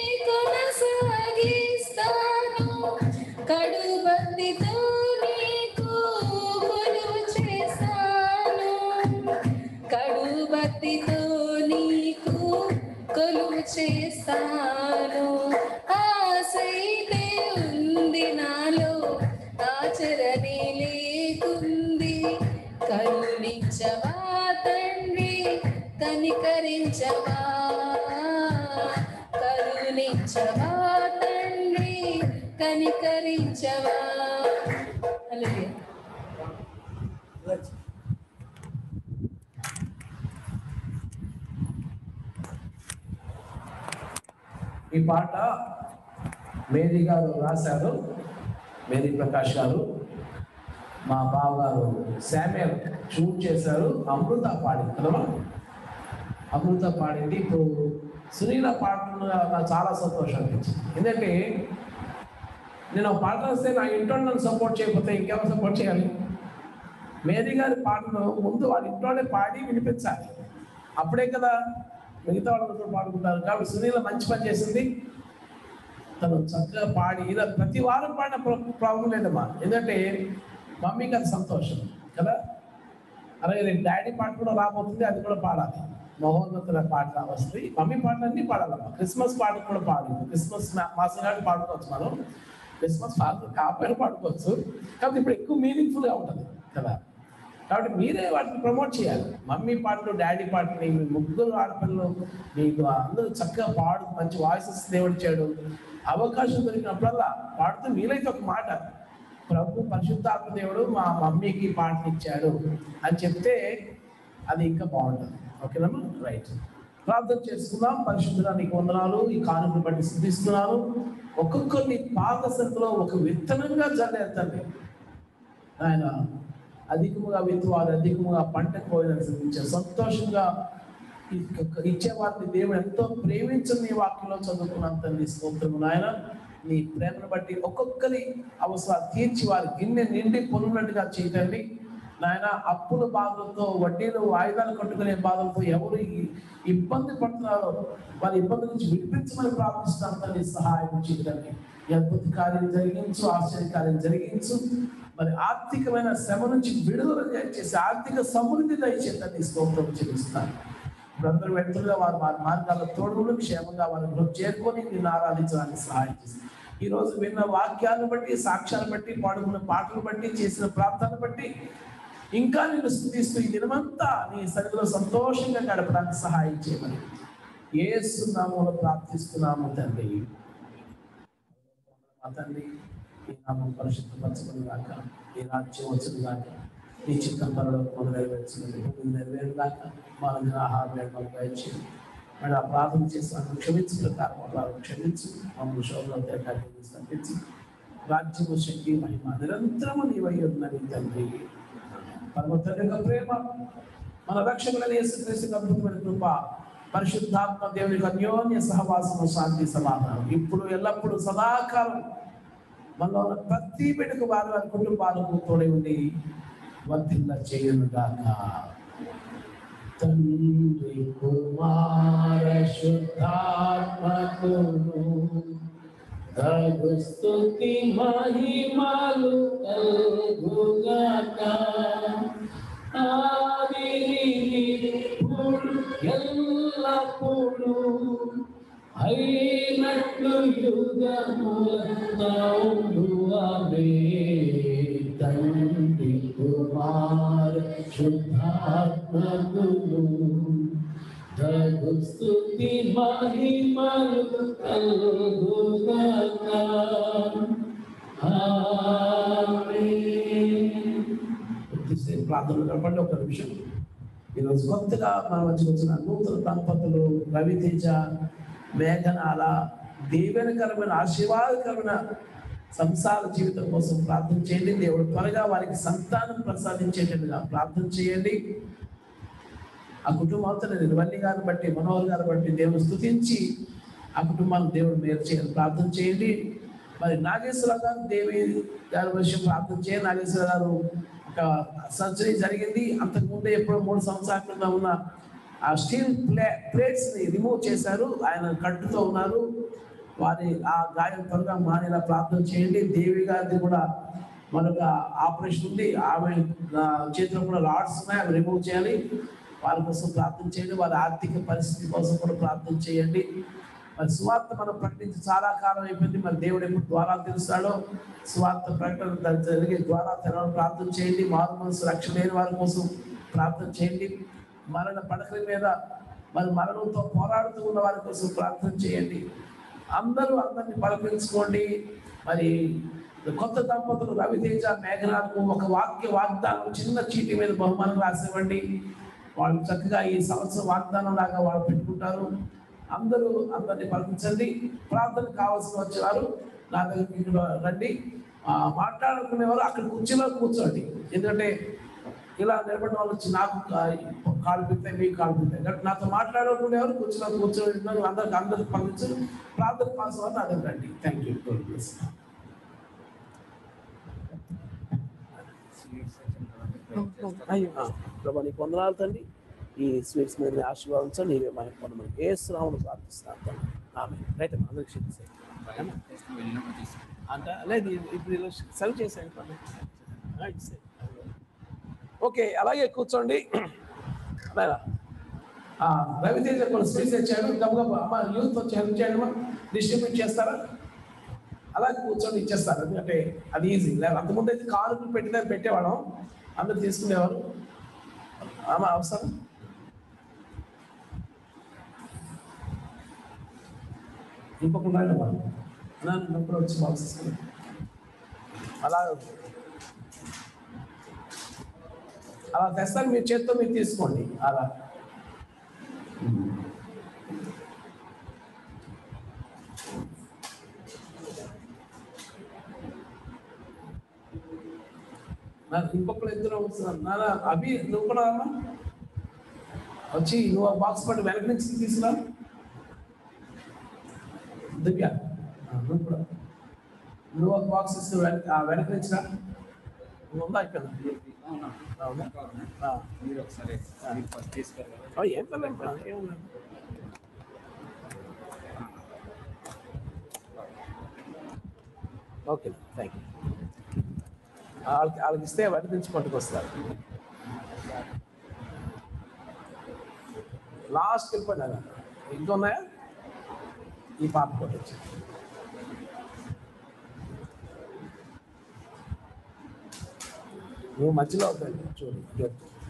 [SPEAKER 3] కొనసాగిస్తాను కడుబత్తితో నీకు కొలువు చేస్తాను కడుబత్తితో నీకు కొలువు చేస్తాను ఆశైతే ఉంది నాలో ఆచరణే లేకుంది కరుణించవా తండ్రి కనికరించవా కరుణించవా తండ్రి కనికరించవా హల్లెలూయా
[SPEAKER 1] ఈ పాట మేరీ గారు రాశారు మేరీ ప్రకాష్ గారు మా బావగారు శామ్యుల్ షూట్ చేశారు అమృత పాడింది కదమ్మా అమృత పాడింది ఇప్పుడు సునీల పాడుతున్న నాకు చాలా సంతోషం అనిపించింది ఎందుకంటే నేను ఒక పాట రాస్తే నా ఇంట్లో నన్ను సపోర్ట్ చేయకపోతే ఇంకెవరు సపోర్ట్ చేయాలి మేరీ గారి పాటను ముందు వాళ్ళ ఇంట్లోనే పాడి వినిపించాలి అప్పుడే కదా మిగతా వాళ్ళు కూడా పాడుకుంటారు కాబట్టి సునీల మంచి పని చేసింది తను చక్కగా పాడి ఇలా ప్రతి వారం పాడిన ప్రాబ్లం లేదమ్మా ఎందుకంటే మమ్మీకి అది సంతోషం కదా అలాగే రేపు డాడీ పాట కూడా రాబోతుంది అది కూడా పాడాలి మహోన్నతుల పాట వస్తుంది మమ్మీ పాటలన్నీ పాడాలమ్మా క్రిస్మస్ పాట కూడా పాడింది క్రిస్మస్ మా- మాసం నాడు పాడుకోవచ్చు మనం క్రిస్మస్ పాట కాపాడు పాడుకోవచ్చు కాబట్టి ఇప్పుడు ఎక్కువ మీనింగ్ఫుల్గా ఉంటుంది కదా కాబట్టి మీరే వాటిని ప్రమోట్ చేయాలి మమ్మీ పాటలు డాడీ పాటలు మీ ముగ్గురు ఆడపిల్లలు మీకు అందరూ చక్కగా పాడు మంచి వాయిసెస్ దేవుడు ఇచ్చాడు అవకాశం దొరికినప్పుడల్లా పాడుతూ వీలైతే ఒక మాట ప్రభు పరిశుద్ధాత్మ దేవుడు మా మమ్మీకి పాటలు ఇచ్చాడు అని చెప్తే అది ఇంకా బాగుంటుంది ఓకేనమ్మా రైట్ ప్రార్థన చేసుకుందాం పరిశుద్ధుడా నీకు వందనాలు ఈ కానుకలు బట్టి సిద్ధిస్తున్నాను ఒక్కొక్కరిని పాత సంఖ్యలో ఒక విత్తనంగా జల్లేతండి ఆయన అధికముగా విత్తువారు అధికముగా పంట కోయదని సిద్ధించారు సంతోషంగా ఇ- ఇచ్చే వారిని దేవుడు ఎంతో ప్రేమించిన నీ వాక్యంలో చదువుకున్నంత నీ స్తోత్రము నాయన నీ ప్రేమను బట్టి ఒక్కొక్కరి అవసరాలు తీర్చి వారి గిన్నె నిండి పొందినట్టుగా చేయకండి నాయన అప్పుల బాధలతో వడ్డీలు వాయిదాలు కట్టుకునే బాధలతో ఎవరు ఈ- ఇబ్బంది పడుతున్నారో వారి ఇబ్బంది నుంచి విడిపించమని ప్రార్థిస్తున్నాను తండ్రి సహాయం చేయడానికి ఈ అద్భుత కార్యం జరిగించు ఆశ్చర్య కార్యం జరిగించు మరి ఆర్థికమైన శ్రమ నుంచి విడుదల చేసి ఆర్థిక సమృద్ధి దయచేత స్తోత్రం చెల్లిస్తాను ఇప్పుడందరూ వ్యక్తులుగా వారు వారి మార్గాల్లో తోడుగులు క్షేమంగా వారి గృహ చేరుకొని నిన్ను ఆరాధించడానికి సహాయం చేసి ఈ రోజు విన్న వాక్యాలను బట్టి సాక్ష్యాలను బట్టి పాడుకున్న పాటలు బట్టి చేసిన ప్రార్థనలు బట్టి ఇంకా నేను స్థుతిస్తూ ఈ దినమంతా నీ సన్నిధిలో సంతోషంగా గడపడానికి సహాయం చేయమని ఏసునామూలో ప్రార్థిస్తున్నాము తండ్రి మా తండ్రి ఈ నామం పరిశుద్ధపరచబడి గాక ఈ రాజ్యం వచ్చిన గాక ఈ చిత్తం పనులు నెరవేర్చినది నెరవేరు గాక మా ఆహారం మనకు దయచి మరి ఆ ప్రార్థన చేసిన క్షమించు ప్రకారం వారు క్షమించు మమ్మల్ని శోభలో తేటాకి తప్పించి రాజ్యము శక్తి మహిమ నిరంతరము నీవై ఉన్నది తండ్రి పరమ తండ్రి యొక్క ప్రేమ మన రక్షకులైన యేసుక్రీస్తు అద్భుతమైన కృప పరిశుద్ధాత్మ దేవుని యొక్క అన్యోన్య సహవాసము శాంతి సమాధానం ఇప్పుడు ఎల్లప్పుడూ సదాకాలం మనలో ఉన్న ప్రతి బిడ్డకు వారి వారి కుటుంబాలకు తోడై ఉండి వర్తిల్ల చేయను గాక తండ్రి కుమార శుద్ధాత్మకును తగు స్తుతి మహిమలు కలుగుగాక ఆదినిప్పుడు ఎల్లప్పుడు అయినట్లు యుగములందు ఆమె తండ్రి కుమార శుద్ధాత్మకులు తగు స్తుతి మహిమలు కలుగుగాక ఆమేన్. కొద్దిసేపు ప్రార్థన కనపడి ఒక నిమిషం ఈరోజు కొత్తగా మన వచ్చి వచ్చిన నూతన దంపతులు రవితేజ మేఘనాల దీవెనకరమైన ఆశీర్వాదకరమైన సంసార జీవితం కోసం ప్రార్థన చేయండి దేవుడు త్వరగా వారికి సంతానం ప్రసాదించేటట్టుగా ప్రార్థన చేయండి ఆ కుటుంబంతో నిర్వల్లి గారిని బట్టి మనోహర్ గారిని బట్టి దేవుడు స్తుతించి ఆ కుటుంబాన్ని దేవుడు మేలు చేయాలి ప్రార్థన చేయండి మరి నాగేశ్వర గారు దేవి గారి విషయం ప్రార్థన చేయండి నాగేశ్వర గారు ఒక సర్జరీ జరిగింది అంతకుముందే ఎప్పుడో మూడు సంవత్సరాల క్రితం ఉన్న ఆ స్టీల్ ప్లే ప్లేట్స్ ని రిమూవ్ చేశారు ఆయన కట్టుతో ఉన్నారు వారి ఆ గాయం త్వరగా మానేలా ప్రార్థన చేయండి దేవి గారిది కూడా మరొక ఆపరేషన్ ఉంది ఆమె ఆ, చేతిలో కూడా రాడ్స్ ఉన్నాయి అవి రిమూవ్ చేయాలి వారి కోసం ప్రార్థన చేయండి వారి ఆర్థిక పరిస్థితి కోసం కూడా ప్రార్థన చేయండి మరి సువార్త మనం ప్రకటించి చాలా కాలం అయిపోయింది మరి దేవుడు ఎప్పుడు ద్వారా తెలుస్తాడో సువార్త ప్రకటన దానికి జరిగే ద్వారా తెరవడం ప్రార్థన చేయండి మారు మనసు రక్షణ లేని వారి కోసం ప్రార్థన చేయండి మరణ పడకల మీద మరి మరణంతో పోరాడుతూ ఉన్న వారి కోసం ప్రార్థన చేయండి అందరూ అందరినీ బలపరుచుకోండి మరి కొత్త దంపతులు రవితేజ మేఘనాలకు ఒక వాక్య వాగ్దానం చిన్న చీటి మీద బహుమానం రాసివ్వండి వాళ్ళు చక్కగా ఈ సంవత్సరం వాగ్దానం లాగా వాళ్ళు పెట్టుకుంటారు అందరూ అందరినీ పలికించండి ప్రార్థన కావాల్సిన వచ్చినారు నా దగ్గరికి ఇక్కడ రండి ఆ, మాట్లాడుకునేవారు అక్కడ కుర్చీలో కూర్చోండి ఎందుకంటే ఇలా నిలబడిన వాళ్ళు వచ్చి నాకు కా- కాళ్ళు పిస్తాయి మీకు కాళ్ళు పిస్తాయి కాబట్టి నాతో మాట్లాడుకునేవారు కూర్చులో కూర్చొని ఉన్నారు అందరికి అందరికి పంపించు ప్రార్థన కావాల్సిన వారు నా దగ్గర రండి థ్యాంక్ యూ అయ్యో ప్రభా నీకు వందనాలు తండ్రి ఈ స్వీట్స్ మీద ఆశీర్వాదించండి నీవే మా పొందమని ఏ శ్రావణం ప్రార్థిస్తాను తండ్రి. ఆమె రైట్ అమ్మా అందరికి క్షమించండి
[SPEAKER 6] వెళ్ళినప్పుడు తీసుకుంటాం
[SPEAKER 1] అంత లేదు ఇది- ఇప్పుడు ఇలా సర్వ్ చేసాను రైట్ సరే. ఓకే అలాగే కూర్చోండి అలాగా ఆ, రవితేజ కొన్ని స్వీట్స్ ఇచ్చాడు గబగబా అమ్మ యూత్ వచ్చి హెల్ప్ చేయండి అమ్మా డిస్ట్రిబ్యూట్ చేస్తారా అలాగే కూర్చొని ఇచ్చేస్తారు ఎందుకంటే అది ఈజీ లేదు అంతకుముందు అయితే కారుకు పెట్టిన పెట్టేవాళ్ళం అందరు తీసుకునేవారు అమ్మ అవసరం ఇంకొక రండి అమ్మా నన్ను నప్పుడు వచ్చి బాక్స్ తీసుకుని అలా అలా తెస్తారు మీ చేత్తో మీరు తీసుకోండి అలా నాకు ఇంకొకరు ఇద్దరు వస్తున్నారు నాన్న అభి నువ్వు కూడా అమ్మా వచ్చి నువ్వు ఆ బాక్స్ పట్టి వెనక నుంచి తీసుకురా దివ్య ఆ, నువ్వు కూడా నువ్వు ఒక బాక్స్ ఇస్తే వెనక ఆ, వెనక నుంచి రా నువ్వు ఉందా ఇక్కడ
[SPEAKER 6] అవునా
[SPEAKER 1] అవునా
[SPEAKER 6] ఇంకా ఉన్నాయి.
[SPEAKER 1] ఆ.
[SPEAKER 6] మీరు ఒకసారి మీరు ఫస్ట్ తీసుకెళ్ళాలి
[SPEAKER 1] ఓ, ఏం పర్లేదు ఏముంది ఓకే థ్యాంక్ యూ వాళ్ళకి వాళ్ళకి ఇస్తే వాటి నుంచి పట్టుకొస్తారు లాస్ట్ వెళ్ళిపోయినా ఇంకా ఉన్నాయా ఈ పాప కొట్టచ్చు నువ్వు మధ్యలో అవుతాయి చూడు